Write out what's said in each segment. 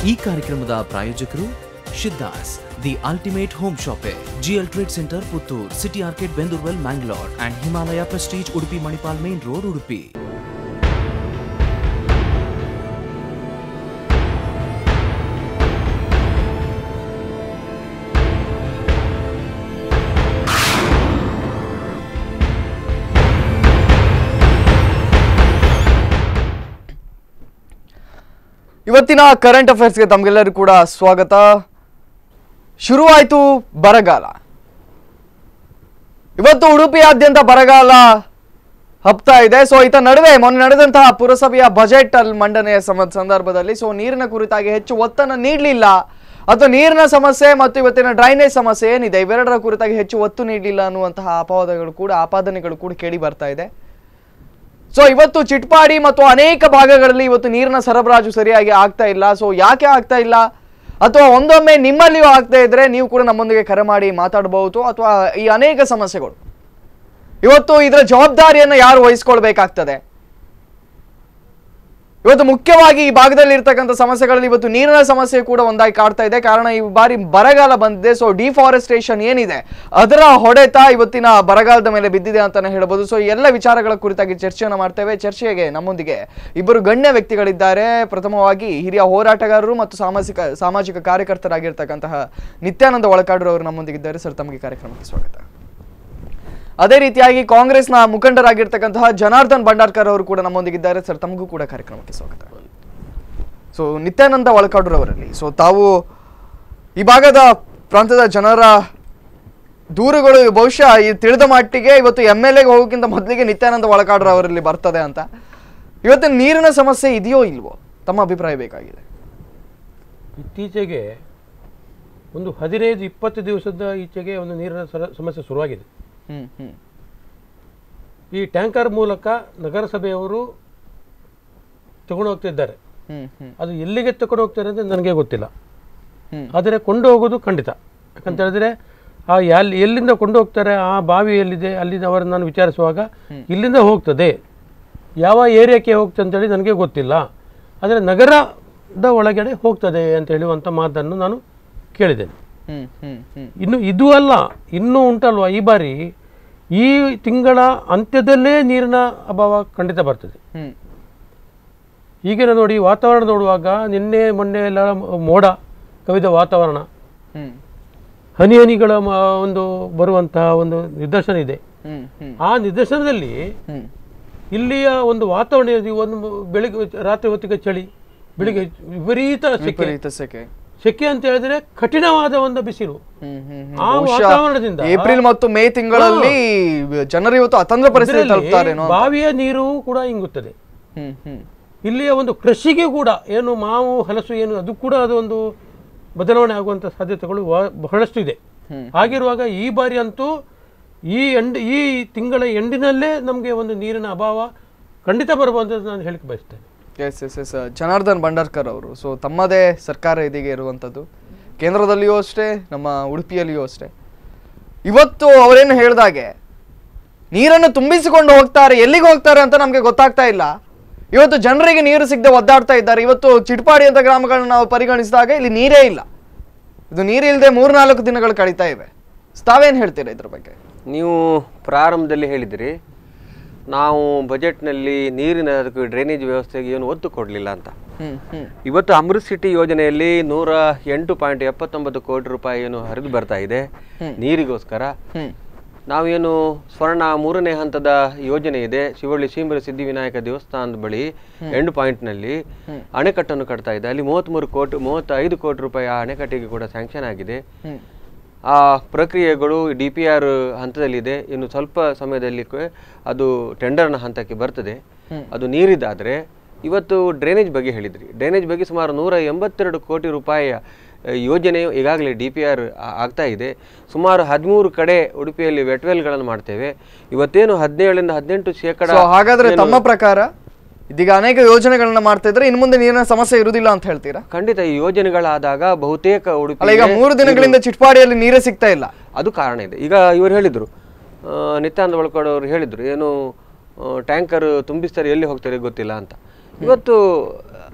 ಈ ಕಾರ್ಯಕ್ರಮದ ಪ್ರಾಯೋಜಕರು Shiddas the ultimate home shoppe GL trade centre Puttur city arcade Bendurwell Mangalore and Himalaya prestige Udupi Manipal main road Udupi ಇವತ್ತಿನ current ಅಫೇರ್ಸ್ಗೆ ತಮಗೆಲ್ಲರಿಗೂ ಕೂಡ ಸ್ವಾಗತ ಶುರುವಾಯಿತು ಬರಗಾಲ ಇವತ್ತು ಉಡುಪಿಯಾದ್ಯಂತ ಬರಗಾಲ ಹಬ್ತಾ ಇದೆ ಸೊ ಈತ ನಡುವೆ ಮೊನ್ನೆ ನಡೆದಂತಹ ಪುರಸಭೆಯ ಬಜೆಟ್ ಅಲ್ಲಿ ಮಂಡನೆಯ ಸಮ ಸಂದರ್ಭದಲ್ಲಿ ಸೊ ನೀರಿನ ಕುರಿತಾಗಿ ಹೆಚ್ಚು ಒತ್ತನ್ನು ನೀಡಲಿಲ್ಲ ಅಥವಾ ನೀರಿನ ಸಮಸ್ಯೆ ಮತ್ತು ಇವತ್ತಿನ ಡ್ರೈನೇಜ್ ಸಮಸ್ಯೆ ಏನಿದೆ ಇವೆರಡರ ಕುರಿತಾಗಿ ಹೆಚ್ಚು ಒತ್ತು ನೀಡಲಿಲ್ಲ ಅನ್ನುವಂತಹ ಅಪವಾದಗಳು ಕೂಡ ಆಪಾದನೆಗಳು ಕೂಡ ಕೇಳಿ ಬರ್ತಾ ಇದೆ ಸೊ ಇವತ್ತು ಚಿಟ್ಪಾಡಿ ಮತ್ತು ಅನೇಕ ಭಾಗಗಳಲ್ಲಿ ಇವತ್ತು ನೀರಿನ ಸರಬರಾಜು ಸರಿಯಾಗಿ ಆಗ್ತಾ ಇಲ್ಲ ಸೊ ಯಾಕೆ ಆಗ್ತಾ ಇಲ್ಲ ಅಥವಾ ಒಂದೊಮ್ಮೆ ನಿಮ್ಮಲ್ಲಿಯೂ ಆಗ್ತಾ ಇದ್ರೆ ನೀವು ಕೂಡ ನಮ್ಮೊಂದಿಗೆ ಕರೆ ಮಾಡಿ ಮಾತಾಡಬಹುದು ಅಥವಾ ಈ ಅನೇಕ ಸಮಸ್ಯೆಗಳು ಇವತ್ತು ಇದರ ಜವಾಬ್ದಾರಿಯನ್ನು ಯಾರು ವಹಿಸ್ಕೊಳ್ಬೇಕಾಗ್ತದೆ ಇವತ್ತು ಮುಖ್ಯವಾಗಿ ಈ ಭಾಗದಲ್ಲಿ ಇರ್ತಕ್ಕಂಥ ಸಮಸ್ಯೆಗಳಲ್ಲಿ ಇವತ್ತು ನೀರಿನ ಸಮಸ್ಯೆ ಕೂಡ ಒಂದಾಗಿ ಕಾಡ್ತಾ ಇದೆ ಕಾರಣ ಈ ಬಾರಿ ಬರಗಾಲ ಬಂದಿದೆ ಸೊ ಡಿಫಾರೆಸ್ಟೇಷನ್ ಏನಿದೆ ಅದರ ಹೊಡೆತ ಇವತ್ತಿನ ಬರಗಾಲದ ಮೇಲೆ ಬಿದ್ದಿದೆ ಅಂತಾನೆ ಹೇಳ್ಬೋದು ಸೊ ಈ ಎಲ್ಲ ವಿಚಾರಗಳ ಕುರಿತಾಗಿ ಚರ್ಚೆಯನ್ನು ಮಾಡ್ತೇವೆ ಚರ್ಚೆಗೆ ನಮ್ಮೊಂದಿಗೆ ಇಬ್ಬರು ಗಣ್ಯ ವ್ಯಕ್ತಿಗಳಿದ್ದಾರೆ ಪ್ರಥಮವಾಗಿ ಹಿರಿಯ ಹೋರಾಟಗಾರರು ಮತ್ತು ಸಾಮಾಜಿಕ ಸಾಮಾಜಿಕ ಕಾರ್ಯಕರ್ತರಾಗಿರ್ತಕ್ಕಂತಹ ನಿತ್ಯಾನಂದ ಒಳಕಾಡ್ರು ಅವರು ನಮ್ಮೊಂದಿಗಿದ್ದಾರೆ ಸರ್ ತಮಗೆ ಕಾರ್ಯಕ್ರಮಕ್ಕೆ ಸ್ವಾಗತ ಅದೇ ರೀತಿಯಾಗಿ ಕಾಂಗ್ರೆಸ್ನ ಮುಖಂಡರಾಗಿರ್ತಕ್ಕಂತಹ ಜನಾರ್ದನ್ ಭಂಡಾರ್ಕರ್ ಅವರು ಕೂಡ ನಮ್ಮೊಂದಿಗಿದ್ದಾರೆ ಸರ್ ತಮಗೂ ಕೂಡ ಕಾರ್ಯಕ್ರಮಕ್ಕೆ ಸ್ವಾಗತ ಸೊ ನಿತ್ಯಾನಂದ ಒಳಕಾಡ್ರವರಲ್ಲಿ ಸೊ ತಾವು ಈ ಭಾಗದ ಪ್ರಾಂತದ ಜನರ ದೂರುಗಳು ಬಹುಶಃ ಈ ತಿಳಿದ ಮಟ್ಟಿಗೆ ಇವತ್ತು ಎಮ್ ಎಲ್ ಎಗೆ ಹೋಗೋಕ್ಕಿಂತ ಮೊದಲಿಗೆ ನಿತ್ಯಾನಂದ ಒಳಕಾಡ್ರ ಅವರಲ್ಲಿ ಬರ್ತದೆ ಅಂತ ಇವತ್ತು ನೀರಿನ ಸಮಸ್ಯೆ ಇದೆಯೋ ಇಲ್ವೋ ತಮ್ಮ ಅಭಿಪ್ರಾಯ ಬೇಕಾಗಿದೆ ಇತ್ತೀಚೆಗೆ ಒಂದು ಹದಿನೈದು ಇಪ್ಪತ್ತು ದಿವಸದ ಈಚೆಗೆ ಒಂದು ನೀರಿನ ಸರ- ಸಮಸ್ಯೆ ಶುರುವಾಗಿದೆ ಹ್ಮ್ ಹ್ಮ್ ಈ ಟ್ಯಾಂಕರ್ ಮೂಲಕ ನಗರಸಭೆಯವರು ತಗೊಂಡು ಹೋಗ್ತಿದ್ದಾರೆ ಹ್ಮ್ ಹ್ಮ್ ಅದು ಎಲ್ಲಿಗೆ ತಗೊಂಡು ಹೋಗ್ತಾರೆ ಅಂತ ನನಗೆ ಗೊತ್ತಿಲ್ಲ ಹ್ಮ್. ಆದರೆ ಕೊಂಡು ಹೋಗೋದು ಖಂಡಿತ ಯಾಕಂತ ಹೇಳಿದ್ರೆ ಆ ಎಲ್ಲಿ ಎಲ್ಲಿಂದ ಕೊಂಡು ಹೋಗ್ತಾರೆ ಆ ಬಾವಿ ಎಲ್ಲಿದೆ ಅಲ್ಲಿಂದ ಅವರನ್ನು ನಾನು ವಿಚಾರಿಸುವಾಗ ಇಲ್ಲಿಂದ ಹೋಗ್ತದೆ ಯಾವ ಏರಿಯಾಕ್ಕೆ ಹೋಗ್ತದೆ ಅಂತೇಳಿ ನನಗೆ ಗೊತ್ತಿಲ್ಲ ಆದರೆ ನಗರದ ಒಳಗಡೆ ಹೋಗ್ತದೆ ಅಂತ ಹೇಳುವಂಥ ಮಾತನ್ನು ನಾನು ಕೇಳಿದ್ದೇನೆ ಹ್ಮ್ ಹ್ಮ್ ಹ್ಮ್ ಇನ್ನು ಇದು ಅಲ್ಲ ಇನ್ನೂ ಉಂಟಲ್ವಾ ಈ ಬಾರಿ ಈ ತಿಂಗಳ ಅಂತ್ಯದಲ್ಲೇ ನೀರಿನ ಅಭಾವ ಖಂಡಿತ ಬರ್ತದೆ ಹ್ಮ್ ಈಗಿನ ನೋಡಿ ವಾತಾವರಣ ನೋಡುವಾಗ ನಿನ್ನೆ ಮೊನ್ನೆ ಎಲ್ಲ ಮೋಡ ಕವಿದ ವಾತಾವರಣ ಹ್ಮ್ ಹನಿ ಹನಿಗಳ ಮ- ಒಂದು ಬರುವಂತಹ ಒಂದು ನಿದರ್ಶನ ಇದೆ ಹ್ಮ್ ಹ್ಮ್ ಆ ನಿದರ್ಶನದಲ್ಲಿ ಹ್ಮ್ ಇಲ್ಲಿಯ ಒಂದು ವಾತಾವರಣ ಇದೆ. ಒಂದು ಬೆಳಿಗ್ಗೆ ರಾತ್ರಿ ಹೊತ್ತಿಗೆ ಚಳಿ ಬೆಳಿಗ್ಗೆ ವಿಪರೀತ ಸೆಕೆ ವಿಪರೀತ ಸೆಕೆ ಸೆಕೆ ಅಂತ ಹೇಳಿದ್ರೆ ಕಠಿಣವಾದ ಒಂದು ಬಿಸಿಲು ಹ್ಮ್ ಹ್ಮ್ ಹ್ಮ್. ಆ ಬಹುಶಃ ವಾತಾವರಣದಿಂದ ಏಪ್ರಿಲ್ ಮತ್ತು ಮೇ ತಿಂಗಳಲ್ಲಿ ಜನರು ಇವತ್ತು ಅತಂತ್ರ ಪರಿಸ್ಥಿತಿ ಇದರಲ್ಲಿ ತಲುಪ್ತಾರೇನೋ ಅಂತ. ಬಾವಿಯ ನೀರು ಕೂಡ ಇಂಗುತ್ತದೆ ಹ್ಮ್ ಹ್ಮ್ ಇಲ್ಲಿಯ ಒಂದು ಕೃಷಿಗೆ ಕೂಡ ಏನು ಮಾವು ಹಲಸು ಏನು ಅದು ಕೂಡ ಅದು ಒಂದು ಬದಲಾವಣೆ ಆಗುವಂಥ ಸಾಧ್ಯತೆಗಳು ವ- ಬಹಳಷ್ಟು ಇದೆ ಹ್ಮ್. ಹಾಗಿರುವಾಗ ಈ ಬಾರಿ ಅಂತೂ ಈ ಎಂಡ್ ಈ ತಿಂಗಳ ಎಂಡಿನಲ್ಲೇ ನಮಗೆ ಒಂದು ನೀರಿನ ಅಭಾವ ಖಂಡಿತ ಬರಬಹುದಂತ ನಾನು ಹೇಳಿಕೆ ಬಯಸ್ತೇನೆ S S S Janardhan Bhandarkar ಅವರು ಸೊ ತಮ್ಮದೇ ಸರ್ಕಾರ ಇದೀಗ ಇರುವಂಥದ್ದು ಕೇಂದ್ರದಲ್ಲಿಯೂ ಅಷ್ಟೇ ನಮ್ಮ ಉಡುಪಿಯಲ್ಲಿಯೂ ಅಷ್ಟೇ ಇವತ್ತು ಅವರೇನು ಹೇಳ್ದಾಗೆ ನೀರನ್ನು ತುಂಬಿಸಿಕೊಂಡು ಹೋಗ್ತಾರೆ ಎಲ್ಲಿಗೆ ಹೋಗ್ತಾರೆ ಅಂತ ನಮಗೆ ಗೊತ್ತಾಗ್ತಾ ಇಲ್ಲ ಇವತ್ತು ಜನರಿಗೆ ನೀರು ಸಿಗದೆ ಒದ್ದಾಡ್ತಾ ಇದ್ದಾರೆ ಇವತ್ತು ಚಿಟ್ಪಾಡಿ ಅಂತ ಗ್ರಾಮಗಳನ್ನ ನಾವು ಪರಿಗಣಿಸಿದಾಗ ಇಲ್ಲಿ ನೀರೇ ಇಲ್ಲ ಇದು ನೀರಿಲ್ಲದೆ ಮೂರ್ನಾಲ್ಕು ದಿನಗಳು ಕಳೀತಾ ಇವೆ ತಾವೇನು ಹೇಳ್ತೀರಾ ಇದ್ರ ಬಗ್ಗೆ ನೀವು ಪ್ರಾರಂಭದಲ್ಲಿ ಹೇಳಿದಿರಿ ನಾವು ಬಜೆಟ್ನಲ್ಲಿ ನೀರಿನ ಅದಕ್ಕೆ ಡ್ರೈನೇಜ್ ವ್ಯವಸ್ಥೆಗೆ ಏನು ಒತ್ತು ಕೊಡಲಿಲ್ಲ ಅಂತ ಹ್ಮ್ ಹ್ಮ್ ಇವತ್ತು ಅಮೃತ್ ಸಿಟಿ ಯೋಜನೆಯಲ್ಲಿ ನೂರ ಎಂಟು ಪಾಯಿಂಟ್ ಎಪ್ಪತ್ತೊಂಬತ್ತು ಕೋಟಿ ರೂಪಾಯಿ ಏನು ಹರಿದು ಬರ್ತಾ ಇದೆ ನೀರಿಗೋಸ್ಕರ ಹ್ಮ್ ನಾವೇನು ಸ್ವರ್ಣ ಮೂರನೇ ಹಂತದ ಯೋಜನೆ ಇದೆ ಶಿವಳ್ಳಿ ಶ್ರೀಂಬರ ಸಿದ್ಧಿವಿನಾಯಕ ದೇವಸ್ಥಾನದ ಬಳಿ ಎಂಡ್ ಪಾಯಿಂಟ್ನಲ್ಲಿ ಅಣೆಕಟ್ಟನ್ನು ಕಟ್ತಾ ಇದೆ ಅಲ್ಲಿ ಮೂವತ್ತ್ಮೂರು ಕೋಟಿ ಮೂವತ್ತೈದು ಕೋಟಿ ರೂಪಾಯಿ ಆ ಅಣೆಕಟ್ಟಿಗೆ ಕೂಡ ಸ್ಯಾಂಕ್ಷನ್ ಆಗಿದೆ ಹ್ಮ್ ಆ ಪ್ರಕ್ರಿಯೆಗಳು ಡಿ ಪಿ ಆರ್ ಹಂತದಲ್ಲಿದೆ ಇನ್ನು ಸ್ವಲ್ಪ ಸಮಯದಲ್ಲಿ ಕ- ಅದು ಟೆಂಡರ್ನ ಹಂತಕ್ಕೆ ಬರ್ತದೆ ಅದು ನೀರಿದ್ದಾದರೆ ಇವತ್ತು ಡ್ರೈನೇಜ್ ಬಗ್ಗೆ ಹೇಳಿದ್ರಿ ಡ್ರೈನೇಜ್ ಬಗ್ಗೆ ಸುಮಾರು ನೂರ ಎಂಬತ್ತೆರಡು ಕೋಟಿ ರೂಪಾಯಿಯ ಆ, ಯೋಜನೆಯು ಈಗಾಗಲೇ ಡಿ ಪಿ ಆರ್ ಆಗ್ತಾ ಇದೆ ಸುಮಾರು ಹದಿಮೂರು ಕಡೆ ಉಡುಪಿಯಲ್ಲಿ ವೆಟ್ವೆಲ್ಗಳನ್ನು ಮಾಡ್ತೇವೆ ಇವತ್ತೇನು ಹದಿನೇಳರಿಂದ ಹದಿನೆಂಟು ಶೇಕಡ ಸೊ ಹಾಗಾದ್ರೆ ತಮ್ಮ ಪ್ರಕಾರ ಇದೀಗ ಅನೇಕ ಯೋಜನೆಗಳನ್ನ ಮಾಡ್ತಾ ಇದ್ರೆ ಇನ್ನು ಮುಂದೆ ನೀರಿನ ಸಮಸ್ಯೆ ಇರುವುದಿಲ್ಲ ಅಂತ ಹೇಳ್ತೀರಾ ಖಂಡಿತ ಈ ಯೋಜನೆಗಳಾದಾಗ ಬಹುತೇಕ ಅಲ್ಲ ಉಡುಪಿ ಈಗ ಮೂರು ದಿನಗಳಿಂದ ಚಿಟ್ಪಾಡಿಯಲ್ಲಿ ನೀರೇ ಸಿಗ್ತಾ ಇಲ್ಲ ಅದು ಕಾರಣ ಇದೆ ಈಗ ಇವರು ಹೇಳಿದರು ನಿತ್ಯಾನಂದ ಒಳಕಡ್ ಅವರು ಹೇಳಿದರು ಏನು ಟ್ಯಾಂಕರ್ ತುಂಬಿಸ್ತಾರೆ ಎಲ್ಲಿ ಹೋಗ್ತಾರೆ ಗೊತ್ತಿಲ್ಲ ಅಂತ ಇವತ್ತು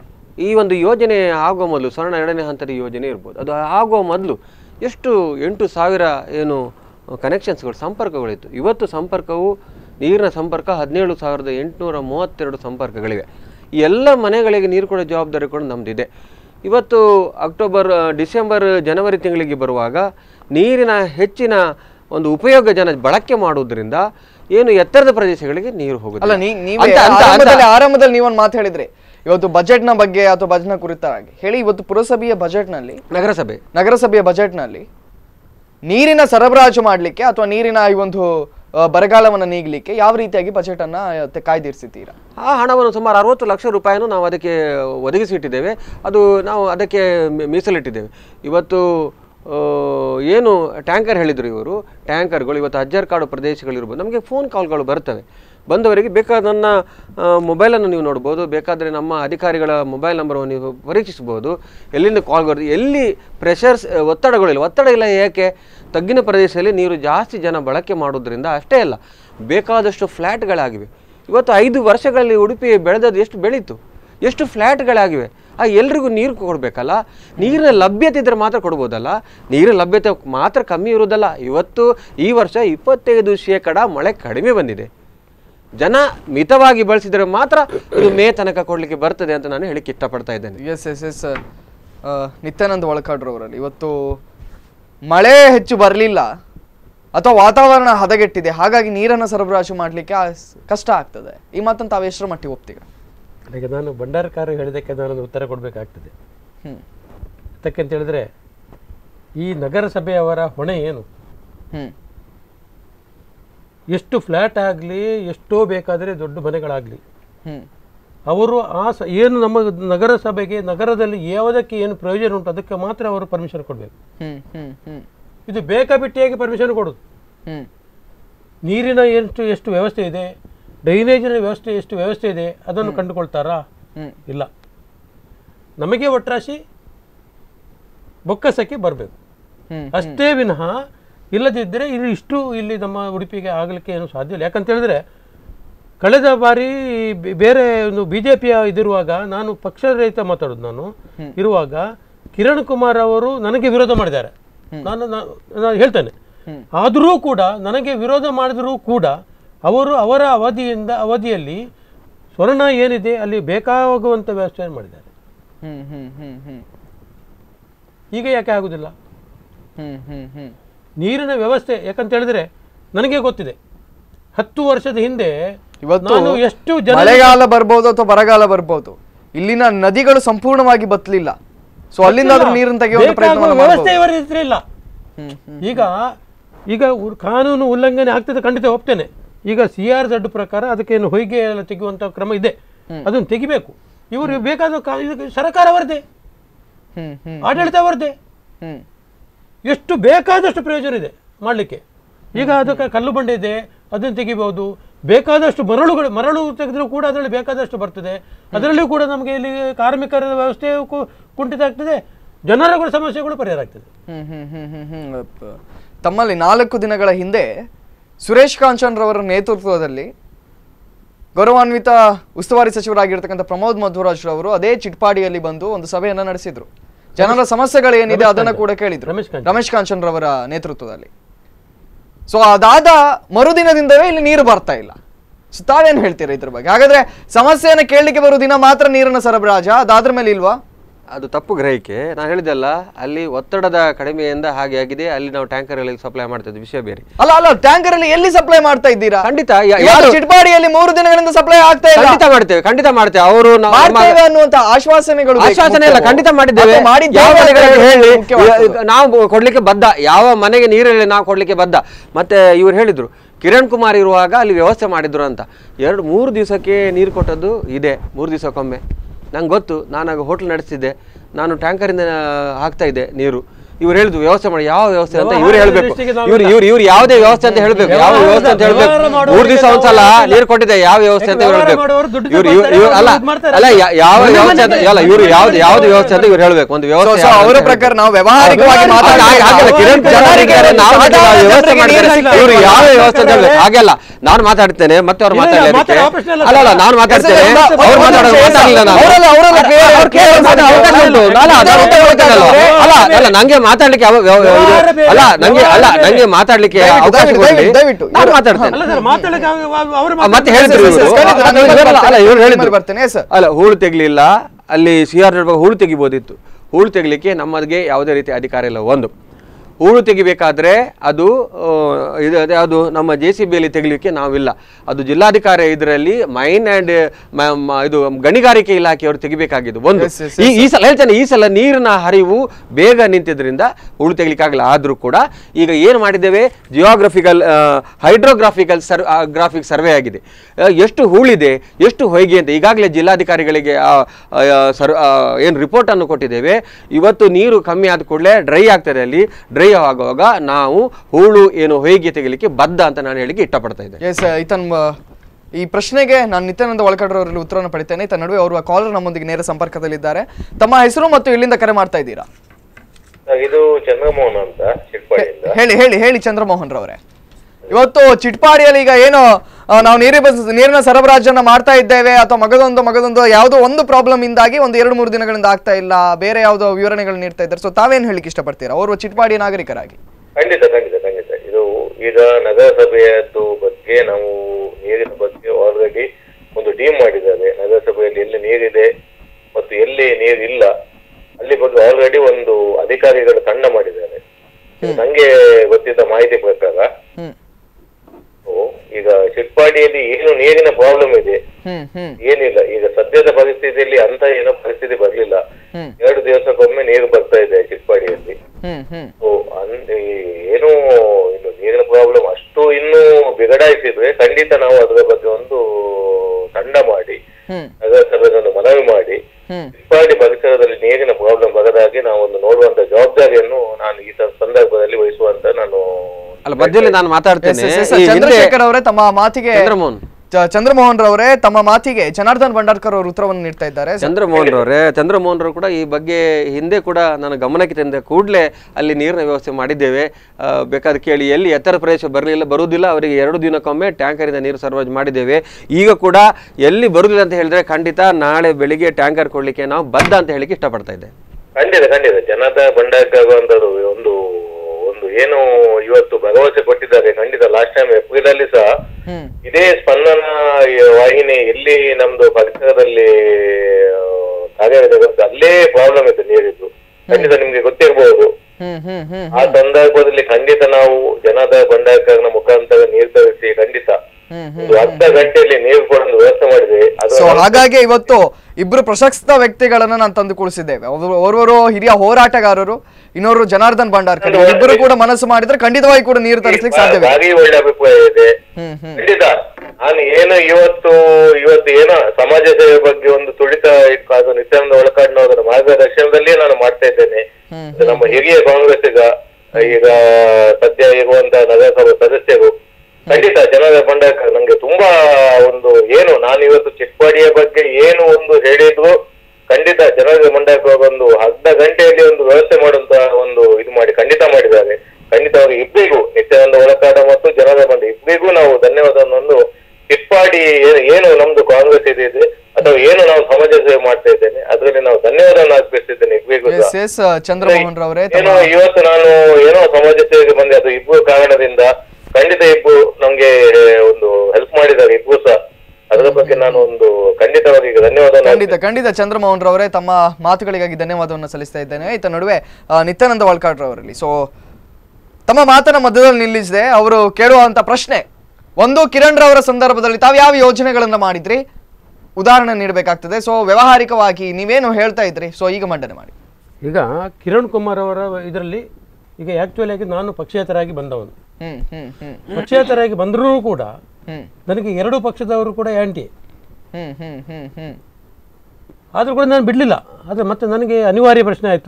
ಈ ಒಂದು ಯೋಜನೆ ಆಗುವ ಮೊದಲು ಸ್ವರ್ಣ ಎರಡನೇ ಹಂತದ ಯೋಜನೆ ಇರ್ಬೋದು ಅದು ಆಗುವ ಮೊದಲು ಎಷ್ಟು ಎಂಟು ಸಾವಿರ ಏನು ಕನೆಕ್ಷನ್ಸ್ಗಳು ಸಂಪರ್ಕಗಳಿತ್ತು ಇವತ್ತು ಸಂಪರ್ಕವು ನೀರಿನ ಸಂಪರ್ಕ ಹದಿನೇಳು ಸಾವಿರದ ಎಂಟುನೂರ ಮೂವತ್ತೆರಡು ಸಂಪರ್ಕಗಳಿವೆ ಈ ಎಲ್ಲ ಮನೆಗಳಿಗೆ ನೀರು ಕೊಡೋ ಜವಾಬ್ದಾರಿ ಕೂಡ ನಮ್ಮದಿದೆ ಇವತ್ತು ಅಕ್ಟೋಬರ್ ಆ, ಡಿಸೆಂಬರ್ ಜನವರಿ ತಿಂಗಳಿಗೆ ಬರುವಾಗ ನೀರಿನ ಹೆಚ್ಚಿನ ಒಂದು ಉಪಯೋಗ ಜನ ಬಳಕೆ ಮಾಡುವುದರಿಂದ ಏನು ಎತ್ತರದ ಪ್ರದೇಶಗಳಿಗೆ ನೀರು ಹೋಗುತ್ತೆ ಅಲ್ಲ ನೀ- ನೀವೇ ಅಂತ- ಅಂತ- ಆರಂಭದಲ್ಲಿ ಅಂತ- ಆರಂಭದಲ್ಲಿ ನೀವೊಂದು ಮಾತು ಹೇಳಿದ್ರಿ ಇವತ್ತು ಬಜೆಟ್ ನ ಬಗ್ಗೆ ಅಥವಾ ಬಜೆಟ್ ನ ಕುರಿತಾಗಿ ಹೇಳಿ ಇವತ್ತು ಪುರಸಭೆಯ ಬಜೆಟ್ ನಲ್ಲಿ ನಗರಸಭೆ ನಗರಸಭೆಯ ಬಜೆಟ್ ನಲ್ಲಿ ನೀರಿನ ಸರಬರಾಜು ಮಾಡಲಿಕ್ಕೆ ಅಥವಾ ನೀರಿನ ಈ ಒಂದು ಆ, ಬರಗಾಲವನ್ನ ನೀಗಲಿಕ್ಕೆ ಯಾವ ರೀತಿಯಾಗಿ ಬಜೆಟ್ ಅನ್ನ ಆ, ಕಾಯ್ದಿರಿಸಿದ್ದೀರಾ ಆ ಹಣವನ್ನು ಸುಮಾರು ಅರವತ್ತು ಲಕ್ಷ ರೂಪಾಯಿನೂ ನಾವು ಅದಕ್ಕೆ ಒದಗಿಸಿಟ್ಟಿದ್ದೇವೆ ಅದು ನಾವು ಅದಕ್ಕೆ ಮೀ- ಮೀಸಲಿಟ್ಟಿದ್ದೇವೆ ಇವತ್ತು ಆ, ಏನು ಟ್ಯಾಂಕರ್ ಹೇಳಿದರು ಇವರು ಟ್ಯಾಂಕರ್ಗಳು ಇವತ್ತು ಅಜ್ಜರ್ಕಾಡು ಪ್ರದೇಶಗಳಿರ್ಬೋದು ನಮಗೆ ಫೋನ್ ಕಾಲ್ಗಳು ಬರ್ತವೆ ಬಂದವರಿಗೆ ಬೇಕಾದ ನನ್ನ ಮೊಬೈಲನ್ನು ನೀವು ನೋಡ್ಬೋದು ಬೇಕಾದರೆ ನಮ್ಮ ಅಧಿಕಾರಿಗಳ ಮೊಬೈಲ್ ನಂಬರನ್ನು ನೀವು ಪರೀಕ್ಷಿಸ್ಬೋದು ಎಲ್ಲಿಂದ ಕಾಲ್ ಬರ್ತದೆ ಎಲ್ಲಿ ಪ್ರೆಷರ್ಸ್ ಒತ್ತಡಗಳಿಲ್ಲ ಒತ್ತಡ ಇಲ್ಲ ಏಕೆ ತಗ್ಗಿನ ಪ್ರದೇಶದಲ್ಲಿ ನೀರು ಜಾಸ್ತಿ ಜನ ಬಳಕೆ ಮಾಡೋದ್ರಿಂದ ಅಷ್ಟೇ ಅಲ್ಲ ಬೇಕಾದಷ್ಟು ಫ್ಲ್ಯಾಟ್ಗಳಾಗಿವೆ ಇವತ್ತು ಐದು ವರ್ಷಗಳಲ್ಲಿ ಉಡುಪಿ ಬೆಳೆದದ್ದು ಎಷ್ಟು ಬೆಳೀತು ಎಷ್ಟು ಫ್ಲ್ಯಾಟ್ಗಳಾಗಿವೆ ಆ ಎಲ್ರಿಗೂ ನೀರು ಕೊಡಬೇಕಲ್ಲ ನೀರಿನ ಲಭ್ಯತೆ ಇದ್ದರೆ ಮಾತ್ರ ಕೊಡ್ಬೋದಲ್ಲ ನೀರಿನ ಲಭ್ಯತೆ ಮಾತ್ರ ಕಮ್ಮಿ ಇರುವುದಲ್ಲ ಇವತ್ತು ಈ ವರ್ಷ ಇಪ್ಪತ್ತೈದು ಶೇಕಡ ಮಳೆ ಕಡಿಮೆ ಬಂದಿದೆ ಜನ ಮಿತವಾಗಿ ಬಳಸಿದರೆ ಮಾತ್ರ ಇದು ಮೇ ತನಕ ಕೊಡಲಿಕ್ಕೆ ಬರ್ತದೆ ಅಂತ ನಾನು ಹೇಳಿಕ್ಕೆ ಇಷ್ಟಪಡ್ತಾ ಇದ್ದೇನೆ ಎಸ್ ಎಸ್ ಎಸ್ ನಿತ್ಯಾನಂದ ಒಳಕಾಡ್ರವರಲ್ಲಿ ಇವತ್ತು ಮಳೆ ಹೆಚ್ಚು ಬರಲಿಲ್ಲ ಅಥವಾ ವಾತಾವರಣ ಹದಗೆಟ್ಟಿದೆ ಹಾಗಾಗಿ ನೀರನ್ನು ಸರಬರಾಜು ಮಾಡಲಿಕ್ಕೆ ಕಷ್ಟ ಆಗ್ತದೆ ಈ ಮಾತನ್ನು ತಾವು ಎಷ್ಟರ ಮಟ್ಟಿಗೆ ಒಪ್ತೀಗ ಈಗ ನಾನು ಭಂಡಾರಕಾರ ಹೇಳಿದ್ದಕ್ಕೆ ನಾನೊಂದು ಉತ್ತರ ಕೊಡಬೇಕಾಗ್ತದೆ ಹ್ಮ್ ಯಾಕಂತ ಹೇಳಿದ್ರೆ ಈ ನಗರಸಭೆಯವರ ಹೊಣೆ ಏನು ಹ್ಮ್ ಎಷ್ಟು ಫ್ಲ್ಯಾಟ್ ಆಗಲಿ ಎಷ್ಟೋ ಬೇಕಾದರೆ ದೊಡ್ಡ ಮನೆಗಳಾಗಲಿ ಹ್ಮ್ ಅವರು ಆ ಸ ಏನು ನಮ್ಮ ನಗರಸಭೆಗೆ ನಗರದಲ್ಲಿ ಯಾವುದಕ್ಕೆ ಏನು ಪ್ರಯೋಜನ ಉಂಟು ಅದಕ್ಕೆ ಮಾತ್ರ ಅವರು ಪರ್ಮಿಷನ್ ಕೊಡಬೇಕು ಹ್ಮ್ ಹ್ಮ್ ಹ್ಮ್ ಇದು ಬೇಕಾಬಿಟ್ಟಿಯಾಗಿ ಪರ್ಮಿಷನ್ ಕೊಡೋದು ಹ್ಮ್ ನೀರಿನ ಎಷ್ಟು ಎಷ್ಟು ವ್ಯವಸ್ಥೆ ಇದೆ ಡ್ರೈನೇಜಿನ ವ್ಯವಸ್ಥೆ ಎಷ್ಟು ವ್ಯವಸ್ಥೆ ಇದೆ ಅದನ್ನು ಕಂಡುಕೊಳ್ತಾರಾ ಹ್ಮ್ ಇಲ್ಲ ನಮಗೆ ಒಟ್ರಾಶಿ ಬೊಕ್ಕಸಕ್ಕೆ ಬರಬೇಕು ಹ್ಮ್ ಅಷ್ಟೇ ವಿನಃ ಇಲ್ಲದಿದ್ದರೆ ಇದು ಇಷ್ಟು ಇಲ್ಲಿ ನಮ್ಮ ಉಡುಪಿಗೆ ಆಗಲಿಕ್ಕೆ ಏನು ಸಾಧ್ಯ ಇಲ್ಲ ಯಾಕಂತ ಹೇಳಿದ್ರೆ ಕಳೆದ ಬಾರಿ ಬೆ- ಬೇರೆ ಒಂದು ಬಿ ಜೆ ಪಿಯ ಇದಿರುವಾಗ ನಾನು ಪಕ್ಷರಹಿತ ಮಾತಾಡೋದು ನಾನು ಇರುವಾಗ ಕಿರಣ್ ಕುಮಾರ್ ಅವರು ನನಗೆ ವಿರೋಧ ಮಾಡಿದ್ದಾರೆ ನಾನು ನಾ- ನಾನು ಹೇಳ್ತೇನೆ ಆದರೂ ಕೂಡ ನನಗೆ ವಿರೋಧ ಮಾಡಿದರೂ ಕೂಡ ಅವರು ಅವರ ಅವಧಿಯಿಂದ ಅವಧಿಯಲ್ಲಿ ಸ್ವರ್ಣ ಏನಿದೆ ಅಲ್ಲಿ ಬೇಕಾಗುವಂಥ ವ್ಯವಸ್ಥೆಯನ್ನು ಮಾಡಿದ್ದಾರೆ ಹ್ಮ್ ಹ್ಮ್ ಹ್ಮ್ ಹ್ಮ್ ಈಗ ಯಾಕೆ ಆಗುದಿಲ್ಲ ಹ್ಮ್ ಹ್ಮ್ ಹ್ಮ್ ನೀರಿನ ವ್ಯವಸ್ಥೆ ಯಾಕಂತ ಹೇಳಿದ್ರೆ ನನಗೆ ಗೊತ್ತಿದೆ ಹತ್ತು ವರ್ಷದ ಹಿಂದೆ ಇವತ್ತು ನಾನು ಎಷ್ಟು ಜನ ಮಳೆಗಾಲ ಬರ್ಬೋದು ಅಥವಾ ಬರಗಾಲ ಬರ್ಬೋದು ಇಲ್ಲಿನ ನದಿಗಳು ಸಂಪೂರ್ಣವಾಗಿ ಬತ್ತಲಿಲ್ಲ ಸೊ ಅಲ್ಲಿಂದಾದ್ರೂ ನೀರನ್ನು ತೆಗೆಯುವಂತ ಬೇಕಾಗುವ ಪ್ರಯತ್ನವನ್ನು ವ್ಯವಸ್ಥೆ ಮಾಡ್ಬೋದು. ಇವರ ಹತ್ರ ಇಲ್ಲ ಹ್ಮ್ ಹ್ಮ್ ಈಗ ಈಗ ಉ- ಕಾನೂನು ಉಲ್ಲಂಘನೆ ಆಗ್ತದೆ ಖಂಡಿತ ಒಪ್ತೇನೆ ಈಗ ಸಿ ಆರ್ ಜಡ್ ಪ್ರಕಾರ ಅದಕ್ಕೇನು ಹೊಯ್ಗೆ ಎಲ್ಲ ತೆಗೆಯುವಂತ ಕ್ರಮ ಇದೆ ಅದನ್ನು ತೆಗಿಬೇಕು ಇವರು ಬೇಕಾದ ಕಾ- ಇದು ಸರ್ಕಾರ ಅವರದೇ ಹ್ಮ್ ಹ್ಮ್ ಆಡಳಿತ ಅವರದೇ ಹ್ಮ್ ಎಷ್ಟು ಬೇಕಾದಷ್ಟು ಪ್ರಯೋಜನ ಇದೆ ಮಾಡಲಿಕ್ಕೆ ಈಗ ಅದಕ್ಕೆ ಕಲ್ಲು ಬಂಡೆ ಇದೆ ಅದನ್ನು ತೆಗಿಬಹುದು ಬೇಕಾದಷ್ಟು ಮರಳುಗಳು ಮರಳು ತೆಗೆದರೂ ಕೂಡ ಅದರಲ್ಲಿ ಬೇಕಾದಷ್ಟು ಬರ್ತದೆ ಅದರಲ್ಲಿಯೂ ಕೂಡ ನಮಗೆ ಇಲ್ಲಿ ಕಾರ್ಮಿಕರ ವ್ಯವಸ್ಥೆ ಕು- ಕುಂಠಿತ ಆಗ್ತದೆ ಜನರ ಕೂಡ ಸಮಸ್ಯೆಗಳು ಪರಿಹಾರ ಆಗ್ತದೆ ಹ್ಮ್ ಹ್ಮ್ ಹ್ಮ್ ಹ್ಮ್ ಹ್ಮ್ ಅಪ್ಪ. ತಮ್ಮಲ್ಲಿ ನಾಲ್ಕು ದಿನಗಳ ಹಿಂದೆ ಸುರೇಶ್ ಕಾಂಚನ್ ರವರ ನೇತೃತ್ವದಲ್ಲಿ ಗೌರವಾನ್ವಿತ ಉಸ್ತುವಾರಿ ಸಚಿವರಾಗಿರ್ತಕ್ಕಂಥ ಪ್ರಮೋದ್ ಮಧ್ವರಾಜ್ ರವರು ಅದೇ ಚಿಟ್ಪಾಡಿಯಲ್ಲಿ ಬಂದು ಒಂದು ಸಭೆಯನ್ನ ನಡೆಸಿದ್ರು ಜನರ ಸಮಸ್ಯೆಗಳು ಏನಿದೆ ಅದನ್ನ ಕೂಡ ಕೇಳಿದ್ರು ರಮೇಶ್ ಕಾಂಚನ್. ರಮೇಶ್ ಕಾಂಚನ್ ರವರ ನೇತೃತ್ವದಲ್ಲಿ ಸೊ ಅದಾದ ಮರುದಿನದಿಂದಲೇ ಇಲ್ಲಿ ನೀರು ಬರ್ತಾ ಇಲ್ಲ ಸೊ ತಾವೇನ್ ಹೇಳ್ತೀರಾ ಇದ್ರ ಬಗ್ಗೆ ಹಾಗಾದ್ರೆ ಸಮಸ್ಯೆಯನ್ನ ಕೇಳಲಿಕ್ಕೆ ಬರೋ ದಿನ ಮಾತ್ರ ನೀರನ್ನ ಸರಬರಾಜ ಅದಾದ್ರ ಮೇಲೆ ಇಲ್ವಾ ಅದು ತಪ್ಪು ಗ್ರಹಿಕೆ ನಾನು ಹೇಳಿದಲ್ಲ ಅಲ್ಲಿ ಒತ್ತಡದ ಕಡಿಮೆಯಿಂದ ಹಾಗೆ ಆಗಿದೆ ಅಲ್ಲಿ ನಾವು ಟ್ಯಾಂಕರ್ಗಳಿಗೆ ಸಪ್ಲೈ ಮಾಡ್ತಿದ್ವಿ ವಿಷಯ ಬೇರೆ ಅಲ್ಲ ಅಲ್ಲ ಟ್ಯಾಂಕರ್ ಅಲ್ಲಿ ಎಲ್ಲಿ ಸಪ್ಲೈ ಮಾಡ್ತಾ ಇದ್ದೀರಾ ಖಂಡಿತ ಯಾ- ಇವತ್ತು ಯಾರು- ಚಿಟ್ಪಾಡಿಯಲ್ಲಿ ಮೂರು ದಿನಗಳಿಂದ ಸಪ್ಲೈ ಆಗ್ತಾ ಇಲ್ಲ ಖಂಡಿತ ಮಾಡ್ತೇವೆ ಖಂಡಿತ ಮಾಡ್ತೇವೆ ಅವರು ನಾವು ನಮ್ಮ- ಮಾಡ್ತೇವೆ ಅನ್ನುವಂತ ಆಶ್ವಾಸನೆಗಳು ಬೇಕು ಆಶ್ವಾಸನೆ ಇಲ್ಲ ಮುಖ್ಯವು. ಖಂಡಿತ ಮಾಡಿದ್ದೇವೆ ಅಥವಾ ಮಾಡಿದ್ದೇವೆ ಯಾವ ಅಂತ ಮನೆಗಳಿಗೆ ಹೇಳೋದು ಹೇಳಿ ಮುಖ್ಯವಾಗ್ತದೆ. ಈಗ ನಾವು ಕೊಡ್ಲಿಕ್ಕೆ ಬದ್ಧ ಯಾವ ಮನೆಗೆ ನೀರಿಲ್ಲ ನಾವು ಕೊಡ್ಲಿಕ್ಕೆ ಬದ್ಧ ಮತ್ತೆ ಇವ್ರು ಹೇಳಿದ್ರು ಕಿರಣ್ ಕುಮಾರ್ ಇರುವಾಗ ಅಲ್ಲಿ ವ್ಯವಸ್ಥೆ ಮಾಡಿದ್ರು ಅಂತ ಎರಡು ಮೂರು ದಿವಸಕ್ಕೆ ನೀರು ಕೊಟ್ಟದ್ದು ಇದೆ ಮೂರು ದಿವಸಕ್ಕೊಮ್ಮೆ ನಂಗೆ ಗೊತ್ತು ನಾನು ಆಗ ಹೋಟ್ಲ್ ನಡೆಸ್ತಿದ್ದೆ ನಾನು ಟ್ಯಾಂಕರಿಂದ ಹಾಕ್ತಾ ಇದ್ದೆ ನೀರು ಇವ್ರು ಹೇಳಿದ್ರು ವ್ಯವಸ್ಥೆ ಮಾಡಿ ಯಾವ ವ್ಯವಸ್ಥೆ ಅಂತ ವ್ಯವಹಾರ ಇವ್ರು ಹೇಳ್ಬೇಕು ದೃಷ್ಟಿಗೆ ನಾವು ಇವ್ರು ಇವ್ರು ಇವ್ರು ಯಾವುದೇ ವ್ಯವಸ್ಥೆ ಅಂತ ಹೇಳ್ಬೇಕು ಯಾವ ವ್ಯವಹಾರದ- ವ್ಯವಸ್ಥೆ ಅಂತ ಹೇಳ್ಬೇಕು ವ್ಯವಹಾರ ಮೂರ್ ಮಾಡುವವರಿಗೆ ದಿವಸ ಒಂದ್ಸಲ ನಾವು ನೀರು ಕೊಟ್ಟಿದೆ ಯಾವ ವ್ಯವಸ್ಥೆ ಅಂತ ಇವ್ರು ವ್ಯವಹಾರ ಹೇಳ್ಬೇಕು ಮಾಡುವವರು ದುಡ್ಡು ಇವ್ರು ತಗೊಳ್ತಾರೆ, ಇವ್ರು ಅಲ್ಲ ಅವ್ರು ಇದ್ ಮಾಡ್ತಾರೆ. ಅಲ್ಲ ಯಾ- ಯಾವ ಮನೆ ವ್ಯವಸ್ಥೆ ಅಂತ ಮನೆಗೆ ಅಲ್ಲ ಇವ್ರು ಮನೆ ಯಾವ್ದು ಮನೆಗೆ ಯಾವ್ದು ಮನೆ ವ್ಯವಸ್ಥೆ ಅಂತ ಇವ್ರು ಹೇಳ್ಬೇಕು ಒಂದು ವ್ಯವಸ್ಥೆ ಸೊ ಯಾವ್ದು ಅವರ ಅಂತ ಪ್ರಕಾರ ಹೇಳ್ಬೇಕು. ನಾವು ವ್ಯವಹಾರಿಕವಾಗಿ ವ್ಯವಹಾರ ಹಾಗೆ- ಮಾತಾಡ್ತಾ ಹಾಗೆಲ್ಲ ಕಿರಣ್ ಜನರಿಗೆ ಜನರಿಗೆ ನಾವು ಸಾಧಾರಣ ವ್ಯವಸ್ಥೆ ಜನರಿಗೆ ಮಾಡಿದ್ದಾರೆ ನೀರು ಸಿಗ್ತಾ ಇವ್ರು ಇಲ್ಲ. ಯಾವ ವ್ಯವಸ್ಥೆ ಅಂತ ಹೇಳ್ಬೇಕು ಹಾಗೆಲ್ಲ ನಾನು ಮಾತಾಡ್ತೇನೆ ಮತ್ತೆ ಅವ್ರು ಇಲ್ಲ, ಇಲ್ಲ, ಮಾತಾಡಲಿ ಮಾತಾಡಿ, ಅದಕ್ಕೆ. ಆಪರೇಷನ್ ಎಲ್ಲ ಅಲ್ಲ ಅಲ್ಲ ನಾನು ಮಾತಾಡ್ತೇನೆ ಎಸ್ ಎಸ್ ಅವ್ರು ಒಂದು ಮಾತಾಡೋದು ನಿಮಿಷ ಮಾತಾಡಲಿಲ್ಲ ನಾನು ಅವರಲ್ಲ, ಅವರಲ್ಲ, ಕೇಳಿ- ಅವ್ರು ಕೇಳಿ ಮಾತಾಡೋ ಅವಕಾಶ ಉಂಟು. ಅಲ್ಲ, ಅಲ್ಲ, ನಾನು ಉತ್ತರ ಕೊಡ್ತೇನಲ್ವ? ಅಲ್ಲ ಅಲ್ಲ ನಂಗೆ ಮಾತಾಡ್ಲಿಕ್ಕೆ ಯಾವ- ಯಾವ- ಯಾವ- ವ್ಯವಹಾರ ಬೇರೆ, ಅಲ್ಲ ನಂಗೆ ಅಲ್ಲ ವ್ಯವಹಾರ ನಂಗೆ ಮಾತಾಡ್ಲಿಕ್ಕೆ ದಯವಿಟ್ಟು, ಅವಕಾಶ ದಯವಿಟ್ಟು, ಕೊಡ್ಲಿ ದಯವಿಟ್ಟು. ನಾನು ಇವ್ರು- ಮಾತಾಡ್ತೇನೆ ಅಲ್ಲ ಸರ್ ಮಾತಾಡಕ್ಕೆ ಅವ್ರು- ಅವ್ರು- ಅವ್ರು ಆ, ಮತ್ತೆ ಹೇಳಿದ್ರು ಎಸ್, ಎಸ್, ಎಸ್, ಇವ್ರು. ಖಂಡಿತ, ನಾನು ಅಲ್ಲ, ನಿಮ್ಮಲ್ಲಿ ಅಲ್ಲ, ಇವ್ರು ಬರ್ತೇನೆ, ಹೇಳಿದ್ರು. ಬರ್ತೇನೆ, ಎಸ್ ಸರ್. ಅಲ್ಲ ಹೂಳು ತೆಗಿಲಿಲ್ಲ ಅಲ್ಲಿ ಸಿ ಆರ್ ಹೂಳು ತೆಗಿಬೋದಿತ್ತು ಹೂಳು ತೆಗಿಲಿಕ್ಕೆ ನಮಗೆ ಯಾವುದೇ ರೀತಿ ಅಧಿಕಾರ ಇಲ್ಲ ಒಂದು ಹೂಳು ತೆಗಿಬೇಕಾದ್ರೆ ಅದು ಆ, ಇದು ಅದೇ ಅದು ನಮ್ಮ ಜೆ ಸಿ ಬಿಯಲ್ಲಿ ತೆಗಿಲಿಕ್ಕೆ ನಾವಿಲ್ಲ ಅದು ಜಿಲ್ಲಾಧಿಕಾರಿ ಇದರಲ್ಲಿ ಮೈನ್ ಆ್ಯಂಡ್ ಇದು ಗಣಿಗಾರಿಕೆ ಇಲಾಖೆಯವರು ತೆಗಿಬೇಕಾಗಿದ್ದು ಒಂದು Yes, yes, ಈ ಈ ಸಲ ಹೇಳ್ತೇನೆ ಈ ಸಲ ನೀರಿನ ಹರಿವು ಬೇಗ ನಿಂತಿದ್ರಿಂದ ಹೂಳು ತೆಗಿಲಿಕ್ಕಾಗಲ್ಲ ಆದರೂ ಕೂಡ ಈಗ ಏನು ಮಾಡಿದ್ದೇವೆ geographical hydrographical sir graphic survey ಆಗಿದೆ ಆ, ಎಷ್ಟು ಹೂಳಿದೆ ಎಷ್ಟು ಹೊಯ್ಗೆ ಅಂತ ಈಗಾಗಲೇ ಜಿಲ್ಲಾಧಿಕಾರಿಗಳಿಗೆ ಸರ್ ಏನು ರಿಪೋರ್ಟನ್ನು ಕೊಟ್ಟಿದ್ದೇವೆ ಇವತ್ತು ನೀರು ಕಮ್ಮಿ ಆದ ಕೂಡಲೇ ಡ್ರೈ ಆಗ್ತದೆ ಅಲ್ಲಿ ಡ್ರೈ ಆಗುವಾಗ ನಾವು ಹೂಳು ಏನು ಹೊಯ್ಗೆ ತೆಗಿಲಿಕ್ಕೆ ಬದ್ಧ ಅಂತ ನಾನು ಹೇಳಿಕ್ಕೆ ಇಷ್ಟಪಡ್ತಾ ಇದ್ದೇನೆ ಎಸ್ ಈತನ್ ಮ- ಈ ಪ್ರಶ್ನೆಗೆ ನಾನು ನಿತ್ಯಾನಂದ ಒಳಕಡ್ರವರಲ್ಲಿ ಉತ್ತರವನ್ನು ಪಡಿತೇನೆ ಈತ ನಡುವೆ ಅವರು ಕಾಲರ್ ನಮ್ಮೊಂದಿಗೆ ನೇರ ಸಂಪರ್ಕದಲ್ಲಿದ್ದಾರೆ ತಮ್ಮ ಹೆಸರು ಮತ್ತು ಇಲ್ಲಿಂದ ಕರೆ ಮಾಡ್ತಾ ಇದ್ದೀರಾ ಇದು ಚಂದ್ರಮೋಹನ್ ಅಂತ ಚಿಟ್ಪಾಡಿಯಿಂದ ಹೇಳಿ ಹೇಳಿ ಹೇಳಿ ಚಂದ್ರಮೋಹನ್ ರವರೇ ಇವತ್ತು ಚಿಟ್ಪಾಡಿಯಲ್ಲಿ ಈಗ ಏನು ಆ, ನಾವು ನೀರಿ ಬಸ್- ನೀರಿನ ಸರಬರಾಜನ್ನ ಮಾಡ್ತಾ ಇದ್ದೇವೆ ಅಥವಾ ಮಗದೊಂದು ಮಗದೊಂದು ಯಾವುದೋ ಒಂದು ಪ್ರಾಬ್ಲಮ್ ಇಂದಾಗಿ ಒಂದು ಎರಡು ಮೂರು ದಿನಗಳಿಂದ ಆಗ್ತಾ ಇಲ್ಲ ಬೇರೆ ಯಾವುದೋ ವಿವರಣೆಗಳು ನೀಡ್ತಾ ಇದ್ದಾರೆ ಸೊ ತಾವೇನು ಹೇಳಿಕ್ಕೆ ಇಷ್ಟಪಡ್ತೀರಾ ಓರ್ವ ಚಿಟ್ಪಾಡಿ ನಾಗರಿಕರಾಗಿ ಖಂಡಿತ ಖಂಡಿತ ಖಂಡಿತ ಇದು ಈಗ ನಗರಸಭೆಯದ್ದು ಬಗ್ಗೆ ನಾವು ನೀರಿನ ಬಗ್ಗೆ ಆಲ್ರೆಡಿ ಒಂದು ಟೀಮ್ ಮಾಡಿದ್ದಾರೆ ನಗರಸಭೆಯಲ್ಲಿ ಎಲ್ಲಿ ನೀರಿದೆ ಮತ್ತು ಎಲ್ಲಿ ನೀರಿಲ್ಲ ಅಲ್ಲಿ ಬಗ್ಗೆ ಆಲ್ರೆಡಿ ಒಂದು ಅಧಿಕಾರಿಗಳ ತಂಡ ಮಾಡಿದ್ದಾರೆ ನಂಗೆ ಗೊತ್ತಿದ್ದ ಮಾಹಿತಿ ಪ್ರಕಾರ ಹ್ಮ್ ಓ, ಈಗ ಚಿಟ್ಪಾಡಿಯಲ್ಲಿ ಏನು ನೀರಿನ ಪ್ರಾಬ್ಲಮ್ ಇದೆ ಹ್ಮ್ ಹ್ಮ್ ಏನಿಲ್ಲ ಈಗ ಸದ್ಯದ ಪರಿಸ್ಥಿತಿಯಲ್ಲಿ ಅಂತ ಏನೋ ಪರಿಸ್ಥಿತಿ ಬರ್ಲಿಲ್ಲ ಹ್ಮ್. ಎರಡು ದಿವಸಕ್ಕೊಮ್ಮೆ ನೀರು ಬರ್ತಾ ಇದೆ ಚಿಟ್ಪಾಡಿಯಲ್ಲಿ ಹ್ಮ್ ಹ್ಮ್ ಓ ಅಂದ್ರೆ ಏನು ಇನ್ನು ನೀರಿನ ಪ್ರಾಬ್ಲಮ್ ಅಷ್ಟು ಇನ್ನು ಬಿಗಡಾಯಿಸಿದ್ರೆ ಖಂಡಿತ ನಾವು ಅದರ ಬಗ್ಗೆ ಒಂದು ತಂಡ ಮಾಡಿ ಹ್ಮ್ ನಗರಸಭೆಗೆ ಒಂದು ಮನವಿ ಮಾಡಿ ಹ್ಮ್ ಚಿಟ್ಪಾಡಿ ಪರಿಸರದಲ್ಲಿ ನೀರಿನ ಪ್ರಾಬ್ಲಮ್ ಬರದಾಗೆ ನಾವು ಒಂದು ನೋಡುವಂತ ಜವಾಬ್ದಾರಿಯನ್ನು ನಾನು ಈ ಸ- ಸಂದರ್ಭದಲ್ಲಿ ವಹಿಸುವಂತ ನಾನು ಅಲ್ಲ ಮಧ್ಯದಲ್ಲಿ ನಾನು ಎಸ್, ಮಾತಾಡ್ತೇನೆ ಎಸ್, ಎಸ್, ಈ ಹಿಂದೆ ಚಂದ್ರಶೇಖರ್ ಅವರೇ ತಮ್ಮ ಮಾತಿಗೆ ಚಂದ್ರಮೋಹನ್ ಚ- ಚಂದ್ರಮೋಹನ್ ರವರೇ ತಮ್ಮ ಮಾತಿಗೆ ಜನಾರ್ದನ್ ಭಂಡಾರ್ಕರ್ ಅವರು ಉತ್ತರವನ್ನು ನೀಡ್ತಾ ಇದ್ದಾರೆ ಚಂದ್ರಮೋಹನ್ ರವರೇ ಚಂದ್ರಮೋಹನ್ ರವರು ಕೂಡ ಈ ಬಗ್ಗೆ ಹಿಂದೆ ಕೂಡ ನನ್ನ ಗಮನಕ್ಕೆ ತಂದೆ ಕೂಡಲೇ ಅಲ್ಲಿ ನೀರಿನ ವ್ಯವಸ್ಥೆ ಮಾಡಿದ್ದೇವೆ ಆ, ಬೇಕಾದ್ರೆ ಕೇಳಿ ಎಲ್ಲಿ ಎತ್ತರ ಪ್ರದೇಶ ಬರಲಿಲ್ಲ ಬರುವುದಿಲ್ಲ ಅವರಿಗೆ ಎರಡು ದಿನಕ್ಕೊಮ್ಮೆ ಟ್ಯಾಂಕರಿಂದ ನೀರು ಸರಬರಾಜು ಮಾಡಿದ್ದೇವೆ ಈಗ ಕೂಡ ಎಲ್ಲಿ ಬರುವುದಿಲ್ಲ ಅಂತ ಹೇಳಿದ್ರೆ ಖಂಡಿತ ನಾಳೆ ಬೆಳಿಗ್ಗೆ ಟ್ಯಾಂಕರ್ ಕೊಡಲಿಕ್ಕೆ ನಾವು ಬದ್ಧ ಅಂತ ಹೇಳಿಕ್ಕೆ ಇಷ್ಟಪಡ್ತಾ ಇದ್ದೆ ಖಂಡಿತ ಖಂಡಿತ ಜನತಾ ಬಂಡಾಯಕಾಗುವಂತದ್ದು ಒಂದು ಒಂದು ಏನು ಇವತ್ತು ಭರವಸೆ ಕೊಟ್ಟಿದ್ದಾರೆ ಖಂಡಿತ ಲಾಸ್ಟ್ ಟೈಮ್ ಏಪ್ರಿಲ್ ಅಲ್ಲಿ ಸಹ ಹ್ಮ್ ಇದೇ ಸ್ಪಂದನ ಈ ವಾಹಿನಿ ಎಲ್ಲಿ ನಮ್ದು ಪರಿಸರದಲ್ಲಿ ಆ, ಕಾರ್ಯನಿರ್ವಹಿಸುತ್ತೆ ಅಂತ ಅಲ್ಲೇ ಪ್ರಾಬ್ಲಮ್ ಇತ್ತು ನೀರಿದ್ದು ಖಂಡಿತ ನಿಮ್ಗೆ ಗೊತ್ತಿರಬಹುದು ಹ್ಮ್ ಹ್ಮ್ ಹ್ಮ್ ಆ ಸಂದರ್ಭದಲ್ಲಿ ಖಂಡಿತ ನಾವು ಜನತಾ ಬಂಡಾಯಕರಣ ಮುಖಾಂತರ ನೀರು ತರಿಸಿ ಖಂಡಿತ ಹ್ಮ್ ಒಂದು ಅರ್ಧ ಗಂಟೆಯಲ್ಲಿ ನೀರು ಕೊಡಲು ವ್ಯವಸ್ಥೆ ಮಾಡಿದೆ ಅದು ಸೊ ಹಾಗಾಗಿ ಇವತ್ತು ಇಬ್ರು ಪ್ರಶಸ್ತ ವ್ಯಕ್ತಿಗಳನ್ನ ನಾನು ತಂದು ಕುಳಿಸಿದ್ದೇವೆ ಅವರು ಓರ್ವರು ಹಿರಿಯ ಹೋರಾಟಗಾರರು ಇನ್ನೋರು ಜನಾರ್ದನ್ ಭಂಡಾರ್ಕರ್ ಇಬ್ಬರು ಕೂಡ ಮನಸ್ಸು ಮಾಡಿದ್ರೆ ಖಂಡಿತವಾಗಿ ಕೂಡ ನೀರು ತರಿಸ್ಲಿಕ್ಕೆ ಸಾಧ್ಯವಿದೆ ಭಾರಿ ಒಳ್ಳೆ ಅಭಿಪ್ರಾಯ ಇದೆ ಹ್ಮ್ ಹ್ಮ್ ಖಂಡಿತ ನಾನು ಏನು ಇವತ್ತು ಇವತ್ತು ಏನೋ ಸಮಾಜ ಸೇವೆ ಬಗ್ಗೆ ಒಂದು ತುಡಿತ ಇಟ್ಟು ಅದು ನಿತ್ಯಾನಂದ ಒಳಕಾಡಿನವರ ಮಾರ್ಗದರ್ಶನದಲ್ಲಿ ನಾನು ಮಾಡ್ತಾ ಇದ್ದೇನೆ ಹ್ಮ್. ಅದು ನಮ್ಮ ಹಿರಿಯ ಕಾಂಗ್ರೆಸ್ಸಿಗ ಈಗ ಸದ್ಯ ಇರುವಂತ ನಗರಸಭಾ ಸದಸ್ಯರು ಖಂಡಿತ ಜನರ ಬಂಡಾಯ ನಂಗೆ ತುಂಬಾ ಒಂದು ಏನು ನಾನು ಇವತ್ತು ಚಿಕ್ಪಾಡಿಯ ಬಗ್ಗೆ ಏನು ಒಂದು ಹೇಳಿದ್ರು ಖಂಡಿತ ಜನರ ಮಂಡಕ ಒಂದು ಅರ್ಧ ಗಂಟೆಯಲ್ಲಿ ಒಂದು ವ್ಯವಸ್ಥೆ ಮಾಡುವಂತ ಒಂದು ಇದು ಮಾಡಿ ಖಂಡಿತ ಮಾಡಿದ್ದಾರೆ ಖಂಡಿತ ಅವರಿಗೆ ಇಬ್ಬರಿಗೂ ನಿತ್ಯಾನಂದ ಒಳಕಾಡ ಮತ್ತು ಜನರ ಬಂಡ ಇಬ್ಬರಿಗೂ ನಾವು ಧನ್ಯವಾದವನ್ನು ಚಿಟ್ಪಾಡಿ ಏ- ಏನು ನಮ್ದು ಕಾಂಗ್ರೆಸ್ ಇದೆ ಇದೆ ಅಥವಾ ಏನು ನಾವು ಸಮಾಜ ಸೇವೆ ಮಾಡ್ತಾ ಇದ್ದೇನೆ ಅದರಲ್ಲಿ ನಾವು ಧನ್ಯವಾದವನ್ನು ಅರ್ಪಿಸ್ತಿದ್ದೇನೆ ಇಬ್ಬರಿಗೂ ಸಹ. ಎಸ್ ಎಸ್ ಚಂದ್ರಮೋಹನ್ ರವರೇ ಏನೋ ತಮ್ಮ ಇವತ್ತು ನಾನು ಏನೋ ಸಮಾಜ ಸೇವೆಗೆ ಬಂದೆ ಅದು ಇಬ್ಬರು ಕಾರಣದಿಂದ ಖಂಡಿತ ಇಬ್ಬರು ನಮ್ಗೆ ಒಂದು ಹೆಲ್ಪ್ ಮಾಡಿದ್ದಾರೆ ಇಬ್ಬರು ಸಹ ಅದರ ಬಗ್ಗೆ ನಾನು ಒಂದು ಖಂಡಿತವಾಗಿ ಈಗ ಧನ್ಯವಾದ ಖಂಡಿತ ಖಂಡಿತ ಚಂದ್ರಮೋಹನ್ ರವರೇ ತಮ್ಮ ಮಾತುಗಳಿಗಾಗಿ ಧನ್ಯವಾದವನ್ನು ಸಲ್ಲಿಸ್ತಾ ಇದ್ದೇನೆ ಈತ ನಡುವೆ ಆ, ನಿತ್ಯಾನಂದ ವಾಲ್ಕಾಡ್ ರವರಲ್ಲಿ ಸೊ ತಮ್ಮ ಮಾತನ್ನ ಮಧ್ಯದಲ್ಲಿ ನಿಲ್ಲಿಸಿದೆ ಅವರು ಕೇಳುವಂತ ಪ್ರಶ್ನೆ ಒಂದು ಕಿರಣ್ ರವರ ಸಂದರ್ಭದಲ್ಲಿ ತಾವು ಯಾವ ಯೋಜನೆಗಳನ್ನ ಮಾಡಿದ್ರಿ ಉದಾಹರಣೆ ನೀಡಬೇಕಾಗ್ತದೆ ಸೊ ವ್ಯಾವಹಾರಿಕವಾಗಿ ನೀವೇನು ಹೇಳ್ತಾ ಇದ್ರಿ ಸೊ ಈಗ ಮಂಡನೆ ಮಾಡಿ ಈಗ ಕಿರಣ್ ಕುಮಾರ್ ಅವರ ಇದರಲ್ಲಿ ಈಗ ಆ್ಯಕ್ಚುಲಿ ಆಗಿ ನಾನು ಪಕ್ಷೇತರಾಗಿ ಬಂದವನು ಹ್ಮ್ ಹ್ಮ್ ಹ್ಮ್ ಪಕ್ಷೇತರಾಗಿ ಬಂದರೂ ಕೂಡ ಹ್ಮ್ ನನಗೆ ಎರಡು ಪಕ್ಷದವರು ಕೂಡ ಆ್ಯಂಟಿ ಹ್ಮ್ ಹ್ಮ್ ಹ್ಮ್ ಹ್ಮ್ ಆದರೂ ಕೂಡ ನಾನು ಬಿಡಲಿಲ್ಲ ಆದರೆ ಮತ್ತೆ ನನಗೆ ಅನಿವಾರ್ಯ ಪ್ರಶ್ನೆ ಆಯಿತು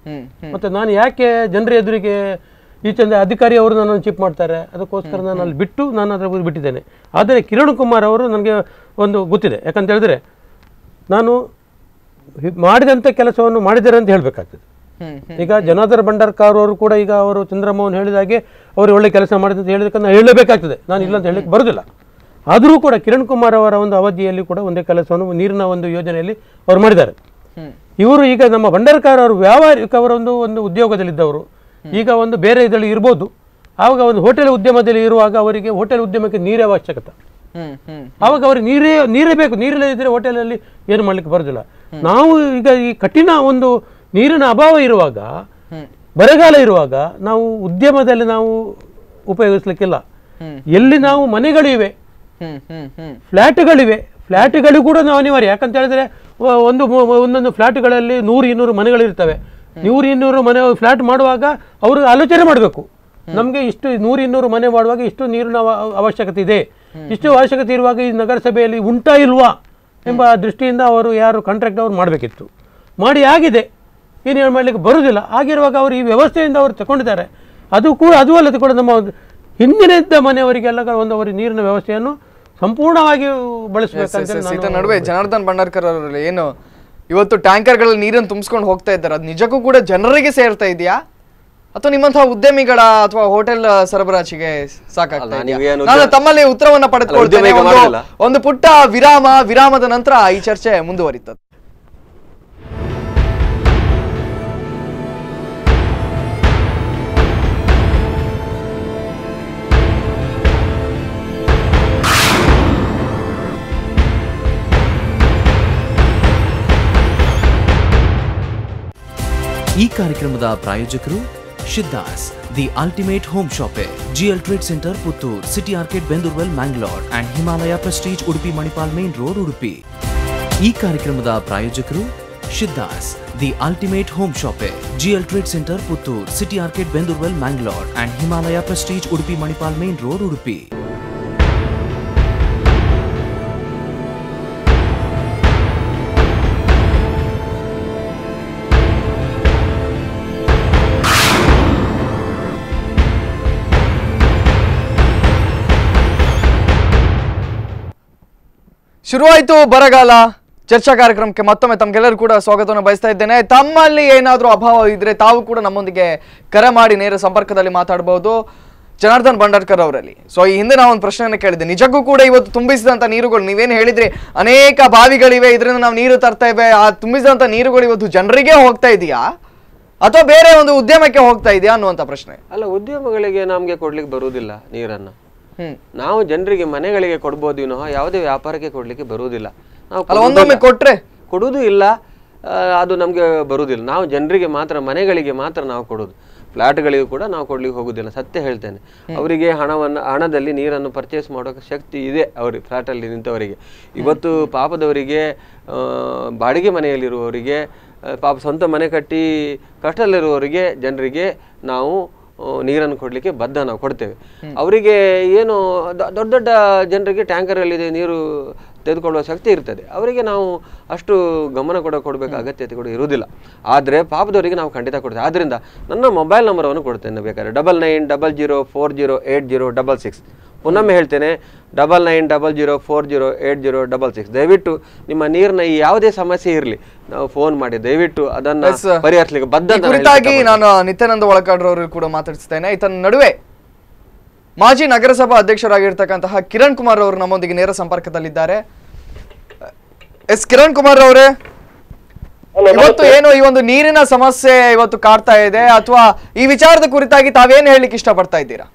ಹ್ಮ್ ಮತ್ತೆ ನಾನು ಯಾಕೆ ಜನರ ಎದುರಿಗೆ ಈ ಚಂದ ಅಧಿಕಾರಿ ಅವರು ನನ್ನನ್ನು ಚಿಪ್ ಮಾಡ್ತಾರೆ ಅದಕ್ಕೋಸ್ಕರ ನಾನು ಅಲ್ಲಿ ಬಿಟ್ಟು ನಾನು ಅದರ ಬಗ್ಗೆ ಬಿಟ್ಟಿದ್ದೇನೆ ಆದರೆ ಕಿರಣ್ ಕುಮಾರ್ ಅವರು ನನಗೆ ಒಂದು ಗೊತ್ತಿದೆ ಯಾಕಂತ ಹೇಳಿದ್ರೆ ನಾನು ಹಿ- ಮಾಡಿದಂಥ ಕೆಲಸವನ್ನು ಮಾಡಿದ್ದಾರೆ ಅಂತ ಹೇಳಬೇಕಾಗ್ತದೆ ಹ್ಮ್ ಈಗ ಜನಾರ್ದನ್ ಭಂಡಾರ್ಕರ್ ಅವರು ಕೂಡ ಈಗ ಅವರು ಚಂದ್ರಮೋಹನ್ ಹೇಳಿದ ಹಾಗೆ ಅವರು ಒಳ್ಳೆ ಕೆಲಸ ಮಾಡಿದ ಅಂತ ಹೇಳಿದಕ್ಕೆ ನಾನು ಹೇಳಬೇಕಾಗ್ತದೆ ನಾನು ಇಲ್ಲ ಅಂತ ಹೇಳಲಿಕ್ಕೆ ಬರೋದಿಲ್ಲ ಆದರೂ ಕೂಡ ಕಿರಣ್ ಕುಮಾರ್ ಅವರ ಒಂದು ಅವಧಿಯಲ್ಲಿ ಕೂಡ ಒಂದೇ ಕೆಲಸವನ್ನು ನೀರಿನ ಒಂದು ಯೋಜನೆಯಲ್ಲಿ ಅವರು ಮಾಡಿದ್ದಾರೆ ಹ್ಮ್ ಇವರು ಈಗ ನಮ್ಮ ಭಂಡಾರ್ಕರ್ ಅವರು ವ್ಯಾವಹಾರಿಕ ಅವರ ಒಂದು ಒಂದು ಉದ್ಯೋಗದಲ್ಲಿದ್ದವರು ಈಗ ಒಂದು ಬೇರೆ ಇದರಲ್ಲಿ ಇರ್ಬೋದು ಆವಾಗ ಒಂದು ಹೋಟೆಲ್ ಉದ್ಯಮದಲ್ಲಿ ಇರುವಾಗ ಅವರಿಗೆ ಹೋಟೆಲ್ ಉದ್ಯಮಕ್ಕೆ ನೀರೇ ಅವಶ್ಯಕತೆ ಹ್ಮ್ ಹ್ಮ್ ಆವಾಗ ಅವ್ರಿಗೆ ನೀರೇ ನೀರೇ ಬೇಕು ನೀರಿಲ್ಲದಿದ್ದರೆ ಹೋಟೆಲಲ್ಲಿ ಏನು ಮಾಡ್ಲಿಕ್ಕೆ ಬರೋದಿಲ್ಲ ನಾವು ಈಗ ಈ ಕಠಿಣ ಒಂದು ನೀರಿನ ಅಭಾವ ಇರುವಾಗ ಬರಗಾಲ ಇರುವಾಗ ನಾವು ಉದ್ಯಮದಲ್ಲಿ ನಾವು ಉಪಯೋಗಿಸ್ಲಿಕ್ಕಿಲ್ಲ ಎಲ್ಲಿ ನಾವು ಮನೆಗಳಿವೆ ಹ್ಮ್ ಹ್ಮ್ ಹ್ಮ್ ಫ್ಲ್ಯಾಟ್ಗಳಿವೆ ಫ್ಲ್ಯಾಟ್ಗಳು ಕೂಡ ನಾವು ಅನಿವಾರ್ಯ ಯಾಕಂತ ಹೇಳಿದ್ರೆ ಒ- ಒಂದು ಮು- ಒಂದೊಂದು ಫ್ಲ್ಯಾಟ್ಗಳಲ್ಲಿ ನೂರು ಇನ್ನೂರು ಮನೆಗಳಿರ್ತವೆ ನೂರು ಇನ್ನೂರು ಮನೆ ಫ್ಲ್ಯಾಟ್ ಮಾಡುವಾಗ ಅವರು ಆಲೋಚನೆ ಮಾಡಬೇಕು ನಮಗೆ ಇಷ್ಟು ನೂರು ಇನ್ನೂರು ಮನೆ ಮಾಡುವಾಗ ಇಷ್ಟು ನೀರಿನ ಅವ- ಅವಶ್ಯಕತೆ ಇದೆ ಇಷ್ಟು ಅವಶ್ಯಕತೆ ಇರುವಾಗ ಈ ನಗರಸಭೆಯಲ್ಲಿ ಉಂಟಾ ಇಲ್ವಾ ಎಂಬ ದೃಷ್ಟಿಯಿಂದ ಅವರು ಯಾರು ಕಾಂಟ್ರಾಕ್ಟ್ ಅವರು ಮಾಡಬೇಕಿತ್ತು ಮಾಡಿ ಆಗಿದೆ ಏನು ಮಾಡಲಿಕ್ಕೆ ಬರುವುದಿಲ್ಲ ಆಗಿರುವಾಗ ಅವರು ಈ ವ್ಯವಸ್ಥೆಯಿಂದ ಅವರು ತಗೊಂಡಿದ್ದಾರೆ ಅದು ಕೂಡ ಅದು ಅಲ್ಲದೆ ಕೂಡ ನಮ್ಮ ಒಂದು ಹಿಂದಿನ ಇದ್ದ ಮನೆಯವರಿಗೆಲ್ಲ ಒಂದು ಅವರ ನೀರಿನ ವ್ಯವಸ್ಥೆಯನ್ನು ಸಂಪೂರ್ಣವಾಗಿ ಬಳಸಬೇಕಂತ ಇದರ ನಡುವೆ ಜನಾರ್ದನ್ ಭಂಡಾರ್ಕರ್ ಅವರಲ್ಲಿ ಏನು ಇವತ್ತು ಟ್ಯಾಂಕರ್ಗಳಲ್ಲಿ ನೀರನ್ನು ತುಂಬಿಸ್ಕೊಂಡು ಹೋಗ್ತಾ ಇದ್ದಾರೆ ಅದು ನಿಜಕ್ಕೂ ಕೂಡ ಜನರಿಗೆ ಸೇರ್ತಾ ಇದೆಯಾ ಅಥವಾ ನಿಮ್ಮಂತಹ ಉದ್ಯಮಿಗಳ ಅಥವಾ ಹೋಟೆಲ್ ಸರಬರಾಜಿಗೆ ಸಾಕಾಗ್ತಾ ಅಲ್ಲ, ಇದೆಯಾ? ನೀವೇನು ನಾನು ಉದ್ಯ- ತಮ್ಮಲ್ಲಿ ಉತ್ತರವನ್ನ ಪಡೆದುಕೊಳ್ತೇನೆ ಉದ್ಯಮಿಗೆ ಒಂದು- ಮಾಡೋದಿಲ್ಲ. ಒಂದು ಪುಟ್ಟ ವಿರಾಮ ವಿರಾಮದ ನಂತರ ಈ ಚರ್ಚೆ ಮುಂದುವರಿತದೆ ಈ ಕಾರ್ಯಕ್ರಮದ ಪ್ರಾಯೋಜಕರು Shiddas the ultimate home shoppe GL trade centre Puttur city arcade Bendurwell Mangalore and Himalaya prestige Udupi Manipal main road Udupi ಈ ಕಾರ್ಯಕ್ರಮದ ಪ್ರಾಯೋಜಕರು Shiddas the ultimate home shoppe GL trade centre Puttur city arcade Bendurwell Mangalore and Himalaya prestige Udupi Manipal main road Udupi ಶುರುವಾಯಿತು ಬರಗಾಲ ಚರ್ಚಾ ಕಾರ್ಯಕ್ರಮಕ್ಕೆ ಮತ್ತೊಮ್ಮೆ ತಮ್ಗೆಲ್ಲರೂ ಕೂಡ ಸ್ವಾಗತವನ್ನು ಬಯಸ್ತಾ ಇದ್ದೇನೆ ತಮ್ಮಲ್ಲಿ ಏನಾದರೂ ಅಭಾವ ಇದ್ರೆ ತಾವು ಕೂಡ ನಮ್ಮೊಂದಿಗೆ ಕರೆ ಮಾಡಿ ನೇರ ಸಂಪರ್ಕದಲ್ಲಿ ಮಾತಾಡಬಹುದು ಜನಾರ್ದನ್ ಭಂಡಾರ್ಕರ್ ಅವರಲ್ಲಿ ಸೊ ಈ ಹಿಂದೆ ನಾವು ಒಂದು ಪ್ರಶ್ನೆಯನ್ನು ಕೇಳಿದ್ದೆ ನಿಜಕ್ಕೂ ಕೂಡ ಇವತ್ತು ತುಂಬಿಸಿದಂತ ನೀರುಗಳು ನೀವೇನು ಹೇಳಿದ್ರಿ ಅನೇಕ ಬಾವಿಗಳಿವೆ ಇದರಿಂದ ನಾವು ನೀರು ತರ್ತಾ ಇವೆ ಆ ತುಂಬಿಸಿದಂತ ನೀರುಗಳು ಇವತ್ತು ಜನರಿಗೆ ಹೋಗ್ತಾ ಇದೆಯಾ ಅಥವಾ ಬೇರೆ ಒಂದು ಉದ್ಯಮಕ್ಕೆ ಹೋಗ್ತಾ ಇದೆಯಾ ಅನ್ನುವಂಥ ಪ್ರಶ್ನೆ ಅಲ್ಲ ಉದ್ಯಮಗಳಿಗೆ ನಮಗೆ ಕೊಡ್ಲಿಕ್ಕೆ ಬರುವುದಿಲ್ಲ ನೀರನ್ನು ಹ್ಮ್ ನಾವು ಜನರಿಗೆ ಮನೆಗಳಿಗೆ ಕೊಡ್ಬೋದು ವಿನಃ ಯಾವುದೇ ವ್ಯಾಪಾರಕ್ಕೆ ಕೊಡ್ಲಿಕ್ಕೆ ಬರುವುದಿಲ್ಲ ನಾವು ಅಲ್ಲ ಒಂದೊಮ್ಮೆ ಕೊಟ್ರೆ ಕೊಡುವುದು ಇಲ್ಲ ಆ, ಅದು ನಮಗೆ ಬರುವುದಿಲ್ಲ ನಾವು ಜನರಿಗೆ ಮಾತ್ರ ಮನೆಗಳಿಗೆ ಮಾತ್ರ ನಾವು ಕೊಡೋದು ಫ್ಲಾಟ್ಗಳಿಗೂ ಕೂಡ ನಾವು ಕೊಡ್ಲಿಕ್ಕೆ ಹೋಗುದಿಲ್ಲ ಸತ್ಯ ಹೇಳ್ತೇನೆ ಅವರಿಗೆ ಹಣವನ್ನು ಹಣದಲ್ಲಿ ನೀರನ್ನು ಪರ್ಚೇಸ್ ಮಾಡೋಕೆ ಶಕ್ತಿ ಇದೆ ಅವ್ರಿಗೆ ಫ್ಲಾಟಲ್ಲಿ ನಿಂತವರಿಗೆ ಇವತ್ತು ಪಾಪದವರಿಗೆ ಆ, ಬಾಡಿಗೆ ಮನೆಯಲ್ಲಿರುವವರಿಗೆ ಆ, ಪಾಪ ಸ್ವಂತ ಮನೆ ಕಟ್ಟಿ ಕಷ್ಟದಲ್ಲಿರುವವರಿಗೆ ಜನರಿಗೆ ನಾವು ಆ, ನೀರನ್ನು ಕೊಡಲಿಕ್ಕೆ ಬದ್ಧ ನಾವು ಕೊಡ್ತೇವೆ ಅವರಿಗೆ ಏನು ದ- ದೊಡ್ಡ ದೊಡ್ಡ ಜನರಿಗೆ ಟ್ಯಾಂಕರಲ್ಲಿ ನೀರು ತೆಗೆದುಕೊಳ್ಳುವ ಶಕ್ತಿ ಇರ್ತದೆ ಅವರಿಗೆ ನಾವು ಅಷ್ಟು ಗಮನ ಕೂಡ ಕೊಡಬೇಕು ಅಗತ್ಯತೆ ಕೂಡ ಇರುವುದಿಲ್ಲ ಆದರೆ ಪಾಪದವರಿಗೆ ನಾವು ಖಂಡಿತ ಕೊಡ್ತೇವೆ ಆದ್ದರಿಂದ ನನ್ನ ಮೊಬೈಲ್ ನಂಬರವನ್ನು ಕೊಡ್ತೇನೆ ಬೇಕಾದ್ರೆ double nine double zero four zero eight zero double six ಪುನೊಮ್ಮೆ ಹೇಳ್ತೇನೆ double nine double zero four zero eight zero double six ದಯವಿಟ್ಟು ನಿಮ್ಮ ನೀರಿನ ಈ ಯಾವುದೇ ಸಮಸ್ಯೆ ಇರಲಿ ನಾವು ಫೋನ್ ಮಾಡಿ ದಯವಿಟ್ಟು ಅದನ್ನು Yes. ಪರಿಹರಿಸಲಿಕ್ಕೆ ಬದ್ಧ ಈ ಅಂತ ನಾನು ಕುರಿತಾಗಿ ಹೇಳ್ಲಿಕ್ಕೆ ನಾನು ನಿತ್ಯಾನಂದ ಒಳಕಾಡ್ರವರು ಕೂಡ ಮಾತಾಡಿಸ್ತೇನೆ ಈತನ ನಡುವೆ ಮಾಜಿ ನಗರಸಭಾ ಅಧ್ಯಕ್ಷರಾಗಿರ್ತಕ್ಕಂತಹ ಕಿರಣ್ ಕುಮಾರ್ ಅವರು ನಮ್ಮೊಂದಿಗೆ ನೇರ ಸಂಪರ್ಕದಲ್ಲಿದ್ದಾರೆ ಎಸ್ ಕಿರಣ್ ಕುಮಾರ್ ಅವರೇ ಇವತ್ತು ಏನು ಈ ಒಂದು ನೀರಿನ ಸಮಸ್ಯೆ ಇವತ್ತು ಕಾಡ್ತಾ ಇದೆ ಅಥವಾ ಈ ವಿಚಾರದ ಕುರಿತಾಗಿ ತಾವೇನು ಹೇಳಲಿಕ್ಕೆ ಇಷ್ಟಪಡ್ತಾ ಇದ್ದೀರಾ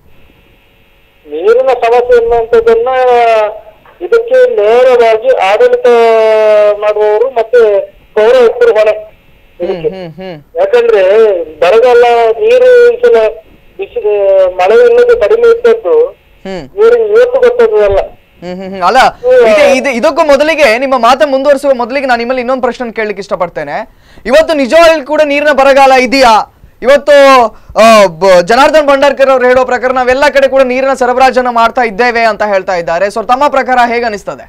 ನೀರಿನ ಸಮಸ್ಯೆ ಎನ್ನುವಂಥದ್ದನ್ನ ಇದಕ್ಕೆ ನೇರವಾಗಿ ಆಡಳಿತ ಮಾಡುವವರು ಮತ್ತೆ ಪೌರಾಯುಕ್ತರು ಹೊಣೆ ಇದಕ್ಕೆ. ಹ್ಮ್ ಹ್ಮ್ ಯಾಕಂದ್ರೆ ಬರಗಾಲ ನೀರು ಈ ಸಲ ಬಿಸಿ ಮಳೆ ಇಲ್ಲದೆ ಕಡಿಮೆ ಇದ್ದದ್ದು ಹ್ಮ್ ನೀರಿನ ಇವತ್ತು ಗೊತ್ತದಲ್ಲ ಹ್ಮ್ ಹ್ಮ್ ಹ್ಮ್. ಅಲ್ಲ ಈಗ ಇದು ಇದಕ್ಕೂ ಮೊದಲಿಗೆ ನಿಮ್ಮ ಮಾತ ಮುಂದುವರಿಸುವ ಮೊದಲಿಗೆ ನಾನು ನಿಮ್ಮಲ್ಲಿ ಇನ್ನೊಂದು ಪ್ರಶ್ನೆ ಕೇಳಲಿಕ್ಕೆ ಇಷ್ಟಪಡ್ತೇನೆ ಇವತ್ತು ನಿಜವಾಗಿ ಕೂಡ ನೀರಿನ ಬರಗಾಲ ಇದೆಯಾ ಇವತ್ತು ಆ, ಬ- ಜನಾರ್ದನ್ ಭಂಡಾರ್ಕರ್ ಅವರು ಹೇಳೋ ಪ್ರಕಾರ ನಾವೆಲ್ಲ ಕಡೆ ಕೂಡ ನೀರಿನ ಸರಬರಾಜನ್ನ ಮಾಡ್ತಾ ಇದ್ದೇವೆ ಅಂತ ಹೇಳ್ತಾ ಇದ್ದಾರೆ ಸೊ ತಮ್ಮ ಪ್ರಕಾರ ಹೇಗೆ ಅನಿಸ್ತದೆ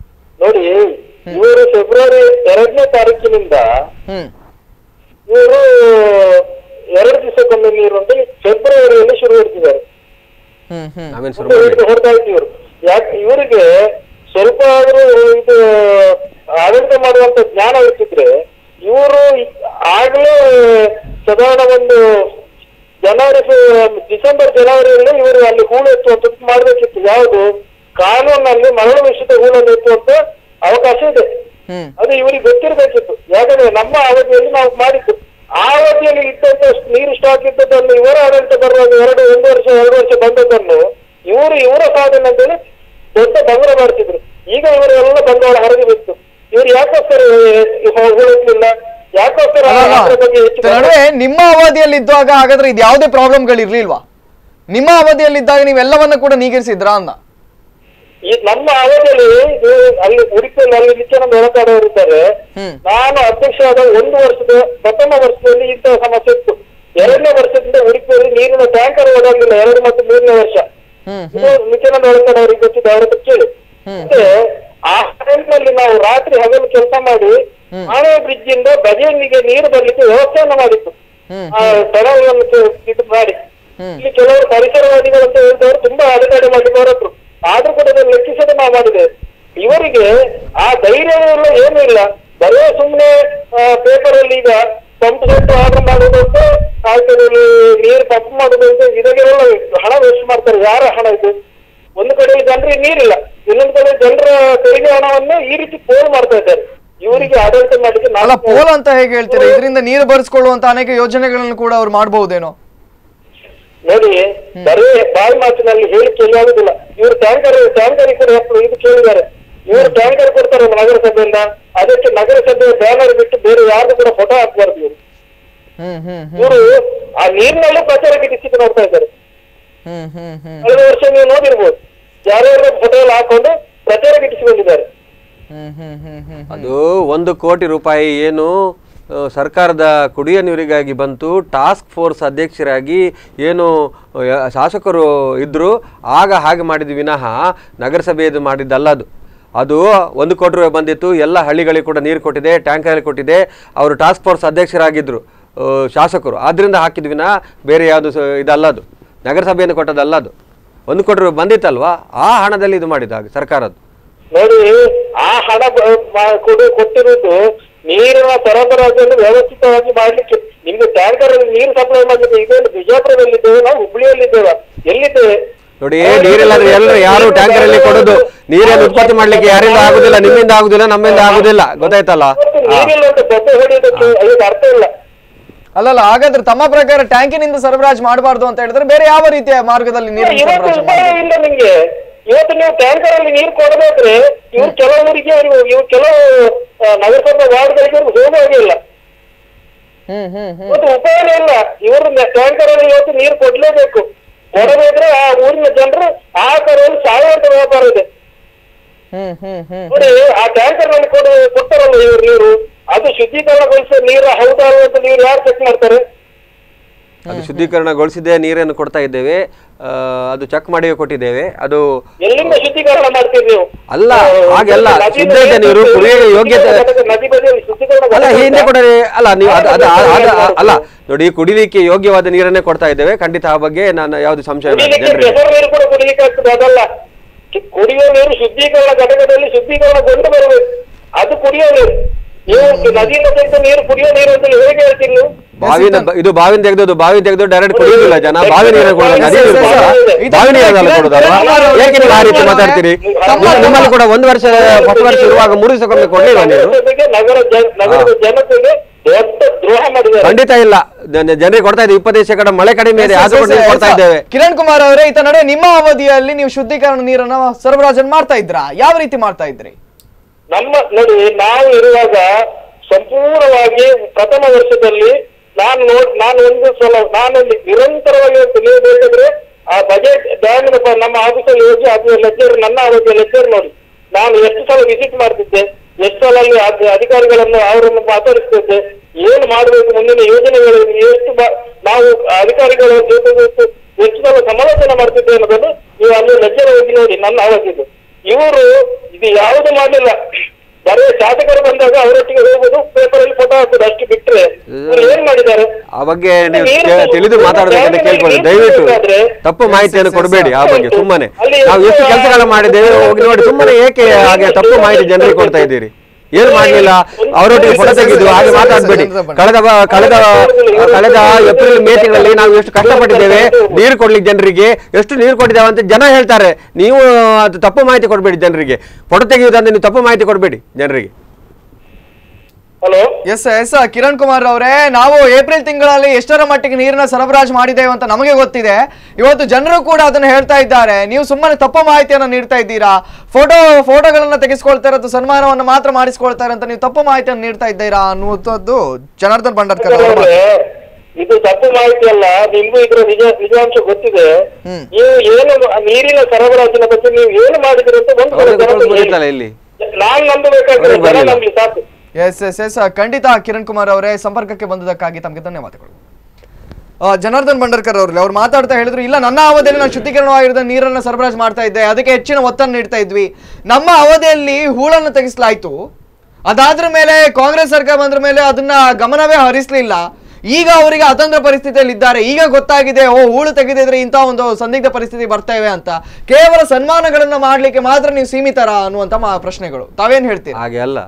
ನೋಡಿ ಇವರು ಫೆಬ್ರವರಿ ಎರಡನೇ ತಾರೀಕಿನಿಂದ ಹ್ಮ್ ಇವರು ಎರಡು ದಿವಸಕ್ಕೊಮ್ಮೆ ನೀರು ಅಂತ ಫೆಬ್ರವರಿಯಲ್ಲಿ ಶುರು ಮಾಡ್ತಿದ್ದಾರೆ ಹ್ಮ್ ಹ್ಮ್ ನಾವೇನು ಶುರು ಮಾಡಿ ಹೊಡ್ತಾ ಇತ್ತು ಇವರು ಯಾಕೆ ಇವರಿಗೆ ಸ್ವಲ್ಪ ಆದ್ರೂ ಇದು ಆಡಳಿತ ಮಾಡುವಂತ ಜ್ಞಾನ ಇರ್ತಿದ್ರೆ ಇವರು ಆಗ್ಲೇ ಸಾಧಾರಣ ಒಂದು ಜನವರಿ ಫೆ- ಡಿಸೆಂಬರ್ ಜನವರಿಯಲ್ಲಿ ಇವರು ಅಲ್ಲಿ ಹೂಳು ಎತ್ತುವಂಥದ್ದು ಮಾಡ್ಬೇಕಿತ್ತು ಯಾವುದು ಕಾನೂನಲ್ಲಿ ಮರಳು ಮಿಶ್ರಿತ ಹೂಳನ್ನು ಎತ್ತುವಂತ ಅವಕಾಶ ಇದೆ ಹ್ಮ್ ಅದು ಇವರಿಗೆ ಗೊತ್ತಿರಬೇಕಿತ್ತು ಯಾಕಂದ್ರೆ ನಮ್ಮ ಅವಧಿಯಲ್ಲಿ ನಾವು ಮಾಡಿದ್ದು ಆ ಅವಧಿಯಲ್ಲಿ ಇದ್ದಂತ ನೀರು ಸ್ಟಾಕ್ ಇದ್ದದ್ದನ್ನು ಇವರ ಆಡಳಿತ ಬರುವಾಗ ಎರಡು ಒಂದು ವರ್ಷ ಎರಡು ವರ್ಷ ಬಂದದ್ದನ್ನು ಇವರು ಇವರ ಸಾಧನೆ ಅಂತೇಳಿ ದೊಡ್ಡ ಬಂಗಾರ ಮಾಡ್ತಿದ್ರು ಈಗ ಇವರೆಲ್ಲ ಬಂಡವಾಳ ಹರಿದು ಬಿತ್ತು ಇವರು ಯಾಕೋಸ್ಕರ ಉಳಿಸ್ಲಿಲ್ಲ ಯಾಕೋಸ್ಕರ ಅಲ್ಲಲ್ಲ. ಅದ್ರ ಬಗ್ಗೆ ಹೆಚ್ಚು ಇದರ ನಡುವೆ ನಿಮ್ಮ ಅವಧಿಯಲ್ಲಿ ಇದ್ದಾಗ ಹಾಗಾದ್ರೆ ಇದು ಯಾವುದೇ ಪ್ರಾಬ್ಲಮ್ಗಳು ಇರ್ಲಿಲ್ವಾ ನಿಮ್ಮ ಅವಧಿಯಲ್ಲಿ ಇದ್ದಾಗ ನೀವೆಲ್ಲವನ್ನ ಕೂಡ ನೀಗಿರಿಸಿದ್ರಾ ಅಂದ ಈ ನಮ್ಮ ಅವಧಿಯಲ್ಲಿ ಇದು ಅಲ್ಲಿ ಉಡುಪಿಯಲ್ಲಿ ಅಲ್ಲಿ ನಿತ್ಯಾನಂದ ಹೊರತಾಡವರು ಇದ್ದಾರೆ ಹ್ಮ್. ನಾನು ಅಧ್ಯಕ್ಷ ಆದ ಒಂದು ವರ್ಷದ ಪ್ರಥಮ ವರ್ಷದಲ್ಲಿ ಇಂತಹ ಸಮಸ್ಯೆ ಇತ್ತು ಎರಡನೇ ವರ್ಷದಿಂದ ಉಡುಪಿಯಲ್ಲಿ ನೀರಿನ ಟ್ಯಾಂಕರ್ ಓಡಾಡಲಿಲ್ಲ ಎರಡು ಮತ್ತು ಮೂರನೇ ವರ್ಷ ಹ್ಮ್ ಇದು ನಿತ್ಯಾನಂದ ಹೊರತಾಡ ಅವರಿಗೆ ಗೊತ್ತಿದೆ ಅವರ ಹತ್ರ ಕೇಳಿ ಮತ್ತೆ ಆ ಟೈಮ್ನಲ್ಲಿ ನಾವು ರಾತ್ರಿ ಹಗಲು ಕೆಲಸ ಮಾಡಿ ಆನೆ ಬ್ರಿಡ್ಜ್ ಇಂದ ಬದಿಯಲ್ಲಿಗೆ ನೀರು ಬರ್ಲಿಕ್ಕೆ ವ್ಯವಸ್ಥೆಯನ್ನು ಮಾಡಿತ್ತು ಹ್ಮ್. ಆ ತಡವನ್ನು ಇದು ಮಾಡಿ ಇಲ್ಲಿ ಕೆಲವರು ಪರಿಸರವಾದಿಗಳು ಅಂತ ಹೇಳಿದವರು ತುಂಬಾ ಅಡೆತಡೆ ಮಾಡ್ಲಿಕ್ಕೆ ಹೊರಟ್ರು ಆದ್ರೂ ಕೂಡ ಅದನ್ನು ಲೆಕ್ಕಿಸದೆ ನಾವು ಮಾಡಿದೆ ಇವರಿಗೆ ಆ ಧೈರ್ಯ ಇಲ್ಲ ಏನೂ ಇಲ್ಲ ಬರೇ ಸುಮ್ಮನೆ ಪೇಪರ್ ಅಲ್ಲಿ ಈಗ ಪಂಪ್ ಸೆಟ್ ಆರ್ಡರ್ ಮಾಡೋದು ಅಂತ ಆಯ್ತು ಇಲ್ಲಿ ನೀರು ಪಂಪ್ ಮಾಡೋದು ಅಂತ ಇದಕ್ಕೆಲ್ಲ ಹಣ ವೇಸ್ಟ್ ಮಾಡ್ತಾರೆ ಯಾರ ಹಣ ಇದು ಒಂದು ಕಡೆ ಜನರಿಗೆ ನೀರಿಲ್ಲ ಇನ್ನೊಂದು ಕಡೆ ಜನರ ತೆರಿಗೆ ಹಣವನ್ನು ಈ ರೀತಿ ಪೋಲ್ ಮಾಡ್ತಾ ಇದ್ದಾರೆ ಇವರಿಗೆ ಆಡಳಿತ ಮಾಡ್ಲಿಕ್ಕೆ ಅಲ್ಲ ನಾಲ್ಕು- ಪೋಲ್ ಅಂತ ಹೇಗೆ ಹೇಳ್ತೀರಾ ಇದರಿಂದ ನೀರು ಬರೆಸ್ಕೊಳ್ಳುವಂತ ಅನೇಕ ಯೋಜನೆಗಳನ್ನು ಕೂಡ ಅವ್ರು ಮಾಡಬಹುದೇನೋ ನೋಡಿ ಬರೀ ಬಾಯಿ ಮಾತಿನಲ್ಲಿ ಹೇಳಿಕೆ ಆಗುದಿಲ್ಲ ಇವರು ಟ್ಯಾಂಕರ್ ಟ್ಯಾಂಕರ್ ಕೂಡ ಎಷ್ಟು ಇದು ಕೇಳಿದ್ದಾರೆ ಇವರು ಟ್ಯಾಂಕರ್ ಕೊಡ್ತಾರೆ ನಗರಸಭೆಯಿಂದ ಅದಕ್ಕೆ ನಗರಸಭೆಯ ಬ್ಯಾನರ್ ಬಿಟ್ಟು ಬೇರೆ ಯಾರ್ದು ಕೂಡ ಫೋಟೋ ಹಾಕ್ಬಾರ್ದು ಇವರು ಹ್ಮ್ ಹ್ಮ್ ಇವರು ಆ ನೀರಿನಲ್ಲೂ ಪ್ರಚಾರ ಗಿಟ್ಟಿಸಿ ನೋಡ್ತಾ ಇದ್ದಾರೆ ಹ್ಮ್ ಹ್ಮ್ ಹ್ಮ್ ಕಳೆದ ವರ್ಷ ನೀವು ನೋಡಿರ್ಬೋದು ಯಾರ್ಯಾರ ಫೋಟೋ ಎಲ್ಲ ಹಾಕೊಂಡು ಪ್ರಚಾರ ಗಿಟ್ಟಿಸಿಕೊಂಡಿದ್ದಾರೆ ಹ್ಮ್ ಹ್ಮ್ ಹ್ಮ್ ಹ್ಮ್ ಅದು ಒಂದು ಕೋಟಿ ರೂಪಾಯಿ ಏನು ಆ, ಸರ್ಕಾರದ ಕುಡಿಯ ನೀರಿಗಾಗಿ ಬಂತು ಟಾಸ್ಕ್ ಫೋರ್ಸ್ ಅಧ್ಯಕ್ಷರಾಗಿ ಏನು ಆ, ಶಾಸಕರು ಇದ್ದರು ಆಗ ಹಾಗೆ ಮಾಡಿದ ವಿನಃ ನಗರಸಭೆಯದು ಮಾಡಿದ್ದಲ್ಲ ಅದು ಅದು ಒಂದು ಕೋಟಿ ರೂಪಾಯಿ ಬಂದಿತ್ತು ಎಲ್ಲ ಹಳ್ಳಿಗಳಿಗೆ ಕೂಡ ನೀರು ಕೊಟ್ಟಿದೆ ಟ್ಯಾಂಕರ್ ಕೊಟ್ಟಿದೆ ಅವರು ಟಾಸ್ಕ್ ಫೋರ್ಸ್ ಅಧ್ಯಕ್ಷರಾಗಿದ್ದರು ಆ, ಶಾಸಕರು ಆದ್ದರಿಂದ ಹಾಕಿದ ವಿನಃ ಬೇರೆ ಯಾವುದು ಸ- ಇದಲ್ಲ ಅದು ನಗರಸಭೆಯನ್ನು ಕೊಟ್ಟದಲ್ಲ ಅದು ಒಂದು ಕೋಟಿ ರೂಪಾಯಿ ಬಂದಿತ್ತಲ್ವಾ ಆ ಹಣದಲ್ಲಿ ಇದು ಮಾಡಿದ್ದು ಹಾಗೆ ಸರ್ಕಾರದ್ದು ನೋಡಿ ಆ ಹಣ ಬ- ಮಾ- ಕೊಡು ಕೊಟ್ಟಿರುವುದು ನೀರಿನ ಸರಬರಾಜನ್ನು ವ್ಯವಸ್ಥಿತವಾಗಿ ಮಾಡ್ಲಿಕ್ಕೆ ನಿಮ್ಗೆ ಟ್ಯಾಂಕರ್ ಅಲ್ಲಿ ನೀರು ಸಪ್ಲೈ ಮಾಡ್ಲಿಕ್ಕೆ ಈಗ ಒಂದು ಬಿಜಾಪುರದಲ್ಲಿದ್ದೇವೆ ನಾವು ಹುಬ್ಳಿಯಲ್ಲಿದ್ದೇವೆ ಎಲ್ಲಿದ್ದೇವೆ ನೋಡಿ ನೀರಿಲ್ಲಾದ್ರೆ ಎಲ್ಲರೂ ಯಾರು ಟ್ಯಾಂಕರ್ ಅಲ್ಲಿ ಕೊಡೋದು ನೀರನ್ನು ಉತ್ಪತ್ತಿ ಮಾಡ್ಲಿಕ್ಕೆ ಯಾರಿಂದ ಆಗುದಿಲ್ಲ ನಿಮ್ಮಿಂದ ಆಗುದಿಲ್ಲ ನಮ್ಮಿಂದ ಆಗುದಿಲ್ಲ ಗೊತ್ತಾಯ್ತಲ್ಲ ಇವತ್ತು ಹಾ. ನೀರಿಲ್ಲ ಅಂತ ಬೊಬ್ಬೆ ಹೊಡೆಯೋದಕ್ಕೆ ಅದಕ್ಕೆ ಅರ್ಥ ಇಲ್ಲ ಅಲ್ಲಲ್ಲ ಹಾಗಾದ್ರೆ ತಮ್ಮ ಪ್ರಕಾರ ಟ್ಯಾಂಕಿನಿಂದ ಸರಬರಾಜು ಮಾಡಬಾರ್ದು ಅಂತ ಹೇಳಿದ್ರೆ ಬೇರೆ ಯಾವ ರೀತಿಯ ಮಾರ್ಗದಲ್ಲಿ ನೀರು ಇವತ್ತು ಸರಬರಾಜು ಉಪಾಯ ಮಾಡ್ಬೋದು? ಇಲ್ಲ ನಿಮ್ಗೆ ಇವತ್ತು ನೀವು ಟ್ಯಾಂಕರ್ ಅಲ್ಲಿ ನೀರು ಕೊಡಬೇಕ್ರೆ ಇವ್ರು ಕೆಲವರಿಗೆ ಇವ್ರು ಕೆಲವು ಆ, ನಗರಸಭಾ ವಾರ್ಡ್ಗಳಿಗೆ ಇವ್ರು ಹೋಗುವಾಗೆ ಇಲ್ಲ ಹ್ಮ್ ಹ್ಮ್ ಹ್ಮ್ ಇವತ್ತು ಉಪಾಯನೇ ಇಲ್ಲ ಇವರು ಟ್ಯಾಂಕರ್ ಅಲ್ಲಿ ಇವತ್ತು ನೀರು ಕೊಡ್ಲೇಬೇಕು ಕೊಡಬೇಕ್ರೆ ಆ ಊರಿನ ಜನರು ಆ ಕಡೆಯಲ್ಲಿ ಸಾಯುವಂತ ವ್ಯಾಪಾರ ಇದೆ ಹ್ಮ್ ಹ್ಮ್ ಹ್ಮ್ ನೋಡಿ ಆ ಟ್ಯಾಂಕರ್ ನಲ್ಲಿ ಕೊಡು ಕೊಡ್ತಾರಲ್ಲ ಇವ್ರು ನೀರು ಅದು ಶುದ್ಧೀಕರಣಗೊಳಿಸೋ ನೀರು ಹೌದಾ ಅಲ್ವಾ ಅಂತ ನೀರು ಯಾರು ಚೆಕ್ ಮಾಡ್ತಾರೆ ಅದು ಶುದ್ಧೀಕರಣಗೊಳಿಸಿದೆ ನೀರನ್ನು ಕೊಡ್ತಾ ಇದ್ದೇವೆ ಆ, ಅದು ಚೆಕ್ ಮಾಡಿ ಕೊಟ್ಟಿದ್ದೇವೆ ಅದು ಎಲ್ಲಿಂದ ಶುದ್ಧೀಕರಣ ಮಾಡ್ತೀರಿ ನೀವು ಅಲ್ಲ, ಆ, ಹಾಗೆಲ್ಲ. ನದಿ ಶುದ್ಧ ಇದೆ ನೀರು, ನದಿ ಕುಡಿಯಲು ಯೋಗ್ಯತೆ- ನದಿ ಬದಿಯಲ್ಲಿ ಶುದ್ಧೀಕರಣ ಅಲ್ಲ ಘಟಕ ಹಿಂದೆ ಉಂಟಾ? ಕೂಡ ಅಲ್ಲ ನೀವು ಅದು ಅದು ಅದು- ಅದು- ಅಲ್ಲ ನೋಡಿ ಕುಡಿಲಿಕ್ಕೆ ಯೋಗ್ಯವಾದ ನೀರನ್ನೇ ಕೊಡ್ತಾ ಇದ್ದೇವೆ ಖಂಡಿತ ಆ ಬಗ್ಗೆ ನಾನು ಯಾವುದು ಸಂಶಯ ಇಲ್ಲ ಕುಡಿಲಿಕ್ಕೆ ಜನರಿಗೆ ಕೆಸರು ನೀರು ಕೂಡ ಕುಡಿಲಿಕ್ಕೆ ಆಗ್ತದೆ ಅದಲ್ಲ ಕಿ- ಕುಡಿಯೋ ನೀರು ಶುದ್ಧೀಕರಣ ಘಟಕದಲ್ಲಿ ಶುದ್ಧೀಕರಣಗೊಂಡು ಬರಬೇಕು ಅದು ಕುಡಿಯೋ ನೀರು ನೀವು ನದಿಯಿಂದ ತೆಗೆದ ನೀರು ಕುಡಿಯೋ ನೀರು ಅಂತ ಹೇಗೆ ಹೇಳ್ತೀರಿ ನೀವು ಬಾವಿನ ಇದು ಬಾವಿನ ತೆಗೆದು ಬಾವಿ ತೆಗೆದು ಡೈರೆಕ್ಟ್ ಕುಡಿಯೋದಿಲ್ಲ ಜನ ಬಾವಿ ನೀರನ್ನು ಕೊಡೋದು ನದಿ ನೀರು ಕೊಡೋದಾ? ಬಾವಿ ನೀರನ್ನೆಲ್ಲ ಕೊಡೋದಲ್ವಾ ಏಕೆ ನೀವು ಆ ರೀತಿ ಮಾತಾಡ್ತೀರಿ ನಿಮ್ಮ- ನಿಮ್ಮಲ್ಲಿ ಕೂಡ ಒಂದು ವರ್ಷ ಹೊಸ ವರ್ಷ ಇರುವಾಗ ಮೂರು ದಿವಸಕ್ಕೊಮ್ಮೆ ಕೊಡ್ಲಿಲ್ಲ ನೀರು ನಗರಸಭೆಗೆ ನಗರ ಜನ- ನಗರದ ಜನತೆಗೆ ದೊಡ್ಡ ದ್ರೋಹ ಮಾಡಿದ್ದಾರೆ ಖಂಡಿತ ಇಲ್ಲ ಜನ- ಜನರಿಗೆ ಕೊಡ್ತಾ ಇದ್ದೀವಿ ಇಪ್ಪತ್ತೈದು ಶೇಕಡ ಮಳೆ ಕಡಿಮೆ ಇದೆ ಆದ್ರೂ ಕೂಡ ನೀರು ಕೊಡ್ತಾ ಇದ್ದೇವೆ ಕಿರಣ್ ಕುಮಾರ್ ಅವರೇ ಈತ ನಡೆ ನಿಮ್ಮ ಅವಧಿಯಲ್ಲಿ ನೀವು ಶುದ್ಧೀಕರಣ ನೀರನ್ನ ಸರಬರಾಜನ್ನು ಮಾಡ್ತಾ ಇದ್ರಾ ಯಾವ ರೀತಿ ಮಾಡ್ತಾ ಇದ್ರಿ ನಮ್ಮ ನೋಡಿ ನಾವು ಇರುವಾಗ ಸಂಪೂರ್ಣವಾಗಿ ಪ್ರಥಮ ವರ್ಷದಲ್ಲಿ ನಾನು ನೋಡ್ ನಾನು ಒಂದು ಸಲ ನಾನು ನಿರಂತರವಾಗಿ ಹೇಳ್ತೀನಿ, ನೀವು ಬೇಕಾದ್ರೆ ಆ ಬಜೆಟ್ ಡ್ಯಾಮಿನ ಪ- ನಮ್ಮ ಆಫೀಸಲ್ಲಿ ಹೋಗಿ ಅದು ಲೆಕ್ಚರ್ ನನ್ನ ಅವಧಿಯ ಲೆಕ್ಚರ್ ನೋಡಿ ನಾನು ಎಷ್ಟು ಸಲ ವಿಸಿಟ್ ಮಾಡ್ತಿದ್ದೆ ಎಷ್ಟು ಸಲ ಅಲ್ಲಿ ಅದ್- ಅಧಿಕಾರಿಗಳನ್ನು ಅವರನ್ನು ಮಾತಾಡಿಸ್ತಿದ್ದೆ ಏನು ಮಾಡಬೇಕು ಮುಂದಿನ ಯೋಜನೆಗಳು ಎಷ್ಟು ಬ- ನಾವು ಅಧಿಕಾರಿಗಳ ಜೊತೆ ಜೊತೆ ಎಷ್ಟು ಸಲ ಸಮಾಲೋಚನೆ ಮಾಡ್ತಿದ್ದೆ ಅನ್ನೋದನ್ನು ನೀವು ಅಲ್ಲಿ ಲೆಕ್ಚರ್ ಹೋಗಿ ನೋಡಿ ನನ್ನ ಅವಧಿದ್ದು ಇವರು ಇದು ಯಾವುದು ಮಾಡಲಿಲ್ಲ ಬರೀ ಶಾಸಕರು ಬಂದಾಗ ಅವರೊಟ್ಟಿಗೆ ಹೋಗುದು ಪೇಪರ್ ಅಲ್ಲಿ ಫೋಟೋ ಹಾಕುದು ಅಷ್ಟು ಬಿಟ್ರೆ ಇವ್ರು ಏನ್ ಮಾಡಿದ್ದಾರೆ ಮಾಡಿದ್ದಾರೆ ಆ ಬಗ್ಗೆ ನೀವು ನೀರು ಕೆ- ತಿಳಿದು ನೀರು ಮಾತಾಡಬೇಕಂತ ನೀರು ಕೇಳ್ಬೋದು ನೀರು ದಯವಿಟ್ಟು ಬೇಕಾದ್ರೆ ತಪ್ಪು ಮಾಹಿತಿಯನ್ನು ಕೊಡಬೇಡಿ ಆ ಬಗ್ಗೆ ಸುಮ್ಮನೆ ಅಲ್ಲಿ ನಾವು ಎಷ್ಟು ಎಷ್ಟು ಕೆಲಸಗಳ ಮಾಡಿದ್ದೇವೆ ಹೋಗಿ ನೋಡಿ ಸುಮ್ಮನೆ ಏಕೆ ಹಾಗೆ ತಪ್ಪು ಮಾಹಿತಿ ಜನರಿಗೆ ಕೊಡ್ತಾ ಇದ್ದೀರಿ ಏನು ಮಾಡಲಿಲ್ಲ ಅವರೊಟ್ಟಿಗೆ ಫೋಟೋ ತೆಗೆದು ಹಾಗೆ ಮಾತಾಡಬೇಡಿ ಕಳೆದ ಬ- ಕಳೆದ ಕಳೆದ ಏಪ್ರಿಲ್ ಮೇ ತಿಂಗಳಲ್ಲಿ ನಾವು ಎಷ್ಟು ಕಷ್ಟಪಟ್ಟಿದ್ದೇವೆ ನೀರು ಕೊಡ್ಲಿಕ್ಕೆ ಜನರಿಗೆ ಎಷ್ಟು ನೀರು ಕೊಟ್ಟಿದ್ದೇವೆ ಅಂತ ಜನ ಹೇಳ್ತಾರೆ ನೀವು ಅದು ತಪ್ಪು ಮಾಹಿತಿ ಕೊಡಬೇಡಿ ಜನರಿಗೆ ಫೋಟೋ ತೆಗೆಯುವುದಂದ್ರೆ ನೀವು ತಪ್ಪು ಮಾಹಿತಿ ಕೊಡಬೇಡಿ ಜನರಿಗೆ hello S S Kiran Kumar ಅವರೇ ನಾವು ಏಪ್ರಿಲ್ ತಿಂಗಳಲ್ಲಿ ಎಷ್ಟರ ಮಟ್ಟಿಗೆ ನೀರನ್ನ ಸರಬರಾಜು ಮಾಡಿದ್ದೇವೆ ಅಂತ ನಮಗೆ ಗೊತ್ತಿದೆ ಇವತ್ತು ಜನರು ಕೂಡ ಅದನ್ನ ಹೇಳ್ತಾ ಇದ್ದಾರೆ ನೀವು ಸುಮ್ಮನೆ ತಪ್ಪು ಮಾಹಿತಿಯನ್ನ ನೀಡ್ತಾ ಇದ್ದೀರಾ ಫೋಟೋ ಫೋಟೋಗಳನ್ನ ತೆಗೆಸ್ಕೊಳ್ತಾರೆ ಅಥವಾ ಸನ್ಮಾನವನ್ನು ಮಾತ್ರ ಮಾಡಿಸ್ಕೊಳ್ತಾರೆ ಅಂತ ನೀವು ತಪ್ಪು ಮಾಹಿತಿಯನ್ನು ನೀಡ್ತಾ ಇದ್ದೀರಾ ಅನ್ನುವಂಥದ್ದು ಜನಾರ್ದನ್ ಭಂಡಾರ್ಕರ್ ಅವರ ಮಾತು. ಇದು ತಪ್ಪು ಮಾಹಿತಿ ಅಲ್ಲ ನಿಮ್ಗೂ ಇದ್ರ ನಿಜ ನಿಜಾಂಶ ಗೊತ್ತಿದೆ ಹ್ಮ್. ನೀವು ಏನು ಆ ನೀರಿನ ಸರಬರಾಜಿನ ಬಗ್ಗೆ ನೀವು ಏನು ಮಾಡಿದಿರಿ ಅಂತ ಒಂದು ಅವ್ರಿಗೆ ಜನ ತೋರ್ಸ್ಬೋದು ಹೇಳಿ. ಇತ್ತಲ್ಲ ಇಲ್ಲಿ ನಾನ್ ನಂಬಬೇಕಾದ್ರೆ ಅವ್ರಿಗೆ ಜನ ಬರ್ಲಿಲ್ಲ. ನಂಬಿ ಸಾಕು ಎಸ್ ಎಸ್ ಎಸ್ ಖಂಡಿತ ಕಿರಣ್ ಕುಮಾರ್ ಅವರೇ ಸಂಪರ್ಕಕ್ಕೆ ಬಂದದಕ್ಕಾಗಿ ತಮಗೆ ಧನ್ಯವಾದಗಳು ಆ, ಜನಾರ್ದನ್ ಭಂಡಾರ್ಕರ್ ಅವ್ರಲ್ಲಿ ಅವ್ರು ಮಾತಾಡ್ತಾ ಹೇಳಿದ್ರು ಇಲ್ಲ ನನ್ನ ಅವಧಿಯಲ್ಲಿ ನಾನು ಶುದ್ಧೀಕರಣವಾಗಿದ್ದ ನೀರನ್ನು ಸರಬರಾಜು ಮಾಡ್ತಾ ಇದ್ದೆ ಅದಕ್ಕೆ ಹೆಚ್ಚಿನ ಒತ್ತನ್ನು ನೀಡ್ತಾ ಇದ್ವಿ ನಮ್ಮ ಅವಧಿಯಲ್ಲಿ ಹೂಳನ್ನು ತೆಗೆಸಲಾಯ್ತು ಅದಾದ್ರ ಮೇಲೆ ಕಾಂಗ್ರೆಸ್ ಸರ್ಕಾರ ಬಂದ್ರ ಮೇಲೆ ಅದನ್ನ ಗಮನವೇ ಹರಿಸ್ಲಿಲ್ಲ ಈಗ ಅವರಿಗೆ ಅತಂತ್ರ ಪರಿಸ್ಥಿತಿಯಲ್ಲಿ ಇದ್ದಾರೆ ಈಗ ಗೊತ್ತಾಗಿದೆ ಓ ಹೂಳು ತೆಗೆದಿದ್ರೆ ಇಂಥ ಒಂದು ಸಂದಿಗ್ಧ ಪರಿಸ್ಥಿತಿ ಬರ್ತೇವೆ ಅಂತ ಕೇವಲ ಸನ್ಮಾನಗಳನ್ನ ಮಾಡ್ಲಿಕ್ಕೆ ಮಾತ್ರ ನೀವು ಸೀಮಿತರ ಅನ್ನುವಂತ ಮಾ- ಪ್ರಶ್ನೆಗಳು ತಾವೇನ್ ಹೇಳ್ತೀರಿ ಹಾಗೆ ಅಲ್ಲ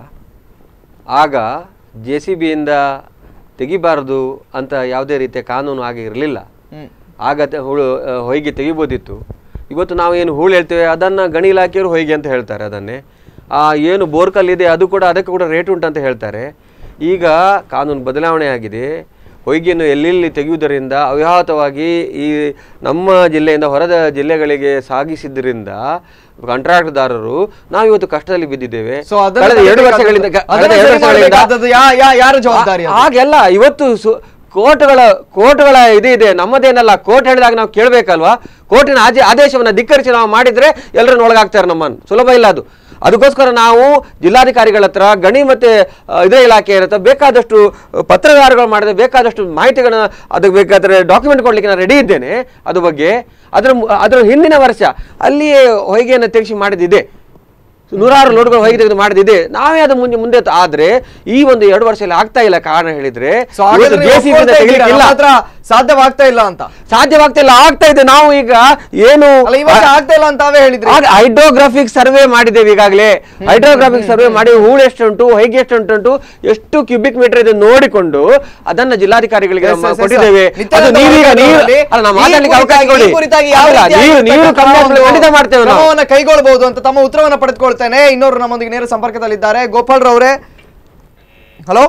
ಆಗ ಜೆ ಸಿ ಬಿಯಿಂದ ತೆಗಿಬಾರದು ಅಂತ ಯಾವುದೇ ರೀತಿಯ ಕಾನೂನು ಆಗ ಇರಲಿಲ್ಲ ಹ್ಮ್ ಆಗ ತೆ- ಹುಳು ಆ, ಹೊಯ್ಗೆ ತೆಗಿಬೋದಿತ್ತು ಇವತ್ತು ನಾವು ಏನು ಹೂಳು ಹೇಳ್ತೇವೆ ಅದನ್ನು ಗಣಿ ಇಲಾಖೆಯವರು ಹೊಯ್ಗೆ ಅಂತ ಹೇಳ್ತಾರೆ ಅದನ್ನೇ ಆ, ಏನು ಬೋರ್ಕಲ್ ಇದೆ ಅದು ಕೂಡ ಅದಕ್ಕೆ ಕೂಡ ರೇಟ್ ಉಂಟು ಅಂತ ಹೇಳ್ತಾರೆ ಈಗ ಕಾನೂನು ಬದಲಾವಣೆ ಆಗಿದೆ ಹೊಯ್ಗೆಯನ್ನು ಎಲ್ಲೆಲ್ಲಿ ತೆಗೆಯುವುದರಿಂದ ಅವ್ಯಾಹತವಾಗಿ ಈ ನಮ್ಮ ಜಿಲ್ಲೆಯಿಂದ ಹೊರದ ಜಿಲ್ಲೆಗಳಿಗೆ ಸಾಗಿಸಿದ್ರಿಂದ ಕಾಂಟ್ರಾಕ್ಟ್ದಾರರು ನಾವು ಇವತ್ತು ಕಷ್ಟದಲ್ಲಿ ಬಿದ್ದಿದ್ದೇವೆ ಸೊ ಅದನ್ನ ಕಳೆದ ಎರಡು ತಡೆಗಟ್ಟಬೇಕು. ವರ್ಷಗಳಿಂದ ಅದನ್ನ ಕಳೆದ ಎರಡು ಸರಿ ವರ್ಷಗಳಿಂದ ಮಾಡ್ಬೇಕಾದದ್ದು ಯಾ- ಯಾ- ಯಾರ ಜವಾಬ್ದಾರಿ ಅದು? ಆ- ಹಾಗೆಲ್ಲ ಇವತ್ತು ಸು ಕೋರ್ಟ್ಗಳ ಕೋರ್ಟ್ಗಳ ಇದು ಇದೆ ನಮ್ಮದೇನಲ್ಲ ಕೋರ್ಟ್ ಹೇಳಿದಾಗ ನಾವು ಕೇಳಬೇಕಲ್ವಾ ಕೋರ್ಟಿನ ಆಜೆ ಆದೇಶವನ್ನು ಧಿಕ್ಕರಿಸಿ ನಾವು ಮಾಡಿದ್ರೆ ಎಲ್ಲರನ್ನು ಒಳಗಾಗ್ತಾರೆ ನಮ್ಮನ್ನು ಸುಲಭ ಇಲ್ಲ ಅದು ಅದಕ್ಕೋಸ್ಕರ ನಾವು ಜಿಲ್ಲಾಧಿಕಾರಿಗಳ ಹತ್ರ ಗಣಿ ಮತ್ತು ಇದೇ ಇಲಾಖೆ ಹತ್ರ ಬೇಕಾದಷ್ಟು ಪತ್ರವ್ಯವಹಾರಗಳು ಮಾಡಿದ್ರೆ ಬೇಕಾದಷ್ಟು ಮಾಹಿತಿಗಳನ್ನ ಅದಕ್ಕೆ ಬೇಕಾದರೆ ಡಾಕ್ಯುಮೆಂಟ್ ಕೊಡಲಿಕ್ಕೆ ನಾನು ರೆಡಿ ಇದ್ದೇನೆ ಅದ್ರ ಬಗ್ಗೆ ಅದರ ಮು- ಅದರ ಹಿಂದಿನ ವರ್ಷ ಅಲ್ಲಿಯೇ ಹೊಯ್ಗೆಯನ್ನು ತೆಗೆಸಿ ಮಾಡಿದ್ದಿದೆ ನೂರಾರು ಲೋಡ್ಗಳು ಹೊಯ್ಗೆ ತೆಗೆದು ಮಾಡಿದಿದೆ ನಾವೇ ಅದು ಮುಂದೆ ಮುಂದೆ ತ- ಆದ್ರೆ ಈ ಒಂದು ಎರಡು ವರ್ಷದಲ್ಲಿ ಆಗ್ತಾ ಇಲ್ಲ ಕಾರಣ ಹೇಳಿದ್ರೆ ಸೊ ಹಾಗಾದ್ರೆ ಇವತ್ತು ನೀವು JCB ಯಿಂದ ಒಪ್ಕೊಳ್ತಾ ಇದ್ದೀರಾ? ತೆಗಿಲಿಕ್ಕಿಲ್ಲ. ನಮ್ಮ ಹತ್ರ ಸಾಧ್ಯವಾಗ್ತಾ ಇಲ್ಲ ಅಂತ ಸಾಧ್ಯವಾಗ್ತಾ ಇಲ್ಲ ಆಗ್ತಾ ಇದೆ ನಾವು ಈಗ ಏನು ಅಲ್ಲ ಇವಾಗ ಆಗ್ತಾ ಇಲ್ಲ ಅಂತ ತಾವೇ ಹೇಳಿದ್ರಿ ಹೈಡ್ರೋಗ್ರಾಫಿಕ್ ಸರ್ವೆ ಮಾಡಿದ್ದೇವೆ ಈಗಾಗಲೇ ಹೈಡ್ರೋಗ್ರಾಫಿಕ್ ಸರ್ವೆ ಮಾಡಿ ಹೂಳು ಎಷ್ಟು ಉಂಟು ಹೊಯ್ಗೆ ಎಷ್ಟು ಉಂಟು ಎಷ್ಟು ಕ್ಯೂಬಿಕ್ ಮೀಟರ್ ಇದೆ ನೋಡಿಕೊಂಡು ಅದನ್ನ ಜಿಲ್ಲಾಧಿಕಾರಿಗಳಿಗೆ Yes, ನಮ್ಮ yes, yes, ಕೊಟ್ಟಿದ್ದೇವೆ sir. ನಿತ್ಯಾನಂದ ಅದು ನೀವೀಗ ನೀರು ಅವರಲ್ಲಿ ಅಲ್ಲ ನಾವು ಈ ಮಾತಾಡ್ಲಿಕ್ಕೆ ಅವಕಾಶ ಕುರಿತಾಗಿ- ಕೊಡಿ ಈ ಕುರಿತಾಗಿ ಯಾವ ಅಲ್ಲ, ರೀತಿಯಾಗಿ ನೀರು ನೀರು ಇರ್ತಕ್ಕಂಥ ಕಮ್ಮಿ ಒಂದು ಖಂಡಿತ ಮಾಡ್ತೇವೆ ನಾವು ಕ್ರಮವನ್ನ ಕೈಗೊಳ್ಳಬಹುದು ಅಂತ ತಮ್ಮ ಉತ್ತರವನ್ನ ಪಡೆದುಕೊಳ್ತೇನೆ ಇನ್ನೋರು ನಮ್ಮೊಂದಿಗೆ ನೇರ ಸಂಪರ್ಕದಲ್ಲಿದ್ದಾರೆ ಗೋಪಾಲ್ ರವರೇ ಹಲೋ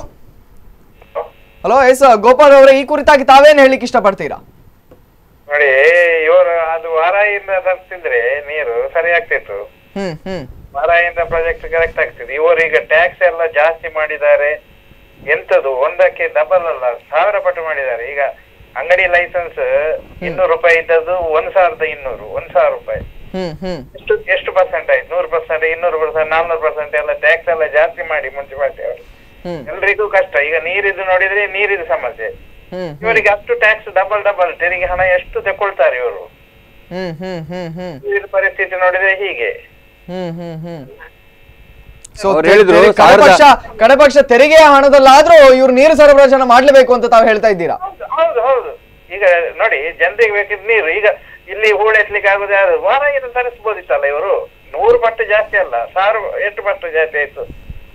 ಹಲೋ ಎಸ್ ಗೋಪಾಲ್ ಅವರೇ ಈ ಕುರಿತಾಗಿ ತಾವೇನ್ ಹೇಳಿಕ್ ಇಷ್ಟಪಡ್ತೀರಾ ನೋಡಿ ಇವರು ಅದು ವಾರಾಯಿಂದ ತರ್ತಿದ್ರೆ ನೀರು ಸರಿ ಆಗ್ತಿತ್ತು ಹ್ಮ್ ಹ್ಮ್ ವಾರಾಯಿಂದ ಪ್ರಾಜೆಕ್ಟ್ ಕರೆಕ್ಟ್ ಆಗ್ತಿದೆ ಇವರು ಈಗ ಟ್ಯಾಕ್ಸ್ ಎಲ್ಲ ಜಾಸ್ತಿ ಮಾಡಿದ್ದಾರೆ ಎಂತದು ಒಂದಕ್ಕೆ ಡಬಲ್ ಅಲ್ಲ ಸಾವಿರ ಪಟ್ಟು ಮಾಡಿದ್ದಾರೆ ಈಗ ಅಂಗಡಿ ಲೈಸೆನ್ಸ್ ಇನ್ನೂರು ರೂಪಾಯಿ ಇದ್ದದ್ದು ಒಂದ್ ಸಾವಿರದ ಇನ್ನೂರು ಒಂದ್ ಸಾವಿರ ರೂಪಾಯಿ ಹ್ಮ್ ಹ್ಮ್ ಎಷ್ಟು ಎಷ್ಟು ಪರ್ಸೆಂಟ್ ಆಯ್ತು ನೂರು ಪರ್ಸೆಂಟ್ ಇನ್ನೂರು ಪರ್ಸೆಂಟ್ ನಾನ್ನೂರು ಪರ್ಸೆಂಟ್ ಎಲ್ಲ ಟ್ಯಾಕ್ಸ್ ಎಲ್ಲ ಜಾಸ್ತಿ ಮಾಡಿ ಮುನ್ಸಿಪಾಲಿಟಿ ಅವರು ಹ್ಮ್ ಎಲ್ರಿಗೂ ಕಷ್ಟ ಈಗ ನೀರಿದು ನೋಡಿದ್ರೆ ನೀರಿದು ಸಮಸ್ಯೆ ಹ್ಮ್ ಇವರಿಗೆ ಅಷ್ಟು ಟ್ಯಾಕ್ಸ್ ಡಬಲ್ ಡಬಲ್ ತೆರಿಗೆ ಹಣ ಎಷ್ಟು ತಗೊಳ್ತಾರೆ ಇವರು ಹ್ಮ್ ಹ್ಮ್ ಹ್ಮ್ ಹ್ಮ್ ನೀರಿನ ಪರಿಸ್ಥಿತಿ ನೋಡಿದ್ರೆ ಹೀಗೆ ಹ್ಮ್ ಹ್ಮ್ ಹ್ಮ್ ಸೊ ಅವ್ರು ಹೇಳಿದ್ರು ಸಾವಿರದ- ಕಡೆಪಕ್ಷ ಕಡೆಪಕ್ಷ ತೆರಿಗೆಯ ಹಣದಲ್ಲಾದ್ರೂ ಇವ್ರು ನೀರು ಸರಬರಾಜನ್ನ ಮಾಡ್ಲೇಬೇಕು ಅಂತ ತಾವು ಹೇಳ್ತಾ ಇದ್ದೀರಾ ಹೌದು ಹೌದು ಹೌದು ಈಗ ನೋಡಿ ಜನರಿಗೆ ಬೇಕಿದ್ ನೀರು ಈಗ ಇಲ್ಲಿ ಹೂಳು ಎತ್ಲಿಕ್ಕೆ ಆಗುದು ಯಾರು ವಾರ ಇದು ತರಿಸ್ಬೋದಿತ್ತಲ್ಲ ಇವರು ನೂರು ಪಟ್ಟು ಜಾಸ್ತಿ ಅಲ್ಲ ಸಾವಿರ ಎಷ್ಟು ಪಟ್ಟು ಜಾಸ್ತಿ ಆಯ್ತು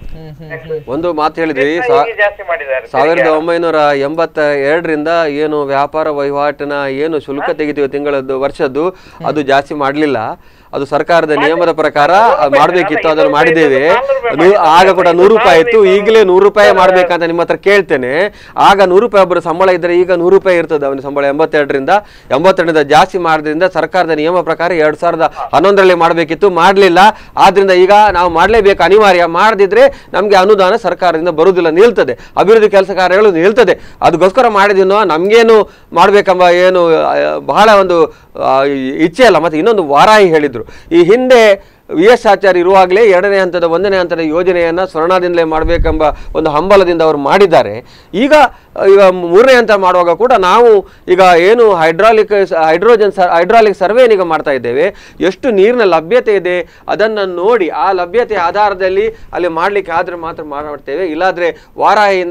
ಒಂದು ಮಾತು ಹೇಳಿದ್ರಿ ಇದನ್ನ ಸಾ- ಹೀಗೆ ಜಾಸ್ತಿ ಮಾಡಿದ್ದಾರೆ ಸಾವಿರದ ತೆರಿಗೆ. ಒಂಬೈನೂರ ಎಂಬತ್ತ ಎರಡರಿಂದ ಏನು ವ್ಯಾಪಾರ ವಹಿವಾಟಿನ ಏನು ಶುಲ್ಕ ತೆಗಿತೀವಿ ತಿಂಗಳದ್ದು ವರ್ಷದ್ದು ಅದು ಜಾಸ್ತಿ ಮಾಡಲಿಲ್ಲ ಅದು ಸರ್ಕಾರದ ನಿಯಮದ ಪ್ರಕಾರ ಅದ್ ಮಾಡ್ಬೇಕಿತ್ತು ಅದನ್ನು ಮಾಡಿದ್ದೇವೆ ನೂ- ಆಗ ಕೂಡ ನೂರು ರೂಪಾಯಿ ಇತ್ತು ಈಗಲೇ ನೂರು ರೂಪಾಯಿ ಮಾಡ್ಬೇಕಂತ ನಿಮ್ಮ ಹತ್ರ ಕೇಳ್ತೇನೆ ಆಗ ನೂರು ರೂಪಾಯಿ ಒಬ್ಬರು ಸಂಬಳ ಇದ್ದರೆ ಈಗ ನೂರು ರೂಪಾಯಿ ಇರ್ತದೆ ಅವನ ಸಂಬಳ ಎಂಬತ್ತೆರಡರಿಂದ ಎಂಬತ್ತೆರಡರಿಂದ ಜಾಸ್ತಿ ಮಾಡೋದ್ರಿಂದ ಸರ್ಕಾರದ ನಿಯಮ ಪ್ರಕಾರ ಎರಡ್ ಸಾವಿರದ ಹನ್ನೊಂದರಲ್ಲಿ ಮಾಡಬೇಕಿತ್ತು ಮಾಡಲಿಲ್ಲ ಆದ್ರಿಂದ ಈಗ ನಾವು ಮಾಡಲೇಬೇಕು ಅನಿವಾರ್ಯ ಮಾಡದಿದ್ರೆ ನಮಗೆ ಅನುದಾನ ಸರ್ಕಾರದಿಂದ ಬರುವುದಿಲ್ಲ ನಿಲ್ತದೆ ಅಭಿವೃದ್ಧಿ ಕೆಲಸ ಕಾರ್ಯಗಳು ನಿಲ್ತದೆ ಅದಕ್ಕೋಸ್ಕರ ಮಾಡಿದಿನೋ ನಮಗೇನು ಮಾಡಬೇಕೆಂಬ ಏನು ಆ, ಬಹಳ ಒಂದು ಆ, ಇಚ್ಛೆ ಅಲ್ಲ ಮತ್ತು ಇನ್ನೊಂದು ವಾರಾಯಿ ಹೇಳಿದರು ಈ ಹಿಂದೆ ವಿ ಎಸ್ ಆಚಾರ್ಯ ಇರುವಾಗಲೇ ಎರಡನೇ ಹಂತದ ಒಂದನೇ ಹಂತದ ಯೋಜನೆಯನ್ನು ಸ್ವರ್ಣದಿಂದಲೇ ಮಾಡಬೇಕೆಂಬ ಒಂದು ಹಂಬಲದಿಂದ ಅವರು ಮಾಡಿದ್ದಾರೆ ಈಗ ಈಗ ಮೂರನೇ ಹಂತ ಮಾಡುವಾಗ ಕೂಡ ನಾವು ಈಗ ಏನು ಹೈಡ್ರಾಲಿಕ್ ಹೈಡ್ರೋಜನ್ ಸರ್ ಹೈಡ್ರಾಲಿಕ್ ಸರ್ವೇನ್ ಈಗ ಮಾಡ್ತಾ ಇದ್ದೇವೆ ಎಷ್ಟು ನೀರಿನ ಲಭ್ಯತೆ ಇದೆ ಅದನ್ನು ನೋಡಿ ಆ ಲಭ್ಯತೆ ಆಧಾರದಲ್ಲಿ ಅಲ್ಲಿ ಮಾಡಲಿಕ್ಕೆ ಆದರೆ ಮಾತ್ರ ಮಾಡ್ತೇವೆ ಇಲ್ಲಾದರೆ ವಾರಾಹಿಯಿಂದ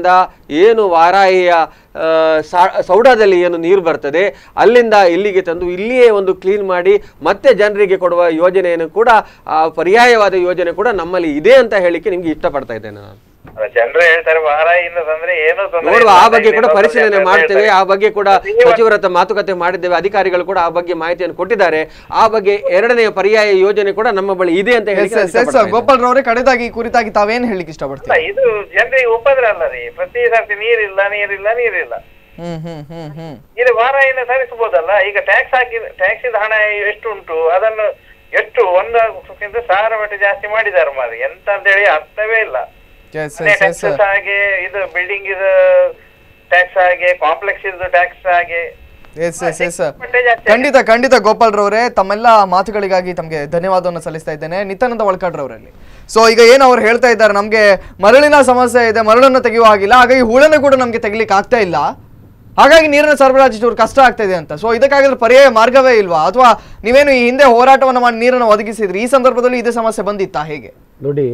ಏನು ವಾರಾಯಿಯ ಆ, ಸಾ- ಸೌಡದಲ್ಲಿ ಏನು ನೀರು ಬರ್ತದೆ ಅಲ್ಲಿಂದ ಇಲ್ಲಿಗೆ ತಂದು ಇಲ್ಲಿಯೇ ಒಂದು ಕ್ಲೀನ್ ಮಾಡಿ ಮತ್ತೆ ಜನರಿಗೆ ಕೊಡುವ ಯೋಜನೆಯನ್ನು ಕೂಡ ಆ ಪರ್ಯಾಯವಾದ ಯೋಜನೆ ಕೂಡ ನಮ್ಮಲ್ಲಿ ಇದೆ ಅಂತ ಹೇಳಿಕ್ಕೆ ನಿಮ್ಗೆ ಇಷ್ಟಪಡ್ತಾ ಇದ್ದೇನೆ ನಾನು ಜನರು ಹೇಳ್ತಾರೆ ವಾರಾಯಿಂದ ತಂದ್ರೆ ಏನೋ ತೊಂದ್ರೆ ನೋಡುವ ಇಲ್ಲ ಆ ಅಂತ ಬಗ್ಗೆ ಕೂಡ ಇನ್ನೊಂದು ಪರಿಶೀಲನೆ ಜನರು ಮಾಡ್ತೇವೆ ಹೇಳ್ತಾರೆ. ಆ ಬಗ್ಗೆ ಕೂಡ ನೀವು- ಸಚಿವರ ಹತ್ರ ಮಾತುಕತೆ ಮಾಡಿದ್ದೇವೆ ಅಧಿಕಾರಿಗಳು ಕೂಡ ಆ ಬಗ್ಗೆ ಮಾಹಿತಿಯನ್ನು ಕೊಟ್ಟಿದ್ದಾರೆ ಆ ಬಗ್ಗೆ ಎರಡನೆಯ ಪರ್ಯಾಯ ಯೋಜನೆ ಕೂಡ ನಮ್ಮ ಬಳಿ ಇದೆ ಅಂತ ಹೇಳಿ ಎಸ್ ಎಸ್ ಎಸ್ ಗೋಪಾಲ್ ರವರೇ ಕಡೆದಾಗಿ ಈ ಕುರಿತಾಗಿ ತಾವೇನ್ ಹೇಳಿಕ್ ಇಲ್ಲ, ಇಷ್ಟಪಡ್ತೀರಾ ಇದು ಜನರಿಗೆ ಉಪದ್ರ ಅಲ್ಲ ರೀ ಪ್ರತಿ ಸರ್ತಿ ನೀರಿಲ್ಲ ನೀರಿಲ್ಲ ನೀರಿಲ್ಲ ಹ್ಮ್ ಹ್ಮ್ ಹ್ಮ್ ಹ್ಮ್ ಇದು ವಾರಾಯಿಂದ ಸರಿಸಬಹುದಲ್ಲ ಈಗ ಟ್ಯಾಕ್ಸ್ ಹಾಕಿ ಟ್ಯಾಕ್ಸ್ ಹಣ ಎಷ್ಟು ಉಂಟು ಅದನ್ನು ಎಷ್ಟು ಒಂದಕ್ಕಿಂತ ಸಾವಿರ ಮಟ್ಟ ಜಾಸ್ತಿ ಮಾಡಿದ್ದಾರೆ ಮಾರಿ ಎಂತ ಅಂತ ಹೇಳಿ ಅರ್ಥವೇ ಇಲ್ಲ ಎಸ್ ಎಸ್ ಎಸ್ ಟ್ಯಾಕ್ಸಸ್ ಹಾಗೆ ಇದು ಬಿಲ್ಡಿಂಗ್ ಇದು ಟ್ಯಾಕ್ಸ್ ಹಾಗೆ ಕಾಂಪ್ಲೆಕ್ಸ್ ಇದು ಟ್ಯಾಕ್ಸ್ ಹಾಗೆ ಎಸ್ ಎಸ್ ಎಸ್ ಮಟ್ಟೆ ಜಾಸ್ತಿ ಖಂಡಿತ ಖಂಡಿತ ಗೋಪಾಲ್ ರವರೇ ತಮ್ಮೆಲ್ಲ ಮಾತುಗಳಿಗಾಗಿ ತಮಗೆ ಧನ್ಯವಾದವನ್ನು ಸಲ್ಲಿಸ್ತಾ ಇದ್ದೇನೆ ನಿತ್ಯಾನಂದ ಒಳಕಾಡ್ರವರಲ್ಲಿ ಸೊ ಈಗ ಏನು ಅವ್ರು ಹೇಳ್ತಾ ಇದ್ದಾರೆ ನಮಗೆ ಮರಳಿನ ಸಮಸ್ಯೆ ಇದೆ ಮರಳನ್ನು ತೆಗೆಯುವ ಹಾಗಿಲ್ಲ ಹಾಗಾಗಿ ಹೂಳನ್ನು ಕೂಡ ನಮಗೆ ತೆಗಿಲಿಕ್ಕೆ ಆಗ್ತಾ ಇಲ್ಲ ಹಾಗಾಗಿ ನೀರಿನ ಸರಬರಾಜು ಚೂರು ಕಷ್ಟ ಆಗ್ತಾ ಇದೆ ಅಂತ ಸೊ ಇದಕ್ಕಾಗಿದ್ರೆ ಪರ್ಯಾಯ ಮಾರ್ಗವೇ ಇಲ್ವಾ ಅಥವಾ ನೀವೇನು ಈ ಹಿಂದೆ ಹೋರಾಟವನ್ನು ಮಾಡಿ ನೀರನ್ನು ಒದಗಿಸಿದ್ರಿ ಈ ಸಂದರ್ಭದಲ್ಲಿ ಇದೇ ಸಮಸ್ಯೆ ಬಂದಿತ್ತಾ ಹೇಗೆ ನೋಡಿ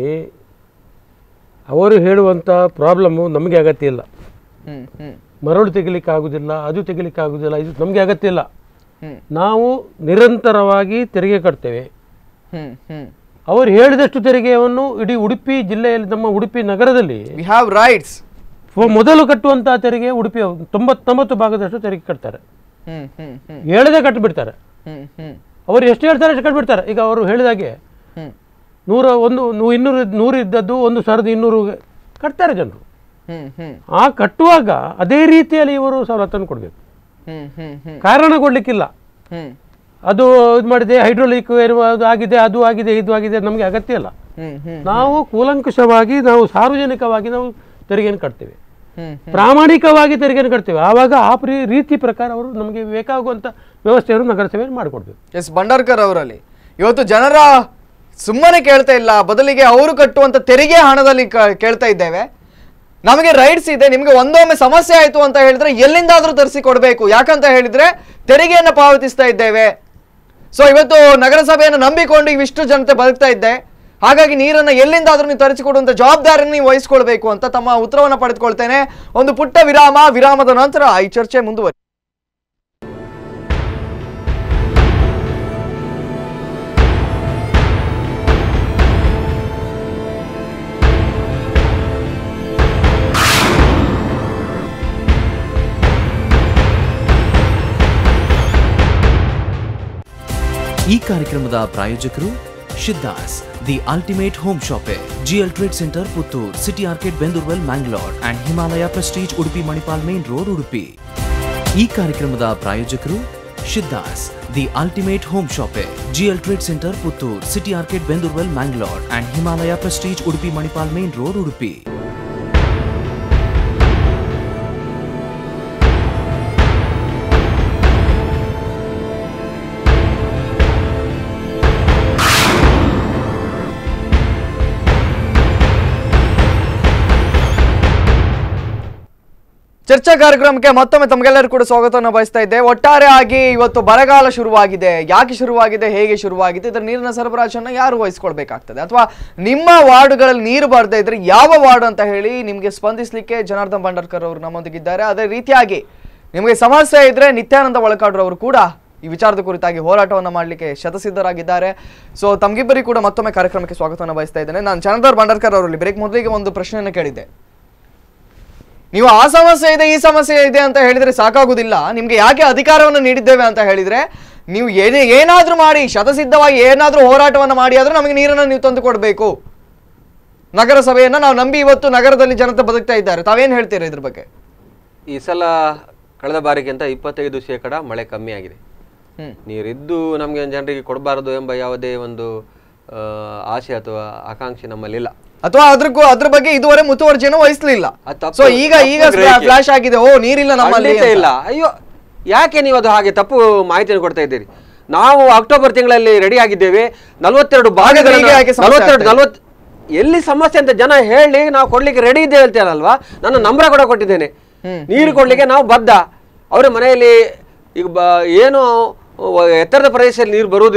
ಅವರು ಹೇಳುವಂಥ ಪ್ರಾಬ್ಲಮ್ಮು ನಮಗೆ ಅಗತ್ಯ ಇಲ್ಲ ಹ್ಮ್ ಹ್ಮ್ ಮರಳು ತೆಗಿಲಿಕ್ಕೆ ಆಗುದಿಲ್ಲ ಅದು ತೆಗಿಲಿಕ್ಕೆ ಆಗುದಿಲ್ಲ ಇದು ನಮಗೆ ಅಗತ್ಯ ಇಲ್ಲ ಹ್ಮ್ ನಾವು ನಿರಂತರವಾಗಿ ತೆರಿಗೆ ಕಟ್ತೇವೆ ಹ್ಮ್ ಹ್ಮ್ ಅವರು ಹೇಳಿದಷ್ಟು ತೆರಿಗೆಯನ್ನು ಇಡೀ ಉಡುಪಿ ಜಿಲ್ಲೆಯಲ್ಲಿ ನಮ್ಮ ಉಡುಪಿ ನಗರದಲ್ಲಿ ವಿ ಹ್ಯಾವ್ ರೈಟ್ಸ್ ಫ- ಮೊದಲು ಕಟ್ಟುವಂಥ ತೆರಿಗೆ ಉಡುಪಿ ತೊಂಬತ್ತೊಂಬತ್ತು ಭಾಗದಷ್ಟು ತೆರಿಗೆ ಕಟ್ತಾರೆ ಹ್ಮ್ ಹ್ಮ್ ಹ್ಮ್ ಹೇಳದೆ ಕಟ್ಟಿಬಿಡ್ತಾರೆ ಹ್ಮ್ ಹ್ಮ್ ಅವರು ಎಷ್ಟು ಹೇಳ್ತಾರೆ ಅಷ್ಟು ಕಟ್ಬಿಡ್ತಾರೆ ಈಗ ಅವರು ಹೇಳಿದಾಗೆ ಹ್ಮ್ ನೂರ ಒಂದು ನೂ- ಇನ್ನೂರು ನೂರು ಇದ್ದದ್ದು ಒಂದು ಸಾವಿರದ ಇನ್ನೂರು ಕಟ್ತಾರೆ ಜನರು ಹ್ಮ್ ಹ್ಮ್ ಆ ಕಟ್ಟುವಾಗ ಅದೇ ರೀತಿಯಲ್ಲಿ ಇವರು ಸವಲತ್ತನ್ನು ಕೊಡಬೇಕು ಹ್ಮ್ ಹ್ಮ್ ಹ್ಮ್ ಕಾರಣ ಕೊಡಲಿಕ್ಕಿಲ್ಲ ಹ್ಮ್ ಅದು ಇದು ಮಾಡಿದೆ ಹೈಡ್ರೋಲಿಕ್ ಏನು ಅದು ಆಗಿದೆ ಅದು ಆಗಿದೆ ಇದು ಆಗಿದೆ ನಮಗೆ ಅಗತ್ಯ ಇಲ್ಲ ಹ್ಮ್ ಹ್ಮ್ ನಾವು ಕೂಲಂಕಷವಾಗಿ ನಾವು ಸಾರ್ವಜನಿಕವಾಗಿ ನಾವು ತೆರಿಗೆಯನ್ನು ಕಟ್ತೇವೆ ಹ್ಮ್ ಪ್ರಾಮಾಣಿಕವಾಗಿ ತೆರಿಗೆಯನ್ನು ಕಟ್ತೇವೆ ಆವಾಗ ಆ ಪ್ರೀ ರೀತಿ ಪ್ರಕಾರ ಅವರು ನಮಗೆ ಬೇಕಾಗುವಂಥ ವ್ಯವಸ್ಥೆಯನ್ನು ನಗರಸಭೆಯಲ್ಲಿ ಮಾಡಿಕೊಡ್ಬೇಕು ಎಸ್ ಭಂಡಾರ್ಕರ್ ಅವರಲ್ಲಿ ಇವತ್ತು ಜನರ ಸುಮ್ಮನೆ ಕೇಳ್ತಾ ಇಲ್ಲ ಬದಲಿಗೆ ಅವರು ಕಟ್ಟುವಂತ ತೆರಿಗೆ ಹಣದಲ್ಲಿ ಕ- ಕೇಳ್ತಾ ಇದ್ದೇವೆ ನಮಗೆ ರೈಟ್ಸ್ ಇದೆ ನಿಮಗೆ ಒಂದೊಮ್ಮೆ ಸಮಸ್ಯೆ ಆಯ್ತು ಅಂತ ಹೇಳಿದ್ರೆ ಎಲ್ಲಿಂದಾದ್ರೂ ತರಿಸಿ ಕೊಡಬೇಕು ಯಾಕಂತ ಹೇಳಿದ್ರೆ ತೆರಿಗೆಯನ್ನು ಪಾವತಿಸ್ತಾ ಇದ್ದೇವೆ ಸೊ ಇವತ್ತು ನಗರಸಭೆಯನ್ನು ನಂಬಿಕೊಂಡು ಇವಿಷ್ಟು ಜನತೆ ಬದುಕ್ತಾ ಇದ್ದೆ ಹಾಗಾಗಿ ನೀರನ್ನು ಎಲ್ಲಿಂದಾದ್ರೂ ನೀವು ತರಿಸಿಕೊಡುವಂತ ಜವಾಬ್ದಾರಿಯನ್ನು ನೀವು ವಹಿಸ್ಕೊಳ್ಬೇಕು ಅಂತ ತಮ್ಮ ಉತ್ತರವನ್ನು ಪಡೆದುಕೊಳ್ತೇನೆ ಒಂದು ಪುಟ್ಟ ವಿರಾಮ ವಿರಾಮದ ನಂತರ ಈ ಚರ್ಚೆ ಮುಂದುವರಿ ಈ ಕಾರ್ಯಕ್ರಮದ ಪ್ರಾಯೋಜಕರು Shiddas the ultimate home shoppe GL trade centre Puttur city arcade Bendurwell Mangalore and Himalaya prestige Udupi Manipal main road Udupi ಈ ಕಾರ್ಯಕ್ರಮದ ಪ್ರಾಯೋಜಕರು Shiddas the ultimate home shoppe GL trade centre Puttur city arcade Bendurwell Mangalore and Himalaya prestige Udupi Manipal main road Udupi ಚರ್ಚಾ ಕಾರ್ಯಕ್ರಮಕ್ಕೆ ಮತ್ತೊಮ್ಮೆ ತಮಗೆಲ್ಲರೂ ಕೂಡ ಸ್ವಾಗತವನ್ನು ಬಯಸ್ತಾ ಇದ್ದೆ ಒಟ್ಟಾರೆ ಆಗಿ ಇವತ್ತು ಬರಗಾಲ ಶುರುವಾಗಿದೆ ಯಾಕೆ ಶುರುವಾಗಿದೆ ಹೇಗೆ ಶುರುವಾಗಿದೆ ಇದರ ನೀರಿನ ಸರಬರಾಜನ್ನು ಯಾರು ವಹಿಸ್ಕೊಳ್ಬೇಕಾಗ್ತದೆ ಅಥವಾ ನಿಮ್ಮ ವಾರ್ಡ್ಗಳಲ್ಲಿ ನೀರು ಬರ್ದೇ ಇದ್ರೆ ಯಾವ ವಾರ್ಡ್ ಅಂತ ಹೇಳಿ ನಿಮಗೆ ಸ್ಪಂದಿಸಲಿಕ್ಕೆ ಜನಾರ್ದನ್ ಭಂಡಾರ್ಕರ್ ಅವರು ನಮ್ಮೊಂದಿಗಿದ್ದಾರೆ ಅದೇ ರೀತಿಯಾಗಿ ನಿಮಗೆ ಸಮಸ್ಯೆ ಇದ್ರೆ ನಿತ್ಯಾನಂದ ಒಳಕಾಡ್ರವರು ಕೂಡ ಈ ವಿಚಾರದ ಕುರಿತಾಗಿ ಹೋರಾಟವನ್ನು ಮಾಡಲಿಕ್ಕೆ ಶತಸಿದ್ಧರಾಗಿದ್ದಾರೆ ಸೊ ತಮಗಿಬ್ಬರಿಗೂ ಕೂಡ ಮತ್ತೊಮ್ಮೆ ಕಾರ್ಯಕ್ರಮಕ್ಕೆ ಸ್ವಾಗತವನ್ನು ಬಯಸ್ತಾ ಇದ್ದೇನೆ ನಾನು ಜನಾರ್ದನ್ ಭಂಡಾರ್ಕರ್ ಅವರಲ್ಲಿ ಬ್ರೇಕ್ ಮೊದಲಿಗೆ ಒಂದು ಪ್ರಶ್ನೆಯನ್ನು ಕೇಳಿದ್ದೆ ನೀವು ಆ ಸಮಸ್ಯೆ ಇದೆ ಈ ಸಮಸ್ಯೆ ಇದೆ ಅಂತ ಹೇಳಿದ್ರೆ ಸಾಕಾಗುದಿಲ್ಲ ನಿಮ್ಗೆ ಯಾಕೆ ಅಧಿಕಾರವನ್ನು ನೀಡಿದ್ದೇವೆ ಅಂತ ಹೇಳಿದ್ರೆ ನೀವು ಏನೇ ಏನಾದ್ರೂ ಮಾಡಿ ಶತಸಿದ್ಧವಾಗಿ ಏನಾದ್ರೂ ಹೋರಾಟವನ್ನು ಮಾಡಿ ಆದ್ರೂ ನಮಗೆ ನೀರನ್ನು ನೀವು ತಂದು ಕೊಡಬೇಕು ನಗರಸಭೆಯನ್ನ ನಾವು ನಂಬಿ ಇವತ್ತು ನಗರದಲ್ಲಿ ಜನತೆ ಬದುಕ್ತಾ ಇದ್ದಾರೆ ತಾವೇನ್ ಹೇಳ್ತೀರಾ ಇದ್ರ ಬಗ್ಗೆ ಈ ಸಲ ಕಳೆದ ಬಾರಿಗಿಂತ ಇಪ್ಪತ್ತೈದು ಶೇಕಡ ಮಳೆ ಕಮ್ಮಿ ಆಗಿದೆ ಹ್ಮ್ ನೀರಿದ್ದು ನಮಗೆ ಜನರಿಗೆ ಕೊಡಬಾರದು ಎಂಬ ಯಾವುದೇ ಒಂದು ಆ, ಆಸೆ ಅಥವಾ ಆಕಾಂಕ್ಷೆ ನಮ್ಮಲ್ಲಿಲ್ಲ ಅಥವಾ ಅದ್ರ ಕೂ- ಅದ್ರ ಬಗ್ಗೆ ಇದುವರೆ ಮುತುವರ್ಜಿಯನ್ನು ವಹಿಸ್ಲಿಲ್ಲ ಅದು ತಪ್ಪು- ಸೊ ಈಗ ಈಗ ತಪ್ಪು ಗ್ರಹಿಕೆ. ಫ್ಲಾಶ್ ಆಗಿದೆ ಓ ನೀರಿಲ್ಲ ನಮ್ಮಲ್ಲಿ ಖಂಡಿತ ಅಂತ. ಇಲ್ಲ ಅಯ್ಯೋ ಯಾಕೆ ನೀವು ಅದು ಹಾಗೆ ತಪ್ಪು ಮಾಹಿತಿಯನ್ನು ಕೊಡ್ತಾ ಇದ್ದೀರಿ ನಾವು ಅಕ್ಟೋಬರ್ ತಿಂಗಳಲ್ಲಿ ರೆಡಿ ಆಗಿದ್ದೇವೆ ನಲವತ್ತೆರಡು ಹಾಗಾದ್ರೆ ಈಗ ಯಾಕೆ ಸಮಸ್ಯೆ ನಲವತ್ತೆರಡು ಆಗ್ತಾ ಇದೆ? ನಲವತ್ ಎಲ್ಲಿ ಸಮಸ್ಯೆ ಅಂತ ಜನ ಹೇಳಿ ನಾವು ಕೊಡ್ಲಿಕ್ಕೆ ರೆಡಿ ಇದ್ದೇವೆ ಹೇಳ್ತೇನಲ್ವಾ ನನ್ನ ನಂಬರ ಕೂಡ ಕೊಟ್ಟಿದ್ದೇನೆ ನೀರು ಕೊಡ್ಲಿಕ್ಕೆ ನಾವು ಬದ್ಧ ಅವರ ಮನೆಯಲ್ಲಿ ಈಗ ಬ ಏನು ವ- ಎತ್ತರದ ಪ್ರದೇಶದಲ್ಲಿ ನೀರು ಬರುವುದಿಲ್ಲ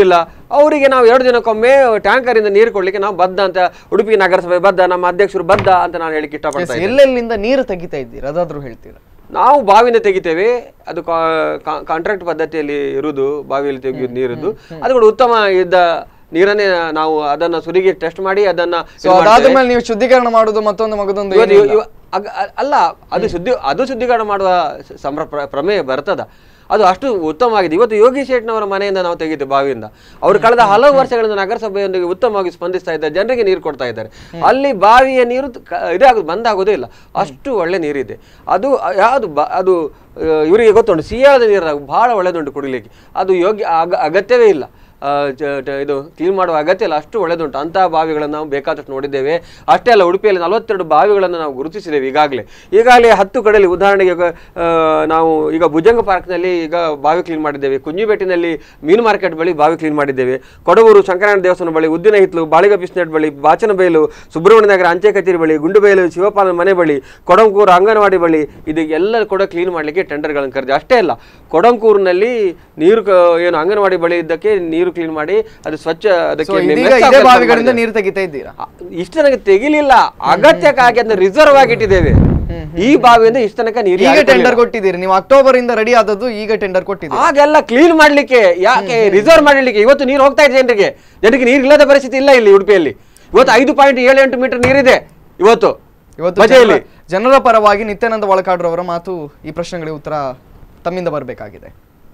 ಅವರಿಗೆ ನಾವು ಎರಡು ದಿನಕ್ಕೊಮ್ಮೆ ಟ್ಯಾಂಕರಿಂದ ನೀರು ಕೊಡ್ಲಿಕ್ಕೆ ನಾವು ಬದ್ಧ ಅಂತ ಉಡುಪಿ ನಗರಸಭೆ ಬದ್ಧ ನಮ್ಮ ಅಧ್ಯಕ್ಷರು ಬದ್ಧ ಅಂತ ನಾನು ಹೇಳಿಕ್ಕೆ ಇಷ್ಟಪಡ್ತಾ ಇದ್ದೇನೆ ಎಲ್ಲೆಲ್ಲಿಂದ ನೀರು ತೆಗಿತಾ ಇದ್ದೀರಾ ಅದಾದ್ರೂ ಹೇಳ್ತೀರಾ ನಾವು ಬಾವಿನ ತೆಗಿತೇವೆ ಅದು ಕಾಂಟ್ರಾಕ್ಟ್ ಪದ್ಧತಿಯಲ್ಲಿ ಇರುವುದು ಬಾವಿಯಲ್ಲಿ ತೆಗೆಯುವುದು ನೀರಿದ್ದು ಅದು ಕೂಡ ಉತ್ತಮ ಇದ್ದ ನೀರನ್ನೇ ನಾವು ಅದನ್ನ ಸುರಿಗೆ ಟೆಸ್ಟ್ ಮಾಡಿ ಅದನ್ನ ಸೊ ಇದು ಮಾಡ್ತೇವೆ. ಅದಾದ್ಮೇಲೆ ನೀವು ಶುದ್ಧೀಕರಣ ಮಾಡುದು ಮತ್ತೊಂದು ಮಗದೊಂದು ಇವತ್ತು ಏನೂ ಇವ- ಇಲ್ಲ. ಇವ- ಅಗ- ಅ- ಅಲ್ಲ ಅದು ಶುದ್ಧಿ ಅದು ಶುದ್ಧೀಕರಣ ಮಾಡುವ ಸ- ಸಂಭ್ರ ಪ್ರ- ಪ್ರಮೇಯ ಬರ್ತದ ಅದು ಅಷ್ಟು ಉತ್ತಮವಾಗಿದೆ ಇವತ್ತು ಯೋಗಿ ಶೇಟ್ನವರ ಮನೆಯಿಂದ ನಾವು ತೆಗಿದ್ದೇವೆ ಬಾವಿಯಿಂದ ಅವರು ಕಳೆದ ಹಲವು ವರ್ಷಗಳಿಂದ ನಗರಸಭೆಯೊಂದಿಗೆ ಉತ್ತಮವಾಗಿ ಸ್ಪಂದಿಸ್ತಾ ಇದ್ದಾರೆ ಜನರಿಗೆ ನೀರು ಕೊಡ್ತಾ ಇದ್ದಾರೆ ಅಲ್ಲಿ ಬಾವಿಯ ನೀರು ಕ- ಇದಾಗೋದು ಬಂದಾಗೋದೇ ಇಲ್ಲ ಅಷ್ಟು ಒಳ್ಳೆ ನೀರಿದೆ ಅದು ಯಾವುದು ಬ ಅದು ಆ, ಇವರಿಗೆ ಗೊತ್ತುಂಟು ಸಿಹಿಯಾದ ನೀರು ಬಹಳ ಒಳ್ಳೆದುಂಟು ಕುಡಿಲಿಕ್ಕೆ ಅದು ಯೋಗ್ಯ ಅಗ- ಅಗತ್ಯವೇ ಇಲ್ಲ ಆ, ಜ- ಟ- ಇದು ಕ್ಲೀನ್ ಮಾಡುವ ಅಗತ್ಯ ಇಲ್ಲ ಅಷ್ಟು ಒಳ್ಳೆದುಂಟು ಅಂತಹ ಬಾವಿಗಳನ್ನು ನಾವು ಬೇಕಾದಷ್ಟು ನೋಡಿದ್ದೇವೆ ಅಷ್ಟೇ ಅಲ್ಲ ಉಡುಪಿಯಲ್ಲಿ ನಲವತ್ತೆರಡು ಬಾವಿಗಳನ್ನು ನಾವು ಗುರುತಿಸಿದ್ದೇವೆ ಈಗಾಗಲೇ ಈಗಾಗಲೇ ಹತ್ತು ಕಡೆಯಲ್ಲಿ ಉದಾಹರಣೆಗೆ ಈಗ, ಆ, ನಾವು ಈಗ ಭುಜಂಗ ಪಾರ್ಕ್ನಲ್ಲಿ ಈಗ ಬಾವಿ ಕ್ಲೀನ್ ಮಾಡಿದ್ದೇವೆ ಕುಂಜಿಬೆಟ್ಟಿನಲ್ಲಿ ಮೀನು ಮಾರ್ಕೆಟ್ ಬಳಿ ಬಾವಿ ಕ್ಲೀನ್ ಮಾಡಿದ್ದೇವೆ ಕೊಡಗೂರು ಶಂಕರನಾರಾಯಣ ದೇವಸ್ಥಾನ ಬಳಿ ಉದ್ದಿನ ಹಿತ್ಲು ಬಾಳಿಗ ಬಿಸ್ನೆಟ್ ಬಳಿ ಬಾಚನಬೈಲು ಸುಬ್ರಹ್ಮಣ್ಯ ನಗರ ಅಂಚೆ ಕಚೇರಿ ಬಳಿ ಗುಂಡುಬೈಲು ಶಿವಪಾಲನ ಮನೆ ಬಳಿ ಕೊಡಂಕೂರು ಅಂಗನವಾಡಿ ಬಳಿ ಇದು ಎಲ್ಲ ಕೂಡ ಕ್ಲೀನ್ ಮಾಡಲಿಕ್ಕೆ ಟೆಂಡರ್ಗಳನ್ನು ಕರೆದೆ ಅಷ್ಟೇ ಅಲ್ಲ ಕೊಡಂಕೂರಿನಲ್ಲಿ ನೀರು ಕ- ಏನು ಅಂಗನವಾಡಿ ಬಳಿ ಇದ್ದಕ್ಕೆ ನೀರು ಕ್ಲೀನ್ ಮಾಡಿ ಅದು ಸ್ವಚ್ಛ ಸೊ ಅದಕ್ಕೆ ಇದೀಗ ಮೆಸ್ ಇದೇ ಹಾಕಿ ಬಾವಿಗಳಿಂದ ಮಾಡಿದ್ದೇವೆ. ನೀರು ತೆಗಿತಾ ಇದ್ದೀರಾ ಆ, ಇಷ್ಟು ತನಕ ತೆಗಿಲಿಲ್ಲ ಅಗತ್ಯಕ್ಕಾಗಿ ಅದನ್ನ ರಿಸರ್ವ್ ಆಗಿಟ್ಟಿದ್ದೇವೆ ಈ ಬಾವಿಯಿಂದ ಇಷ್ಟು ತನಕ ನೀರು ಈಗ ಯಾರೂ ಟೆಂಡರ್ ಕೊಡ್ಲಿಲ್ಲ. ಕೊಟ್ಟಿದ್ದೀರಿ ನೀವು ಅಕ್ಟೋಬರ್ ಇಂದ ರೆಡಿ ಆದದ್ದು ಈಗ ಟೆಂಡರ್ ಕೊಟ್ಟಿದ್ದೀರಿ ಆಗೆಲ್ಲ ಕ್ಲೀನ್ ಮಾಡ್ಲಿಕ್ಕೆ ಯಾಕೆ ರಿಸರ್ವ್ ಮಾಡ್ಲಿಕ್ಕೆ ಇವತ್ತು ನೀರು ಹೋಗ್ತಾ ಇದೆ ಜನರಿಗೆ ಜನರಿಗೆ ನೀರು ಇಲ್ಲದ ಪರಿಸ್ಥಿತಿ ಇಲ್ಲ ಇಲ್ಲಿ ಉಡುಪಿಯಲ್ಲಿ ಇವತ್ತು ಐದು ಪಾಯಿಂಟ್ ಏಳು ಎಂಟು ಮೀಟರ್ ನೀರಿದೆ ಇವತ್ತು ಇವತ್ತು ಬಜೆಯಲ್ಲಿ ಜನರ- ಜನರ ಪರವಾಗಿ ನಿತ್ಯಾನಂದ ಒಳಕಾಡ್ರವರ ಮಾತು ಈ ಪ್ರಶ್ನೆಗಳಿಗೆ ಉತ್ತರ ತಮ್ಮಿಂದ ಬರಬೇಕಾಗಿದೆ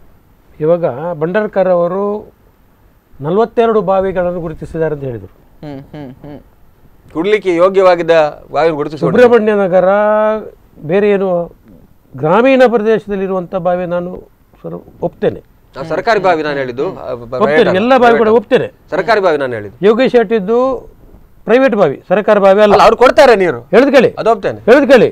ಇವಾಗ ಭಂಡಾರ್ಕರ್ ಅವರು ನಲವತ್ತೆರಡು ಬಾವಿಗಳನ್ನು ಗುರುತಿಸಿದ್ದಾರೆ ಅಂತ ಹೇಳಿದರು ಹ್ಮ್ ಹ್ಮ್ ಹ್ಮ್ ಕುಡ್ಲಿಕ್ಕೆ ಯೋಗ್ಯವಾಗಿದ್ದ ಬಾವಿ ಗುರುತಿಸಿ ಸುಬ್ರಹ್ಮಣ್ಯ ನಗರ ಬೇರೆ ಏನು ಗ್ರಾಮೀಣ ಪ್ರದೇಶದಲ್ಲಿರುವಂಥ ಬಾವಿ ನಾನು ಸರ್ ಒಪ್ತೇನೆ ನಾನು ಸರ್ಕಾರಿ ಬಾವಿ ನಾನು ಹೇಳಿದ್ದು ಆ, ಬ- ಒಪ್ತೇನೆ private ಎಲ್ಲ ಬಾವಿ ಕೂಡ private ಒಪ್ತೇನೆ ಸರ್ಕಾರಿ ಬಾವಿ ನಾನು ಹೇಳಿದ್ದು ಯೋಗೇಶ್ ಶೆಟ್ಟಿದ್ದು ಪ್ರೈವೇಟ್ ಬಾವಿ ಸರ್ಕಾರ ಬಾವಿ ಅಲ್ಲ ಅಲ್ಲ ಅವ್ರು ಕೊಡ್ತಾರೆ ನೀರು ಹೇಳಿದ್ ಕೇಳಿ ಅದು ಒಪ್ತೇನೆ ಹೇಳಿದ್ ಕೇಳಿ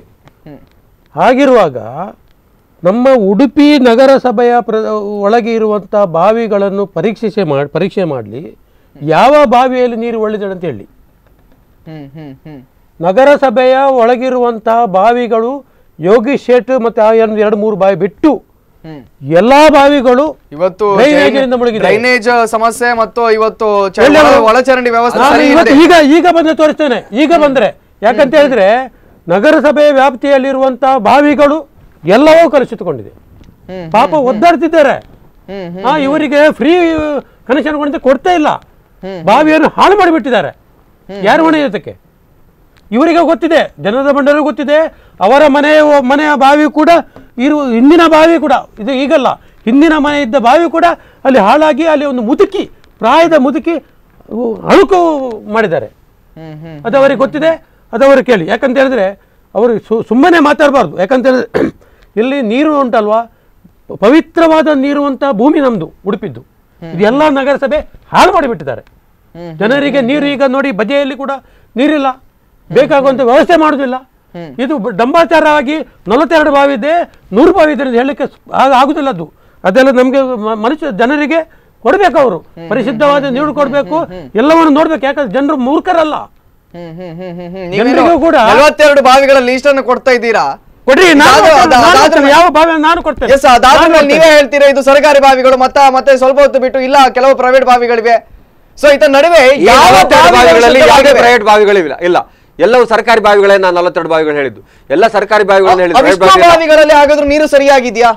ಹಾಗಿರುವಾಗ ನಮ್ಮ ಉಡುಪಿ ನಗರಸಭೆಯ ಪ್ರ ಒಳಗೆ ಇರುವಂಥ ಬಾವಿಗಳನ್ನು ಪರೀಕ್ಷಿಸೆ ಮಾಡಿ ಪರೀಕ್ಷೆ ಮಾಡಲಿ ಯಾವ ಬಾವಿಯಲ್ಲಿ ನೀರು ಒಳ್ಳೆದಿದೆ ಅಂತ ಹೇಳಿ ಹ್ಮ್ ಹ್ಮ್ ಹ್ಮ್ ನಗರಸಭೆಯ ಒಳಗಿರುವಂತಹ ಬಾವಿಗಳು ಯೋಗಿ ಶೇಟ್ ಮತ್ತು ಆ ಎರಡು ಎರಡು ಮೂರು ಬಾವಿ ಬಿಟ್ಟು ಹ್ಮ್ ಎಲ್ಲಾ ಬಾವಿಗಳು ಇವತ್ತು ಡ್ರೈನೇಜಿನಿಂದ ಮುಳುಗಿದೆ. ಡ್ರೈನೇಜ್ ಸಮಸ್ಯೆ ಮತ್ತು ಇವತ್ತು ಚ- ಎಲ್ಲಿ ಒಳ- ಅವರು- ಒಳಚರಂಡಿ ವ್ಯವಸ್ಥೆ ನಾನು ಸರಿ ಇವತ್ತು ಇದೆ. ಈಗ ಈಗ ಬಂದು ತೋರಿಸ್ತೇನೆ ಈಗ ಬಂದ್ರೆ ಯಾಕಂತ ಹೇಳಿದ್ರೆ ನಗರಸಭೆಯ ವ್ಯಾಪ್ತಿಯಲ್ಲಿರುವಂತಹ ಬಾವಿಗಳು ಎಲ್ಲವೂ ಕಲುಷಿತಗೊಂಡಿದೆ ಹ್ಮ್, ಪಾಪ ಒದ್ದಾಡ್ತಿದ್ದಾರೆ ಹ್ಮ್ ಹಾ ಇವರಿಗೆ ಫ್ರೀ ಕನೆಕ್ಷನ್ ಕೊಡ್ತಾ ಇಲ್ಲ ಬಾವಿಯನ್ನು ಹಾಳು ಮಾಡಿಬಿಟ್ಟಿದ್ದಾರೆ ಯಾರು ಹೊಣೆ ಇದಕ್ಕೆ ಇವರಿಗೆ ಗೊತ್ತಿದೆ ಜನರ ಬಂಡರು ಗೊತ್ತಿದೆ ಅವರ ಮನೆಯ ಮನೆಯ ಬಾವಿ ಕೂಡ ಇರು ಹಿಂದಿನ ಬಾವಿ ಕೂಡ ಇದು ಈಗಲ್ಲ ಹಿಂದಿನ ಮನೆ ಇದ್ದ ಬಾವಿ ಕೂಡ ಅಲ್ಲಿ ಹಾಳಾಗಿ ಅಲ್ಲಿ ಒಂದು ಮುದುಕಿ ಪ್ರಾಯದ ಮುದುಕಿ ಅವು ಅಳುಕು ಮಾಡಿದ್ದಾರೆ ಹ್ಮ್ ಹ್ಮ್ ಅದು ಅವರಿಗೆ ಗೊತ್ತಿದೆ ಅದು ಅವರು ಕೇಳಿ ಯಾಕಂತ ಹೇಳಿದ್ರೆ ಅವರು ಸು- ಸುಮ್ಮನೆ ಮಾತಾಡಬಾರ್ದು ಯಾಕಂತ ಹೇಳಿದ್ರೆ ಇಲ್ಲಿ ನೀರು ಉಂಟಲ್ವಾ ಪವಿತ್ರವಾದ ನೀರು ಅಂತ ಭೂಮಿ ನಮ್ದು ಉಡುಪಿದ್ದು ಇದೆಲ್ಲ ನಗರಸಭೆ ಹಾಳು ಮಾಡಿಬಿಟ್ಟಿದ್ದಾರೆ ಜನರಿಗೆ ನೀರು ಈಗ ನೋಡಿ ಬಜೆಯಲ್ಲಿ ಕೂಡ ನೀರಿಲ್ಲ ಬೇಕಾಗುವಂತ ವ್ಯವಸ್ಥೆ ಮಾಡುದಿಲ್ಲ ಇದು ಬ- ಡಂಬಾಚಾರವಾಗಿ ನಲವತ್ತೆರಡು ಬಾವಿ ಇದೆ ನೂರು ಬಾವಿ ಇದೆ ಅಂತ ಹೇಳಲಿಕ್ಕೆ ಸ್- ಆಗ- ಆಗುದಿಲ್ಲ ಅದು ಅದೆಲ್ಲ ನಮಗೆ ಮ- ಮನುಷ್ಯ ಜನರಿಗೆ ಕೊಡಬೇಕು ಅವರು ಪರಿಶುದ್ಧವಾದ ನೀರು ಕೊಡಬೇಕು ಎಲ್ಲವನ್ನು ನೋಡ್ಬೇಕು ಯಾಕಂದ್ರೆ ಜನರು ಮೂರ್ಖರಲ್ಲ ಹ್ಮ್ ಹ್ಮ್ ಹ್ಮ್ ಹ್ಮ್ ಹ್ಮ್ ಜನರಿಗೂ ನೀವೇನು ಕೂಡ- ನಲವತ್ತೆರಡು ಬಾವಿಗಳ ಲೀಸ್ಟ್ ಅನ್ನು ಕೊಡ್ತಾ ಇದ್ದೀರಾ ಕೊಡ್ರಿ ನಾನು ಅದು- ಕೊಡ್ತೇನೆ, ಅದು- ನಾನು ಅದಾದ್ಮೇಲೆ- ಕೊಡ್ತೇನೆ, ಯಾವ ಬಾವಿ ನಾನು ಕೊಡ್ತೇನೆ ಎಸ್ ಅದಾದ್ಮೇಲೆ ನಾನು ನೀವೇ ಹೇಳ್ತೀರಾ ಇದು ಸರ್ಕಾರಿ ಬಾವಿಗಳು ಮತ್ತ ಮತ್ತೆ ಸ್ವಲ್ಪ ಹೊತ್ತು ಬಿಟ್ಟು ಇಲ್ಲ ಕೆಲವು ಪ್ರೈವೇಟ್ ಬಾವಿಗಳಿವೆ ಸೊ ಇತ ನಡುವೆ ಈ ಯಾವ ನಲವತ್ತೆರಡು ಬಾವಿಗಳು ಬಾವಿಗಳಲ್ಲಿ ಯಾವುದೇ ಶುದ್ಧವಾಗಿವೆ? ಪ್ರೈವೇಟ್ ಬಾವಿಗಳಿಲ್ಲ ಇಲ್ಲ ಎಲ್ಲವೂ ಸರ್ಕಾರಿ ಬಾವಿಗಳೇ ನಾನು ನಲವತ್ತೆರಡು ಬಾವಿಗಳು ಹೇಳಿದ್ದು ಎಲ್ಲ ಸರ್ಕಾರಿ ಬಾವಿಗಳನ್ನ ಹೇಳಿದ್ದು private ಅವಿಷ್ಟು ಬಾವಿ ಇಲ್ಲ. ಬಾವಿಗಳಲ್ಲಿ ಹಾಗಾದ್ರೂ ನೀರು ಸರಿಯಾಗಿದ್ಯಾ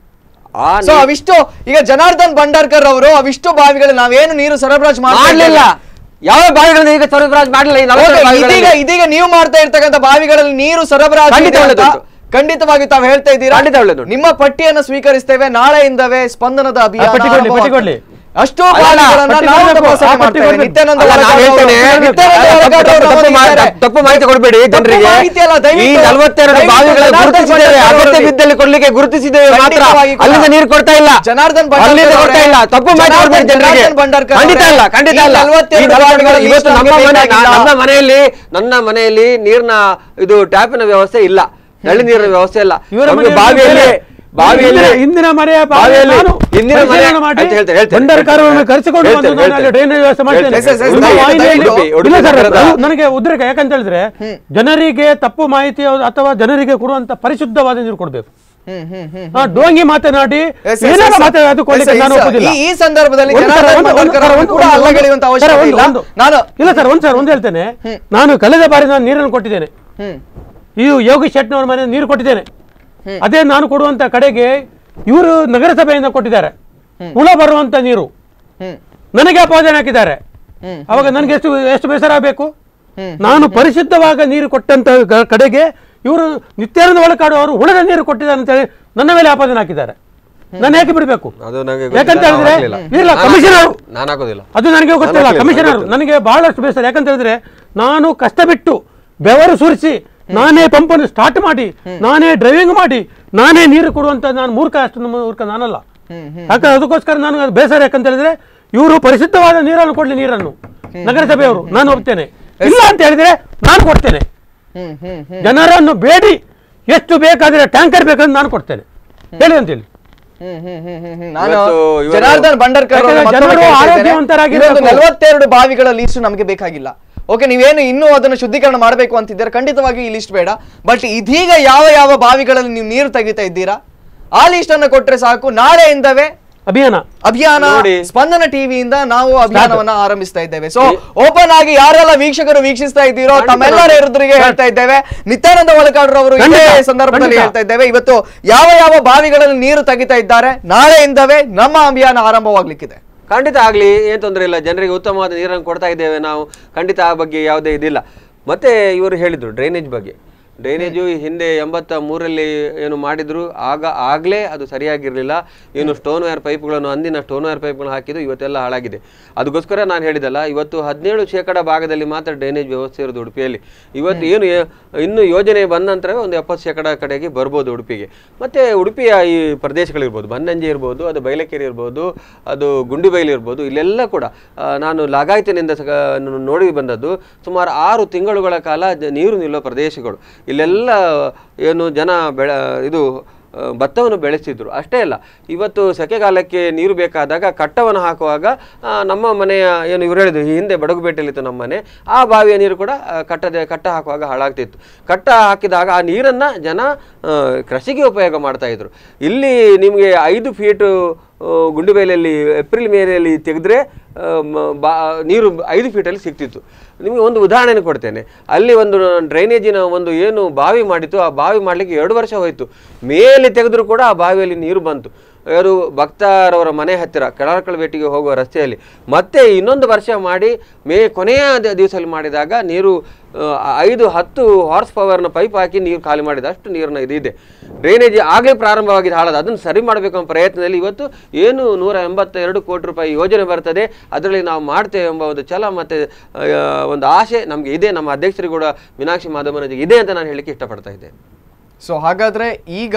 ಆ ಸೊ ನೀರು- ಅವಿಷ್ಟು ಈಗ ಜನಾರ್ದನ್ ಭಂಡಾರ್ಕರ್ ಅವರು ಅವಿಷ್ಟು ಬಾವಿಗಳು ನಾವೇನು ನೀರು ಸರಬರಾಜು ಮಾಡ್ತಾ ಮಾಡ್ಲಿಲ್ಲ ಇದ್ದೇವೆ. ಯಾವ ಬಾವಿಗಳನ್ನ ಈಗ ಸರಬರಾಜು ಮಾಡಲಿಲ್ಲ ಈ ನಲವತ್ತೆರಡು Okay, ಇದೀಗ ಬಾವಿಗಳಲ್ಲಿ. ಇದೀಗ ನೀವು ಮಾಡ್ತಾ ಇರ್ತಕ್ಕಂಥ ಬಾವಿಗಳಲ್ಲಿ ನೀರು ಸರಬರಾಜು ಖಂಡಿತ ಇದೆ ಅಂತ ಒಳ್ಳೆದುಂಟು. ಖಂಡಿತವಾಗಿ ತಾವು ಹೇಳ್ತಾ ಇದ್ದೀರಾ ಖಂಡಿತ ಒಳ್ಳೆದುಂಟು. ನಿಮ್ಮ ಪಟ್ಟಿಯನ್ನು ಸ್ವೀಕರಿಸ್ತೇವೆ ನಾಳೆಯಿಂದವೇ ಸ್ಪಂದನದ ಅಭಿಯಾನ ಆ, ಪಟ್ಟಿ ಕೊಡ್ಲಿ, ಆರಂಭವಾಗ್ತದೆ. ಪಟ್ಟಿ ಕೊಡ್ಲಿ. ಅಷ್ಟು ಅಲ್ಲ, ಬಾವಿಗಳನ್ನ ಪಟ್ಟಿ ನಾವು ಕೊಡ್ಬೇಕು, ತಪಾಸಣೆ ಆ ಪಟ್ಟಿ ಮಾಡ್ತೇವೆ ಕೊಡ್ಬೇಕು. ನಿತ್ಯಾನಂದ ಅಲ್ಲ, ನಾನು ಒಳಗಾಡ್ರು ಹೇಳ್ತೇನೆ, ಅವರು- ನಿತ್ಯಾನಂದ ತಪ್ಪು- ಒಳಗಾಡ್ರು ಅವರು ತಪ್ಪು ನಮ್ಮೊಂದಿಗೆ ಮಾಹಿತಿ- ಇದ್ದಾರೆ. ತಪ್ಪು ಮಾಹಿತಿ ಕೊಡಬೇಡಿ ತಪ್ಪು ಜನರಿಗೆ ಮಾಹಿತಿ ಅಲ್ಲ, ಈ ದಯವಿಟ್ಟು- ನಲವತ್ತೆರಡು ದಯವಿಟ್ಟು ಬಾವಿಗಳನ್ನು ಜನಾರ್ದನ್ ಗುರುತಿಸಿದ್ದೇವೆ ಭಂಡಾರ್ಕರ್ ಅಗತ್ಯ ಅವರಿಗೆ. ಬಿದ್ದಲ್ಲಿ ಕೊಡ್ಲಿಕ್ಕೆ ಗುರುತಿಸಿದ್ದೇವೆ ಮಾತ್ರ ಖಂಡಿತವಾಗಿ ಕೂಡ. ಅಲ್ಲಿಂದ ನೀರು ಕೊಡ್ತಾ ಇಲ್ಲ ಜನಾರ್ದನ್ ಭಂಡಾರ್ಕರ್ ಅಲ್ಲಿಂದ ಕೊಡ್ತಾ ಇಲ್ಲ ಅವರೇ. ತಪ್ಪು ಮಾಹಿತಿ ಜನಾರ್ದನ್- ಕೊಡ್ಬೇಡಿ ಜನರಿಗೆ ಜನಾರ್ದನ್ ಭಂಡಾರ್ಕರ್ ಖಂಡಿತ ಅವರೇ. ಅಲ್ಲ ಖಂಡಿತ ಈ ಅಲ್ಲ ನಲವತ್ತೆರಡು ಈ ನಲವತ್ತೆರಡು ಬಾವಿಗಳ ಇವತ್ತು list ನಮ್ಮ ನಮಗೆ ಮನೆ ಬೇಕಾಗಿಲ್ಲ. ನನ್ನ ಮನೆಯಲ್ಲಿ ನನ್ನ ಮನೆಯಲ್ಲಿ ನೀರಿನ ಇದು ಟ್ಯಾಪಿನ ವ್ಯವಸ್ಥೆ ಇಲ್ಲ ನಲ್ಲಿ ನೀರಿನ ವ್ಯವಸ್ಥೆ ಇಲ್ಲ ಇವರ ನಮ್ಗೆ ಮನೆಯಲ್ಲಿ ಬಾವಿಯಲ್ಲಿ ಬೇರೆ. ಬಾವಿಯಲ್ಲಿ ಹಿಂದಿನ- ಹಿಂದಿನ ಮನೆಯ ಬಾವಿಯಲ್ಲಿ ನಾನು ಹಿಂದಿನ ಮನೆ ಪರಿಶೀಲನೆ ಮಾಡಿ ಅಂತ ಹೇಳ್ತೇನೆ, ಹೇಳ್ತೇನೆ, ಭಂಡಾರ್ಕರ್ ಅವರನ್ನು ಹೇಳ್ತೇನೆ, ಕರೆಸಿಕೊಂಡು ಬಂದು ಹೇಳ್ತೇನೆ, ನಾನು ಅಲ್ಲಿ ಡ್ರೈನೇಜ್ ವ್ಯವಸ್ಥೆ ಮಾಡ್ತೇನೆ ಎಸ್, ಎಸ್, ಎಸ್, ನಿಮ್ಮ ದಯವಿಟ್ಟು, ವಾಹಿನಿಯಲ್ಲಿ- ದಯವಿಟ್ಟು. ಉಡುಪಿ ಇಲ್ಲ ಸರ್, ನಗರದ- ಅದು ನನಗೆ ಉದ್ರೇಕ ಯಾಕಂತ ಹೇಳಿದ್ರೆ ಜನರಿಗೆ ತಪ್ಪು ಮಾಹಿತಿ ಅಥವಾ ಜನರಿಗೆ ಕೊಡುವಂತ ಪರಿಶುದ್ಧವಾದ ನೀರು ಕೊಡಬೇಕು ಹ್ಮ್ ಹ್ಮ್ ಹ್ಮ್ ಆ, ಡೋಂಗಿ ಮಾತನಾಡಿ Yes, yes, ಏನೇನೋ yes, sir. ಮಾತನಾಡಿಕೊಳ್ಳಿಕ್ಕೆ Yes, sir, ನಾನು yes, sir. ಒಪ್ಪುದಿಲ್ಲ ಈ- ಈ ಸಂದರ್ಭದಲ್ಲಿ ಒಂದು ಸರ್, ಜನಾರ್ದನ್ ಒಂದು- ಒಂದು- ಬಂಡೇಕರ್ ಸರ್, ಅವರು ಒಂದು- ಕೂಡ ಒಂದು- ಅಲ್ಲಗಳೆಯುವಂತ ಸರ್, ಅವಶ್ಯಕತೆ ಒಂದು- ಇಲ್ಲ. ಒಂದು. ನಾನು- ಇಲ್ಲ ಸರ್ ಒಂದು ಸರ್ ಒಂದು ಹೇಳ್ತೇನೆ ನಾನು ಕಳೆದ ಬಾರಿ ನಾನು ನೀರನ್ನು ಕೊಟ್ಟಿದ್ದೇನೆ ಹ್ಮ್ ಈ ಯೋಗಿ ಶೆಟ್ನವ್ರ ಮನೆ ನೀರು ಕೊಟ್ಟಿದ್ದೇನೆ ಅದೇ ನಾನು ಕೊಡುವಂತ ಕಡೆಗೆ ಇವರು ನಗರಸಭೆಯಿಂದ ಕೊಟ್ಟಿದ್ದಾರೆ ಹುಳ ಬರುವಂತ ನೀರು ಹ್ಮ್ ನನಗೆ ಅಪಾದನೆ ಹಾಕಿದ್ದಾರೆ ಹ್ಮ್. ಅವಾಗ ನನಗೆ ಎಷ್ಟು ಎಷ್ಟು ಬೇಸರ ಆಗಬೇಕು ನಾನು ಪರಿಶುದ್ಧವಾಗ ನೀರು ಕೊಟ್ಟಂತ ಗ- ಕಡೆಗೆ ಇವರು ನಿತ್ಯಾನಂದ ಒಳಕಾಡು ಅವರು ಹುಳದ ನೀರು ಕೊಟ್ಟಿದ್ದಾರೆ ಅಂತ ಹೇಳಿ ನನ್ನ ಮೇಲೆ ಆಪಾದನೆ ಹಾಕಿದ್ದಾರೆ ನಾನು ಯಾಕೆ ಬಿಡಬೇಕು ಅದು ನನಗೆ ಯಾಕಂತ ಗೊತ್ತಿಲ್ಲ, ನಾವು ಹೇಳಿದ್ರೆ ಹಾಕ್ಲಿಲ್ಲ. ಇಲ್ಲ ನಾನು ಕಮಿಷನರ್ ಹಾಕೋದಿಲ್ಲ. ನಾನು ಹಾಕೋದಿಲ್ಲ ಅದು ನನಗೆ ಗೊತ್ತಿಲ್ಲ ಹಾಕ್ಲಿಲ್ಲ, ಕಮಿಷನರ್ ಗೊತ್ತಿಲ್ಲ. ನನಗೆ ಬಹಳಷ್ಟು ಬೇಸರ ಯಾಕಂತ ಹೇಳಿದ್ರೆ ನಾನು ಕಷ್ಟ ಬಿಟ್ಟು ಬೆವರು ಸುರಿಸಿ ನಾನೇ ಪಂಪನ್ನು ಸ್ಟಾರ್ಟ್ ಮಾಡಿ ನಾನೇ ಡ್ರೈವಿಂಗ್ ಮಾಡಿ ನಾನೇ ನೀರು ಕೊಡುವಂತ ನಾನು ಮೂರ್ಖ ಅಷ್ಟು ಮೂರ್ಖ ನಾನಲ್ಲ ಯಾಕಂದ್ರೆ ಅದಕ್ಕೋಸ್ಕರ ನಾನು ಅದು ಬೇಸರ ಯಾಕಂತ ಹೇಳಿದ್ರೆ ಇವರು ಪರಿಶುದ್ಧವಾದ ನೀರನ್ನು ಕೊಡ್ಲಿ ನೀರನ್ನು ನಗರಸಭೆಯವರು ನಾನು ಒಪ್ತೇನೆ ಇಲ್ಲ ಅಂತ ಹೇಳಿದ್ರೆ ನಾನು ಕೊಡ್ತೇನೆ ಹ್ಮ್ ಹ್ಮ್ ಹ್ಮ್ ಜನರನ್ನು ಬೇಡಿ ಎಷ್ಟು ಬೇಕಾದ್ರೆ ಟ್ಯಾಂಕರ್ ಬೇಕಂದ್ರೆ ನಾನು ಕೊಡ್ತೇನೆ ಹೇಳಿ ಅಂತೇಳಿ ಹ್ಮ್, ಹ್ಮ್, ಹ್ಮ್, ಹ್ಮ್, ಹ್ಮ್. ನಾನು ಇವತ್ತು ಇವರು- ಜನಾರ್ದನ್ ಬಂಡರ್ಕರ್ ಅವರನ್ನ ಯಾಕಂದ್ರೆ ಮತ್ತೊಮ್ಮೆ ಜನರು ಕೇಳ್ತಾ ಇದ್ದೇನೆ. ಆರೋಗ್ಯವಂತರಾಗಿರ್ಬೇಕು. ಇನ್ನೊಂದು ನಲವತ್ತೆರಡು ಬಾವಿಗಳ ಲೀಸ್ಟ್ ನಮಗೆ ಬೇಕಾಗಿಲ್ಲ ಓಕೆ ನೀವೇನು ಇನ್ನೂ ಅದನ್ನು ಶುದ್ಧೀಕರಣ ಮಾಡಬೇಕು ಅಂತಿದ್ದೀರಾ ಖಂಡಿತವಾಗಿ ಈ ಲಿಸ್ಟ್ ಬೇಡ ಬಟ್ ಇದೀಗ ಯಾವ ಯಾವ ಬಾವಿಗಳಲ್ಲಿ ನೀವು ನೀರು ತೆಗಿತಾ ಇದ್ದೀರಾ ಆ ಲಿಸ್ಟ್ ಅನ್ನು ಕೊಟ್ರೆ ಸಾಕು ನಾಳೆಯಿಂದವೇ ಅಭಿಯಾನ ಅಭಿಯಾನ ನೋಡಿ. ಸ್ಪಂದನ ಟಿವಿಯಿಂದ ನಾವು ಅಭಿಯಾನವನ್ನ ಆರಂಭಿಸ್ತಾ ಇದ್ದೇವೆ ಸೊ ಓಪನ್ ಆಗಿ ಯಾರೆಲ್ಲ ವೀಕ್ಷಕರು ವೀಕ್ಷಿಸ್ತಾ ಇದ್ದೀರೋ ತಮ್ಮೆಲ್ಲರ ಎದುರಿಗೆ ಹೇಳ್ತಾ ಇದ್ದೇವೆ ನಿತ್ಯಾನಂದ ಒಳಕಾಡ್ರು ಅವರು ಇದೇ ಖಂಡಿತ, ಸಂದರ್ಭದಲ್ಲಿ ಖಂಡಿತ. ಹೇಳ್ತಾ ಇದ್ದೇವೆ ಇವತ್ತು ಯಾವ ಯಾವ ಬಾವಿಗಳಲ್ಲಿ ನೀರು ತೆಗಿತಾ ಇದ್ದಾರೆ ನಾಳೆಯಿಂದವೇ ನಮ್ಮ ಅಭಿಯಾನ ಆರಂಭವಾಗ್ಲಿಕ್ಕಿದೆ ಖಂಡಿತ ಆಗಲಿ ಏನು ತೊಂದರೆ ಇಲ್ಲ ಜನರಿಗೆ ಉತ್ತಮವಾದ ನೀರನ್ನು ಕೊಡ್ತಾ ಇದ್ದೇವೆ ನಾವು ಖಂಡಿತ ಆ ಬಗ್ಗೆ ಯಾವುದೇ ಇದಿಲ್ಲ ಮತ್ತೆ ಇವರು ಹೇಳಿದರು ಡ್ರೈನೇಜ್ ಬಗ್ಗೆ ಡ್ರೈನೇಜು ಈ ಹಿಂದೆ ಎಂಬತ್ತ ಮೂರಲ್ಲಿ ಏನು ಮಾಡಿದ್ರು ಆಗ ಆಗಲೇ ಅದು ಸರಿಯಾಗಿರಲಿಲ್ಲ ಏನು ಸ್ಟೋನ್ ವೈರ್ ಪೈಪ್ಗಳನ್ನು ಅಂದಿನ ಸ್ಟೋನ್ ವೈರ್ ಪೈಪ್ಗಳನ್ನು ಹಾಕಿದ್ದು ಇವತ್ತೆಲ್ಲ ಹಾಳಾಗಿದೆ ಅದಕ್ಕೋಸ್ಕರ ನಾನು ಹೇಳಿದಲ್ಲ ಇವತ್ತು ಹದಿನೇಳು ಶೇಕಡ ಭಾಗದಲ್ಲಿ ಮಾತ್ರ ಡ್ರೈನೇಜ್ ವ್ಯವಸ್ಥೆ ಇರೋದು ಉಡುಪಿಯಲ್ಲಿ ಇವತ್ತು ಏನು ಯೇ- ಇನ್ನು ಯೋಜನೆ ಬಂದ ನಂತರವೇ ಒಂದು ಎಪ್ಪತ್ತು ಶೇಕಡ ಕಡೆಗೆ ಬರ್ಬೋದು ಉಡುಪಿಗೆ ಮತ್ತು ಉಡುಪಿಯ ಈ ಪ್ರದೇಶಗಳಿರ್ಬೋದು ಬನ್ನಂಜೆ ಇರ್ಬೋದು ಅದು ಬೈಲಕೆರೆ ಇರ್ಬೋದು ಅದು ಗುಂಡಿಬೈಲು ಇರ್ಬೋದು ಇಲ್ಲೆಲ್ಲ ಕೂಡ ಆ, ನಾನು ಲಾಗಾಯತಿನಿಂದ ಸಗ- ನ- ನೋಡಿ ಬಂದದ್ದು ಸುಮಾರು ಆರು ತಿಂಗಳುಗಳ ಕಾಲ ಜ- ನೀರು ನಿಲ್ಲೋ ಪ್ರದೇಶಗಳು ಇಲ್ಲೆಲ್ಲ ಏನು ಜನ ಬೆಳ ಇದು ಆ, ಭತ್ತವನ್ನು ಬೆಳೆಸಿದ್ರು ಅಷ್ಟೇ ಅಲ್ಲ ಇವತ್ತು ಸೆಕೆಗಾಲಕ್ಕೆ ನೀರು ಬೇಕಾದಾಗ ಕಟ್ಟವನ್ನು ಹಾಕುವಾಗ ಆ, ನಮ್ಮ ಮನೆಯ ಏನು ಇವರು ಹೇಳಿದ್ರು ಈ ಹಿಂದೆ ಬಡಗುಪೇಟೆಯಲ್ಲಿತ್ತು ನಮ್ಮ ಮನೆ ಆ ಬಾವಿಯ ನೀರು ಕೂಡ ಆ, ಕಟ್ಟದೆ ಕಟ್ಟ ಹಾಕುವಾಗ ಹಾಳಾಗ್ತಿತ್ತು ಕಟ್ಟ ಹಾಕಿದಾಗ ಆ ನೀರನ್ನು ಜನ ಆ, ಕೃಷಿಗೆ ಉಪಯೋಗ ಮಾಡ್ತಾ ಇದ್ರು ಇಲ್ಲಿ ನಿಮಗೆ ಐದು ಫೀಟು ಆ, ಗುಂಡಿಬೈಲಲ್ಲಿ ಏಪ್ರಿಲ್ ಮೇನಲ್ಲಿ ತೆಗೆದ್ರೆ ಆ, ಮ- ಬಾ ನೀರು ಐದು ಫೀಟಲ್ಲಿ ಸಿಗ್ತಿತ್ತು ನಿಮಗೆ ಒಂದು ಉದಾಹರಣೆ ಕೊಡ್ತೇನೆ ಅಲ್ಲಿ ಒಂದು ಡ್ರೈನೇಜಿನ ಒಂದು ಏನು ಬಾವಿ ಮಾಡಿತ್ತು ಆ ಬಾವಿ ಮಾಡಲಿಕ್ಕೆ ಎರಡು ವರ್ಷ ಹೋಯಿತು ಮೇಲೆ ತೆಗೆದ್ರು ಕೂಡ ಆ ಬಾವಿಯಲ್ಲಿ ನೀರು ಬಂತು ಯಾರು ಭಕ್ತರವರ ಮನೆ ಹತ್ತಿರ ಕೆಳಕಳಬೇಟಿಗೆ ಹೋಗುವ ರಸ್ತೆಯಲ್ಲಿ ಮತ್ತೆ ಇನ್ನೊಂದು ವರ್ಷ ಮಾಡಿ ಮೇ ಕೊನೆಯ ದ- ದಿವಸದಲ್ಲಿ ಮಾಡಿದಾಗ ನೀರು ಆ, ಐದು ಹತ್ತು ಹಾರ್ಸ್ ಪವರ್ನ ಪೈಪ್ ಹಾಕಿ ನೀರು ಖಾಲಿ ಮಾಡಿದ ಅಷ್ಟು ನೀರಿನ ಇದಿದೆ ಡ್ರೈನೇಜ್ ಆಗಲೇ ಪ್ರಾರಂಭವಾಗಿದ್ದು ಹಾಳದ ಅದನ್ನು ಸರಿ ಮಾಡಬೇಕು ಅನ್ನೋ ಪ್ರಯತ್ನದಲ್ಲಿ ಇವತ್ತು ಏನು ನೂರ ಎಂಬತ್ತೆರಡು ಕೋಟಿ ರೂಪಾಯಿ ಯೋಜನೆ ಬರ್ತದೆ ಅದರಲ್ಲಿ ನಾವು ಮಾಡ್ತೇವೆ ಎಂಬ ಒಂದು ಛಲ ಮತ್ತು ಒಂದು ಆಸೆ ನಮಗೆ ಇದೆ ನಮ್ಮ ಅಧ್ಯಕ್ಷರು ಕೂಡ ಮೀನಾಕ್ಷಿ ಮಾಧವನಜಿಗೆ ಇದೆ ಅಂತ ನಾನು ಹೇಳಲಿಕ್ಕೆ ಇಷ್ಟಪಡ್ತಾ ಇದ್ದೇನೆ ಸೊ ಹಾಗಾದ್ರೆ ಈಗ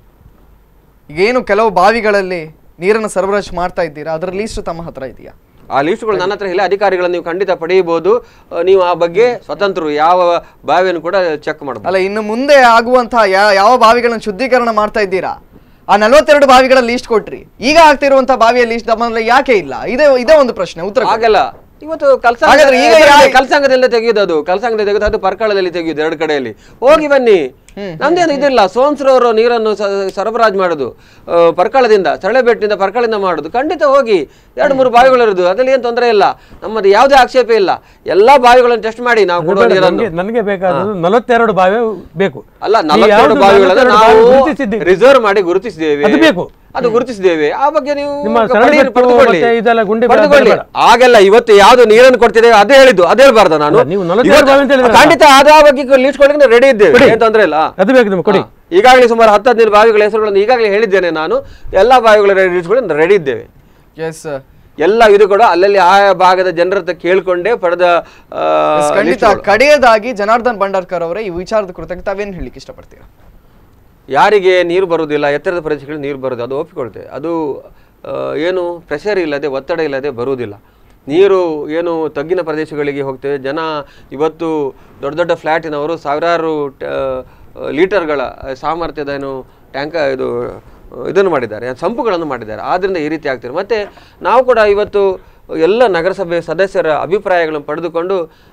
ಏನು ಕೆಲವು ಬಾವಿಗಳಲ್ಲಿ ನೀರನ್ನು ಸರಬರಾಜು ಮಾಡ್ತಾ ಇದ್ದೀರಾ ಅದರ ಲೀಸ್ಟ್ ತಮ್ಮ ಹತ್ರ ಇದೆಯಾ ಆ ಲಿಸ್ಟ್ಗಳು ನನ್ನ ಹತ್ರ ಇಲ್ಲ ಅಧಿಕಾರಿಗಳನ್ನು ನೀವು ಖಂಡಿತ ಪಡೆಯಬಹುದು ಆ, ನೀವು ಆ ಬಗ್ಗೆ ಸ್ವತಂತ್ರರು ಯಾವ ಬಾವಿಯನ್ನು ಕೂಡ ಚೆಕ್ ಮಾಡಬಹುದು ಅಲ್ಲ ಇನ್ನು ಮುಂದೆ ಆಗುವಂತಹ ಯಾ- ಯಾವ ಬಾವಿಗಳನ್ನು ಶುದ್ಧೀಕರಣ ಮಾಡ್ತಾ ಇದ್ದೀರಾ ಆ ನಲವತ್ತೆರಡು ಬಾವಿಗಳ ಲೀಸ್ಟ್ ಕೊಟ್ರಿ ಈಗ ಆಗ್ತಿರುವಂತಹ ಬಾವಿಯ ಲೀಸ್ಟ್ ನಮ್ಮಲ್ಲಿ ಯಾಕೆ ಇಲ್ಲ ಇದೇ ಇದೇ ಒಂದು ಪ್ರಶ್ನೆ ಉತ್ತರ ಕೊಡಿ. ಹಾಗೆಲ್ಲ ಇವತ್ತು ಕಲ್ಸಾಂಗ ಹಾಗಾದ್ರೆ ಈಗ ಯಾ- ಕಲ್ಸಾಂಗದಿಂದ ತೆಗೆಯುದು ಅದು ಕಲ್ಸಾಂಗದಿಂದ ತೆಗೆದು ಅದು ಪರ್ಕಳದಲ್ಲಿ ತೆಗೆಯುದು ಎರಡು ಕಡೆಯಲ್ಲಿ ಹೋಗಿ ಬನ್ನಿ ನಮ್ದೇನು ಇದಿಲ್ಲ ಸೋನ್ಸ್ರವರು ನೀರನ್ನು ಸ- ಸರಬರಾಜು ಮಾಡುದು ಆ, ಪರ್ಕಳದಿಂದ ಸರಳೆಬೆಟ್ಟಿನಿಂದ ಪರ್ಕಳದಿಂದ ಮಾಡುದು ಖಂಡಿತ ಹೋಗಿ ಎರಡು ಮೂರು ಬಾವಿಗಳಿರುದು ಅದ್ರಲ್ಲಿ ಏನು ತೊಂದರೆ ಇಲ್ಲ ನಮ್ಮದು ಯಾವುದೇ ಆಕ್ಷೇಪ ಇಲ್ಲ ಎಲ್ಲಾ ಬಾವಿಗಳನ್ನು ಟೆಸ್ಟ್ ಮಾಡಿ ನಾವು ಕೊಡುವ ನೀರನ್ನು ನನಗೆ ನನಗೆ ಬೇಕಾದದ್ದು ನಲವತ್ತೆರಡು ಬಾವಿ ಬೇಕು ಅಲ್ಲ ಈ ನಲವತ್ತೆರಡು ಯಾವ್ದು ಬಾವಿಗಳನ್ನು ನಲವತ್ತೆರಡು ನಾವು ಬಾವಿ ಗುರುತಿಸಿದ್ದೀವಿ. ರಿಸರ್ವ್ ಮಾಡಿ ಗುರುತಿಸಿದ್ದೇವೆ ಅದು ಬೇಕು. ಅದು ಗುರುತಿಸಿದ್ದೇವೆ ಆ ಬಗ್ಗೆ ನೀವು ನಿಮ್ಮ ಪಡೆಯಿರಿ, ಸರಳಬೆಟ್ಟು ಪಡೆದುಕೊಳ್ಳಿ. ಮತ್ತೆ ಇದೆಲ್ಲ ಗುಂಡಿ ಬೇಡ, ಪಡೆದುಕೊಳ್ಳಿ. ಬೇಡ. ಆಗೆಲ್ಲ ಇವತ್ತು ಯಾವ್ದು ನೀರನ್ನು ಕೊಡ್ತಿದ್ದೇವೆ ಅದೇ ಹೇಳಿದ್ದು ಅದೇ ಹೇಳ್ಬಾರ್ದು ನಾನು ಅಲ್ಲ, ನೀವು ನಲವತ್ತೆರಡು ಇವತ್ತು- ಬಾವಿ ಅಂತ ಹೇಳಿದ್ರಲ್ಲ. ಖಂಡಿತ ಅದ ಬಗ್ಗೆ ಲೀಸ್ಟ್ ಕೊಡ್ಲಿಕ್ಕೆ ರೆಡಿ ಇದ್ದೇವೆ ಕೊಡಿ. ಏನ್ ತೊಂದ್ರೆ ಇಲ್ಲ ಅದು ಬೇಕು ನಿಮ್ಗೆ ಕೊಡಿ ಹಾ. ಈಗಾಗಲೇ ಸುಮಾರು ಹತ್ತು ಹದಿನೈದು ಬಾವಿಗಳ ಹೆಸರುಗಳನ್ನು ಈಗಾಗಲೇ ಹೇಳಿದ್ದೇನೆ ನಾನು ಎಲ್ಲಾ ಬಾವಿಗಳ ಲಿಸ್ಟ್ಗಳು ರೆಡಿ ಇದ್ದೇವೆ ಎಸ್ ಎಲ್ಲ ಇದು ಕೂಡ ಅಲ್ಲಲ್ಲಿ ಆಯಾ ಭಾಗದ ಜನರ ಹತ್ರ ಕೇಳ್ಕೊಂಡೇ ಪಡೆದ ಆ, ಖಂಡಿತ listಗಳು. ಕಡೆಯದಾಗಿ ಜನಾರ್ದನ್ ಭಂಡಾರ್ಕರ್ ಅವರೇ ಈ ವಿಚಾರದ ಕುರಿತಾಗಿ ತಾವೇನು ಹೇಳಲಿಕ್ಕೆ ಇಷ್ಟಪಡ್ತೀರಾ ಯಾರಿಗೆ ನೀರು ಬರುವುದಿಲ್ಲ ಎತ್ತರದ ಪ್ರದೇಶಗಳಿಗೆ ನೀರು ಬರೋದು ಅದು ಒಪ್ಪಿಕೊಳ್ತೇವೆ ಅದು ಆ, ಏನು ಪ್ರೆಷರ್ ಇಲ್ಲದೆ ಒತ್ತಡ ಇಲ್ಲದೆ ಬರುವುದಿಲ್ಲ ನೀರು ಏನು ತಗ್ಗಿನ ಪ್ರದೇಶಗಳಿಗೆ ಹೋಗ್ತೇವೆ ಜನ ಇವತ್ತು ದೊಡ್ಡ ದೊಡ್ಡ ಫ್ಲ್ಯಾಟಿನವರು ಸಾವಿರಾರು ಟ- ಆ, ಲೀಟರ್ಗಳ ಸಾಮರ್ಥ್ಯದ ಏನು ಟ್ಯಾಂಕ ಇದು ಇದನ್ನು ಮಾಡಿದ್ದಾರೆ ಸಂಪುಗಳನ್ನು ಮಾಡಿದ್ದಾರೆ ಆದ್ದರಿಂದ ಈ ರೀತಿ ಆಗ್ತಿದೆ ಮತ್ತು ನಾವು ಕೂಡ ಇವತ್ತು ಎಲ್ಲ ನಗರಸಭೆ ಸದಸ್ಯರ ಅಭಿಪ್ರಾಯಗಳನ್ನು ಪಡೆದುಕೊಂಡು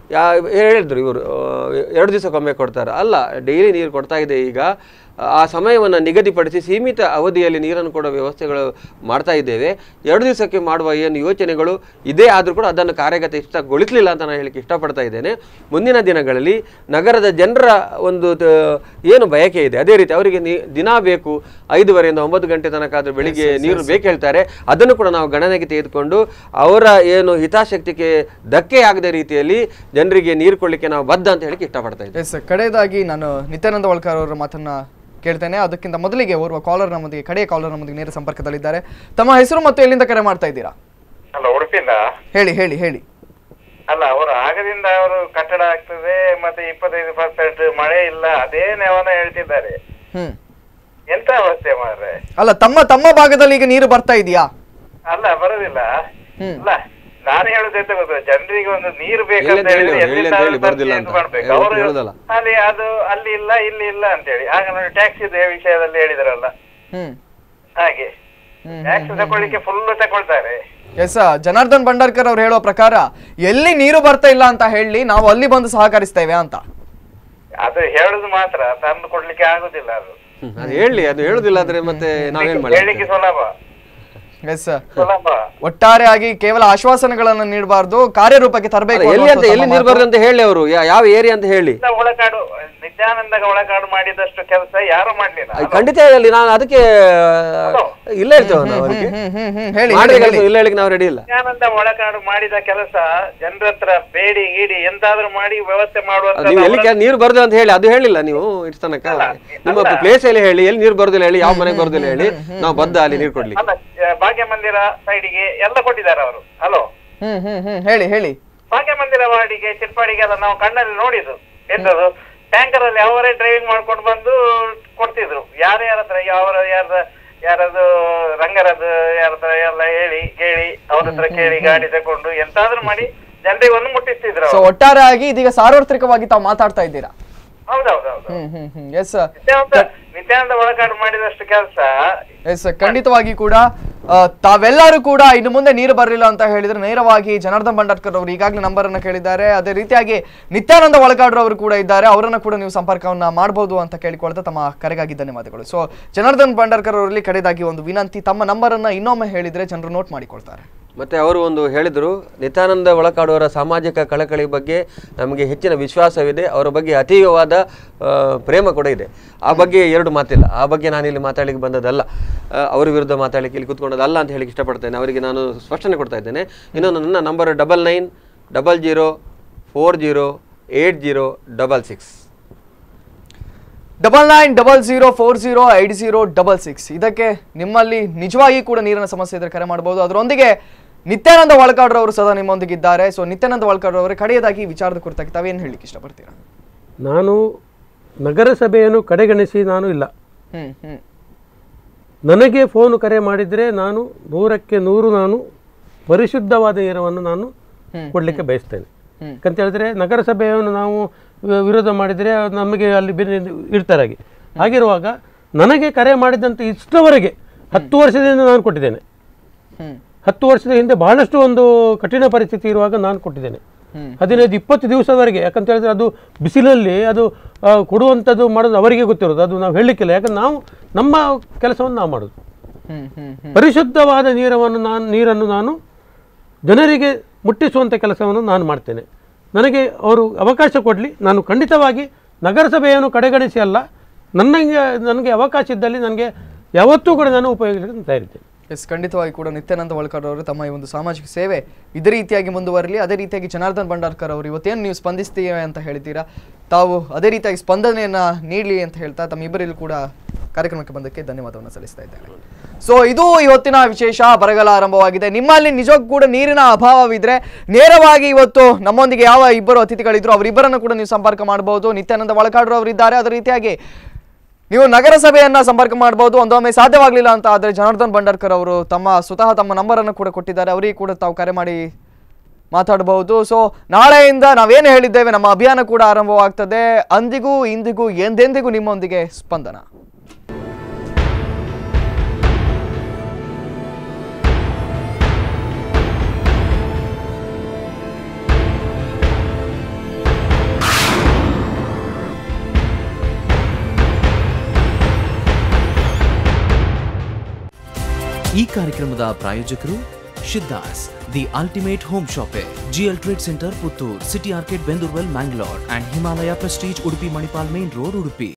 ಯಾ ಹೇಳಿದ್ರು ಇವರು ಎರಡು ದಿವಸಕ್ಕೊಮ್ಮೆ ಕೊಡ್ತಾರೆ ಅಲ್ಲ ಡೈಲಿ ನೀರು ಕೊಡ್ತಾ ಇದೆ ಈಗ ಆ ಸಮಯವನ್ನು ನಿಗದಿಪಡಿಸಿ ಸೀಮಿತ ಅವಧಿಯಲ್ಲಿ ನೀರನ್ನು ಕೊಡೋ ವ್ಯವಸ್ಥೆಗಳು ಮಾಡ್ತಾ ಇದ್ದೇವೆ ಎರಡು ದಿವಸಕ್ಕೆ ಮಾಡುವ ಏನು ಯೋಚನೆಗಳು ಇದೇ ಆದರೂ ಕೂಡ ಅದನ್ನು ಕಾರ್ಯಗತ ಇಷ್ಟಗೊಳಿಸಲಿಲ್ಲ ಅಂತ ನಾನು ಹೇಳಲಿಕ್ಕೆ ಇಷ್ಟಪಡ್ತಾ ಇದ್ದೇನೆ ಮುಂದಿನ ದಿನಗಳಲ್ಲಿ ನಗರದ ಜನರ ಒಂದು ತ- ಏನು ಬಯಕೆ ಇದೆ ಅದೇ ರೀತಿ ಅವರಿಗೆ ನೀ ದಿನ ಬೇಕು ಐದುವರೆಯಿಂದ ಒಂಬತ್ತು ಗಂಟೆ ತನಕ ಆದರೂ ಬೆಳಿಗ್ಗೆ ನೀರು ಬೇಕು ಹೇಳ್ತಾರೆ ಅದನ್ನು ಕೂಡ ನಾವು ಗಣನೆಗೆ ತೆಗೆದುಕೊಂಡು ಅವರ ಏನು ಹಿತಾಸಕ್ತಿಗೆ ಧಕ್ಕೆ ಆಗದ ರೀತಿಯಲ್ಲಿ ಜನರಿಗೆ ನೀರು ಕೊಡಲಿಕ್ಕೆ ನಾವು ಬದ್ಧ ಅಂತ ಹೇಳಿಕ್ಕೆ ಇಷ್ಟಪಡ್ತಾ ಇದ್ದೇವೆ ಎಸ್ ಕಡೆಯದಾಗಿ ನಾನು ನಿತ್ಯಾನಂದ ವಳ್ಕರ್ ಅವರ ಮಾತನ್ನ ಕೇಳ್ತೇನೆ ಅದಕ್ಕಿಂತ ಮೊದಲಿಗೆ ಓರ್ವ ಕಾಲರ್ ನಮ್ಮೊಂದಿಗೆ ಕಡೆಯ ಕಾಲರ್ ನಮ್ಮೊಂದಿಗೆ ನೇರ ಸಂಪರ್ಕದಲ್ಲಿದ್ದಾರೆ ತಮ್ಮ ಹೆಸರು ಮತ್ತು ಎಲ್ಲಿಂದ ಕರೆ ಮಾಡ್ತಾ ಇದ್ದೀರಾ ಅಲ್ಲ ಉಡುಪಿಯಿಂದ ಹೇಳಿ ಹೇಳಿ ಹೇಳಿ ಅಲ್ಲ ಅವರು ಆಗದಿಂದ ಅವರು ಕಟ್ಟಡ ಆಗ್ತದೆ ಮತ್ತೆ ಇಪ್ಪತ್ತೈದು ಪರ್ಸೆಂಟ್ ಮಳೆ ಇಲ್ಲ ಅದೇ ನೆವನ ಹೇಳ್ತಿದ್ದಾರೆ ಹ್ಮ್ ಎಂತ ಅವಸ್ಥೆ ಮಾರ್ರೆ ಅಲ್ಲ ತಮ್ಮ ತಮ್ಮ ಭಾಗದಲ್ಲಿ ಈಗ ನೀರು ಬರ್ತಾ ಇದೆಯಾ ಅಲ್ಲ ಬರುದಿಲ್ಲ ಹ್ಮ್. ಅಲ್ಲ ನಾನು ಹೇಳುದು ಎಂತ ಗೊತ್ತಾ ಜನರಿಗೆ ಒಂದು ನೀರು ಬೇಕಂತ ಎಲ್ಲಿಂದ ಹೇಳಿ ಹೇಳಿದ್ರೆ ಅವ್ರು, ಎಲ್ಲಿಂದ ಎಲ್ಲಿಂದ ಹೇಳಿ ಆದ್ರೂ ಬರುದಿಲ್ಲ purchase ಅಂತ. ಮಾಡ್ಬೇಕು ಹೇಳು- ಅವರು ಹೇಳುದಲ್ಲ. ಅಲ್ಲಿ ಅದು ಅಲ್ಲಿ ಇಲ್ಲ ಇಲ್ಲಿ ಇಲ್ಲ ಅಂತ ಹೇಳಿ ಆಗ ನೋಡಿ ಟ್ಯಾಕ್ಸ್ ಇದೆ ವಿಷಯದಲ್ಲಿ ಹೇಳಿದ್ರಲ್ಲ ಹ್ಮ್ ಹಾಗೆ ಹ್ಮ್, ಟ್ಯಾಕ್ಸ್ ತಗೊಳ್ಳಿಕ್ಕೆ ಫುಲ್ ತಗೊಳ್ತಾರೆ ಎಸ್ ಜನಾರ್ದನ್ ಭಂಡಾರ್ಕರ್ ಅವ್ರು ಹೇಳೋ ಪ್ರಕಾರ ಎಲ್ಲಿ ನೀರು ಬರ್ತಾ ಇಲ್ಲ ಅಂತ ಹೇಳಿ ನಾವು ಅಲ್ಲಿ ಬಂದು ಸಹಕರಿಸ್ತೇವೆ ಅಂತ ಅದು ಹೇಳುದು ಮಾತ್ರ ತಂದು ಕೊಡ್ಲಿಕ್ಕೆ ಆಗುದಿಲ್ಲ ಅದು ಹ್ಮ್, ಅದು ಹೇಳಿ ಅದು ಹೇಳುದಿಲ್ಲ ಅಂದ್ರೆ ಮತ್ತೆ ನಾವೇನ್ ಮಾಡಿ ಹೇಳಲಿಕ್ಕೆ ಸುಲಭ ಎಸ್ ಸುಲಭ ಒಟ್ಟಾರೆಯಾಗಿ ಕೇವಲ ಆಶ್ವಾಸನೆಗಳನ್ನು ನೀಡಬಾರ್ದು ಕಾರ್ಯರೂಪಕ್ಕೆ ತರಬೇಕು ಎಲ್ಲಿ ಅಂತ ಎಲ್ಲಿ ನೀರು ಬರ್ತದೆ ಅಂತ ಹೇಳಿ ಅವರು ಯಾವ ಏರಿಯಾ ಅಂತ ಹೇಳಿ ಇಂಥ ಒಳಕಾಡು ನಿತ್ಯಾನಂದ ಒಳಕಾಡು ಮಾಡಿದಷ್ಟು ಕೆಲಸ ಯಾರು ಮಾಡ್ಲಿಲ್ಲ ಅದು ಖಂಡಿತ ಹೇಳಿ ನಾನು ಅದಕ್ಕೆ ಇಲ್ಲ ಹೇಳ್ತೇವೆ ನಾವು ಅವರಿಗೆ ಹ್ಮ್ ಹ್ಮ್ ಹ್ಮ್ ಹೇಳಿ ಮಾಡಿದ ಹೇಳಿ, ಕೆಲಸ ಹೇಳಿ. ಇಲ್ಲ ಹೇಳಿಕ್ಕೆ ನಾವು ರೆಡಿ ಇಲ್ಲ ನಿತ್ಯಾನಂದ ಒಳಕಾಡು ಮಾಡಿದ ಕೆಲಸ ಜನರ ಹತ್ರ ಬೇಡಿ ಗೀಡಿ ಎಂತಾದ್ರೂ ಮಾಡಿ ವ್ಯವಸ್ಥೆ ಅದು ನೀವು ಎಲ್ಲಿ ಮಾಡುವಂತ ಕೆ- ನೀರು ಬರುದಿಲ್ಲ ಅಂತ ಹೇಳಿ ಅದು ಹೇಳಿಲ್ಲ ನೀವು ಇಷ್ಟು ತನಕ ನಿಮ್ಮ ಪ್ಲೇಸ್ ಎಲ್ಲಿ ಹೇಳಿ ಎಲ್ಲಿ ನೀರು ಬರುದಿಲ್ಲ ಹೇಳಿ ಯಾವ ಮನೆಗೆ ಬರುದಿಲ್ಲ ಹೇಳಿ ನಾವು ಬದ್ಧ ಅಲ್ಲಿ ನೀರು ಕೊಡ್ಲಿಕ್ಕೆ ಅಲ್ಲ ಆ, ಭಾಗ್ಯ ಮಂದಿರ ಸೈಡಿಗೆ ಎಲ್ಲ ಕೊಟ್ಟಿದ್ದಾರೆ ಅವರು ಹಲೋ ಹ್ಮ್ ಹ್ಮ್ ಹ್ಮ್ ಹೇಳಿ ಹೇಳಿ ಭಾಗ್ಯ ಮಂದಿರ ವಾರ್ಡಿಗೆ ಚಿಟ್ಪಾಡಿಗೆ ಎಲ್ಲ ನಾವು ಕಣ್ಣಲ್ಲಿ ನೋಡಿದ್ದು ಎಂತದು ಟ್ಯಾಂಕರ್ ಅಲ್ಲಿ ಅವರೇ ಡ್ರೈವಿಂಗ್ ಮಾಡ್ಕೊಂಡು ಬಂದು ಕೊಡ್ತಿದ್ರು ಯಾರ ಯಾರ ಹತ್ರ ಅವರ ಯಾರ ಯಾರದು ರಂಗರದ್ದು ಯಾರ ಹತ್ರ ಎಲ್ಲ ಹೇಳಿ ಕೇಳಿ ಅವ್ರ ಹತ್ರ ಕೇಳಿ ಗಾಡಿ ತಕೊಂಡು ಎಂತಾದ್ರೂ ಮಾಡಿ ಜನರಿಗೆ ಒಂದು ಮುಟ್ಟಿಸ್ತಿದ್ರು ಸೊ ಅವ್ರು. ಒಟ್ಟಾರೆಯಾಗಿ ಇದೀಗ ಸಾರ್ವತ್ರಿಕವಾಗಿ ತಾವು ಮಾತಾಡ್ತಾ ಇದ್ದೀರಾ ಹೌದೌದೌದು ಹ್ಮ್ ಹ್ಮ್ ಹ್ಮ್ ಎಸ್ ನಿತ್ಯಾನಂದ ನಿತ್ಯಾನಂದ ಒಳಗಾಡು ಮಾಡಿದಷ್ಟು ಕೆಲಸ ಎಸ್ ಖಂಡಿತವಾಗಿ ಕೂಡ ಆ, ತಾವೆಲ್ಲರೂ ಕೂಡ ಇನ್ನು ಮುಂದೆ ನೀರು ಬರಲಿಲ್ಲ ಅಂತ ಹೇಳಿದ್ರೆ ನೇರವಾಗಿ ಜನಾರ್ದನ್ ಭಂಡಾರ್ಕರ್ ಅವರು ಈಗಾಗಲೇ ನಂಬರ್ ಅನ್ನ ಕೇಳಿದ್ದಾರೆ ಅದೇ ರೀತಿಯಾಗಿ ನಿತ್ಯಾನಂದ ಒಳಗಾಡ್ರು ಅವರು ಕೂಡ ಇದ್ದಾರೆ ಅವರನ್ನ ಕೂಡ ನೀವು ಸಂಪರ್ಕವನ್ನ ಮಾಡಬಹುದು ಅಂತ ಕೇಳಿಕೊಳ್ತಾ ತಮ್ಮ ಕರೆಗಾಗಿ ಧನ್ಯವಾದಗಳು ಸೊ ಜನಾರ್ದನ್ ಭಂಡಾರ್ಕರ್ ಅವರಲ್ಲಿ ಕಡೆದಾಗಿ ಒಂದು ವಿನಂತಿ ತಮ್ಮ ನಂಬರ್ ಅನ್ನ ಇನ್ನೊಮ್ಮೆ ಹೇಳಿದ್ರೆ ಜನರು ನೋಟ್ ಮಾಡಿಕೊಳ್ತಾರೆ ಮತ್ತೆ ಅವರು ಒಂದು ಹೇಳಿದರು ನಿತ್ಯಾನಂದ ಒಳಕಾಡುವರ ಸಾಮಾಜಿಕ ಕಳಕಳಿ ಬಗ್ಗೆ ನಮಗೆ ಹೆಚ್ಚಿನ ವಿಶ್ವಾಸವಿದೆ ಅವರ ಬಗ್ಗೆ ಅತೀವವಾದ ಆ, ಪ್ರೇಮ ಕೂಡ ಇದೆ ಆ ಬಗ್ಗೆ ಎರಡು ಮಾತಿಲ್ಲ ಆ ಬಗ್ಗೆ ನಾನು ಇಲ್ಲಿ ಮಾತಾಡಲಿಕ್ಕೆ ಬಂದದಲ್ಲ ಆ, ಅವರ ವಿರುದ್ಧ ಮಾತಾಡಲಿಕ್ಕೆ ಇಲ್ಲಿ ಕೂತ್ಕೊಂಡದಲ್ಲ ಅಂತ ಹೇಳಿಕ್ಕೆ ಇಷ್ಟಪಡ್ತೇನೆ ಅವರಿಗೆ ನಾನು ಸ್ಪಷ್ಟನೆ ಕೊಡ್ತಾ ಇದ್ದೇನೆ ಇನ್ನೊಂದು ನನ್ನ number double nine double zero four zero eight zero double six double nine double zero four zero eight zero double six ಇದಕ್ಕೆ ನಿಮ್ಮಲ್ಲಿ ನಿಜವಾಗಿ ಕೂಡ ನೀರಿನ ಸಮಸ್ಯೆ ಇದ್ರೆ ಕರೆ ಮಾಡಬಹುದು ಅದರೊಂದಿಗೆ ನಿತ್ಯಾನಂದ ಒಳಕಾಡ್ರು ಅವರು ಸದಾ ನಿಮ್ಮೊಂದಿಗೆ ಇದ್ದಾರೆ ಸೊ ನಿತ್ಯಾನಂದ ಒಳಕಾಡ್ರು ಅವರೇ ಕಡೆಯದಾಗಿ ಈ ವಿಚಾರದ ಕುರಿತಾಗಿ ತಾವೇನು ಹೇಳಲಿಕ್ಕೆ ಇಷ್ಟಪಡ್ತೀರಾ ನಾನು ನಗರಸಭೆಯನ್ನು ಕಡೆಗಣಿಸಿ ನಾನು ಇಲ್ಲ ಹ್ಮ್ ಹ್ಮ್ ನನಗೆ ಫೋನು ಕರೆ ಮಾಡಿದರೆ ನಾನು ನೂರಕ್ಕೆ ನೂರು ನಾನು ಪರಿಶುದ್ಧವಾದ ನೀರನ್ನು ನಾನು ಕೊಡಲಿಕ್ಕೆ ಬಯಸ್ತೇನೆ ಯಾಕಂತ ಹೇಳಿದ್ರೆ ನಗರಸಭೆಯನ್ನು ನಾವು ವಿ- ವಿರೋಧ ಮಾಡಿದರೆ ಅದು ನಮಗೆ ಅಲ್ಲಿ ಬೆನ್ನು ಇಡ್ತಾರೆ ಹಾಗೆ ಹಾಗಿರುವಾಗ ನನಗೆ ಕರೆ ಮಾಡಿದಂಥ ಇಷ್ಟವರೆಗೆ ಹತ್ತು ವರ್ಷದಿಂದ ನಾನು ಕೊಟ್ಟಿದ್ದೇನೆ ಹ್ಮ್ ಹತ್ತು ವರ್ಷದ ಹಿಂದೆ ಬಹಳಷ್ಟು ಒಂದು ಕಠಿಣ ಪರಿಸ್ಥಿತಿ ಇರುವಾಗ ನಾನು ಕೊಟ್ಟಿದ್ದೇನೆ ಹದಿನೈದು ಇಪ್ಪತ್ತು ದಿವಸದವರೆಗೆ ಯಾಕಂತ ಹೇಳಿದ್ರೆ ಅದು ಬಿಸಿಲಲ್ಲಿ ಅದು ಆ, ಕೊಡುವಂಥದ್ದು ಮಾಡೋದು ಅವರಿಗೆ ಗೊತ್ತಿರೋದು ಅದು ನಾವು ಹೇಳಲಿಕ್ಕಿಲ್ಲ ಯಾಕಂದ್ರೆ ನಾವು ನಮ್ಮ ಕೆಲಸವನ್ನು ನಾವು ಮಾಡೋದು ಹ್ಮ್ ಹ್ಮ್ ಹ್ಮ್ ಪರಿಶುದ್ಧವಾದ ನೀರವನ್ನು ನಾನು ನೀರನ್ನು ನಾನು ಜನರಿಗೆ ಮುಟ್ಟಿಸುವಂಥ ಕೆಲಸವನ್ನು ನಾನು ಮಾಡ್ತೇನೆ ನನಗೆ ಅವರು ಅವಕಾಶ ಕೊಡಲಿ ನಾನು ಖಂಡಿತವಾಗಿ ನಗರಸಭೆಯನ್ನು ಕಡೆಗಣಿಸಿ ಅಲ್ಲ ನನಗೆ ನನಗೆ ಅವಕಾಶ ಇದ್ದಲ್ಲಿ ನನಗೆ ಯಾವತ್ತೂ ಕೂಡ ನಾನು ಉಪಯೋಗಿಸಲಿಕ್ಕೆ ತಯಾರಿದ್ದೇನೆ ಎಸ್ ಖಂಡಿತವಾಗಿ ಕೂಡ ನಿತ್ಯಾನಂದ ವಳ್ಕರ್ ಅವರು ತಮ್ಮ ಈ ಒಂದು ಸಾಮಾಜಿಕ ಸೇವೆ ಇದೇ ರೀತಿಯಾಗಿ ಮುಂದುವರಲಿ ಅದೇ ರೀತಿಯಾಗಿ ಜನಾರ್ದನ್ ಭಂಡಾರ್ಕರ್ ಅವರು ಇವತ್ತೇನು ನೀವು ಸ್ಪಂದಿಸ್ತೀವಿ ಅಂತ ಹೇಳ್ತೀರಾ ತಾವು ಅದೇ ರೀತಿಯಾಗಿ ಸ್ಪಂದನೆಯನ್ನ ನೀಡಲಿ ಅಂತ ಹೇಳ್ತಾ ತಮ್ಮಿಬ್ಬರಿಗೂ ಕೂಡ ಕಾರ್ಯಕ್ರಮಕ್ಕೆ ಬಂದಕ್ಕೆ ಧನ್ಯವಾದವನ್ನು ಸಲ್ಲಿಸ್ತಾ ಇದ್ದೇನೆ ಸೊ ಇದು ಇವತ್ತಿನ ವಿಶೇಷ ಬರಗಾಲ ಆರಂಭವಾಗಿದೆ ನಿಮ್ಮಲ್ಲಿ ನಿಜಕ್ಕೂ ಕೂಡ ನೀರಿನ ಅಭಾವವಿದ್ರೆ ನೇರವಾಗಿ ಇವತ್ತು ನಮ್ಮೊಂದಿಗೆ ಯಾವ ಇಬ್ಬರು ಅತಿಥಿಗಳಿದ್ರು ಅವರಿಬ್ಬರನ್ನು ಕೂಡ ನೀವು ಸಂಪರ್ಕ ಮಾಡಬಹುದು ನಿತ್ಯಾನಂದ ಒಳಕಾಡ್ರು ಅವರಿದ್ದಾರೆ ಅದೇ ರೀತಿಯಾಗಿ ನೀವು ನಗರಸಭೆಯನ್ನ ಸಂಪರ್ಕ ಮಾಡಬಹುದು ಒಂದೊಮ್ಮೆ ಸಾಧ್ಯವಾಗಲಿಲ್ಲ ಅಂತ ಆದರೆ ಜನಾರ್ದನ್ ಭಂಡಾರ್ಕರ್ ಅವರು ತಮ್ಮ ಸ್ವತಃ ತಮ್ಮ ನಂಬರನ್ನು ಕೂಡ ಕೊಟ್ಟಿದ್ದಾರೆ ಅವರಿಗೆ ಕೂಡ ತಾವು ಕರೆ ಮಾಡಿ ಮಾತಾಡಬಹುದು ಸೊ ನಾಳೆಯಿಂದ ನಾವೇನು ಹೇಳಿದ್ದೇವೆ ನಮ್ಮ ಅಭಿಯಾನ ಕೂಡ ಆರಂಭವಾಗ್ತದೆ ಅಂದಿಗೂ ಇಂದಿಗೂ ಎಂದೆಂದಿಗೂ ನಿಮ್ಮೊಂದಿಗೆ ಸ್ಪಂದನ ಈ ಕಾರ್ಯಕ್ರಮದ ಪ್ರಾಯೋಜಕರು Shiddas the ultimate home shoppe GL trade centre Puttur city arcade Bendurwell Mangalore and Himalaya prestige Udupi Manipal main road Udupi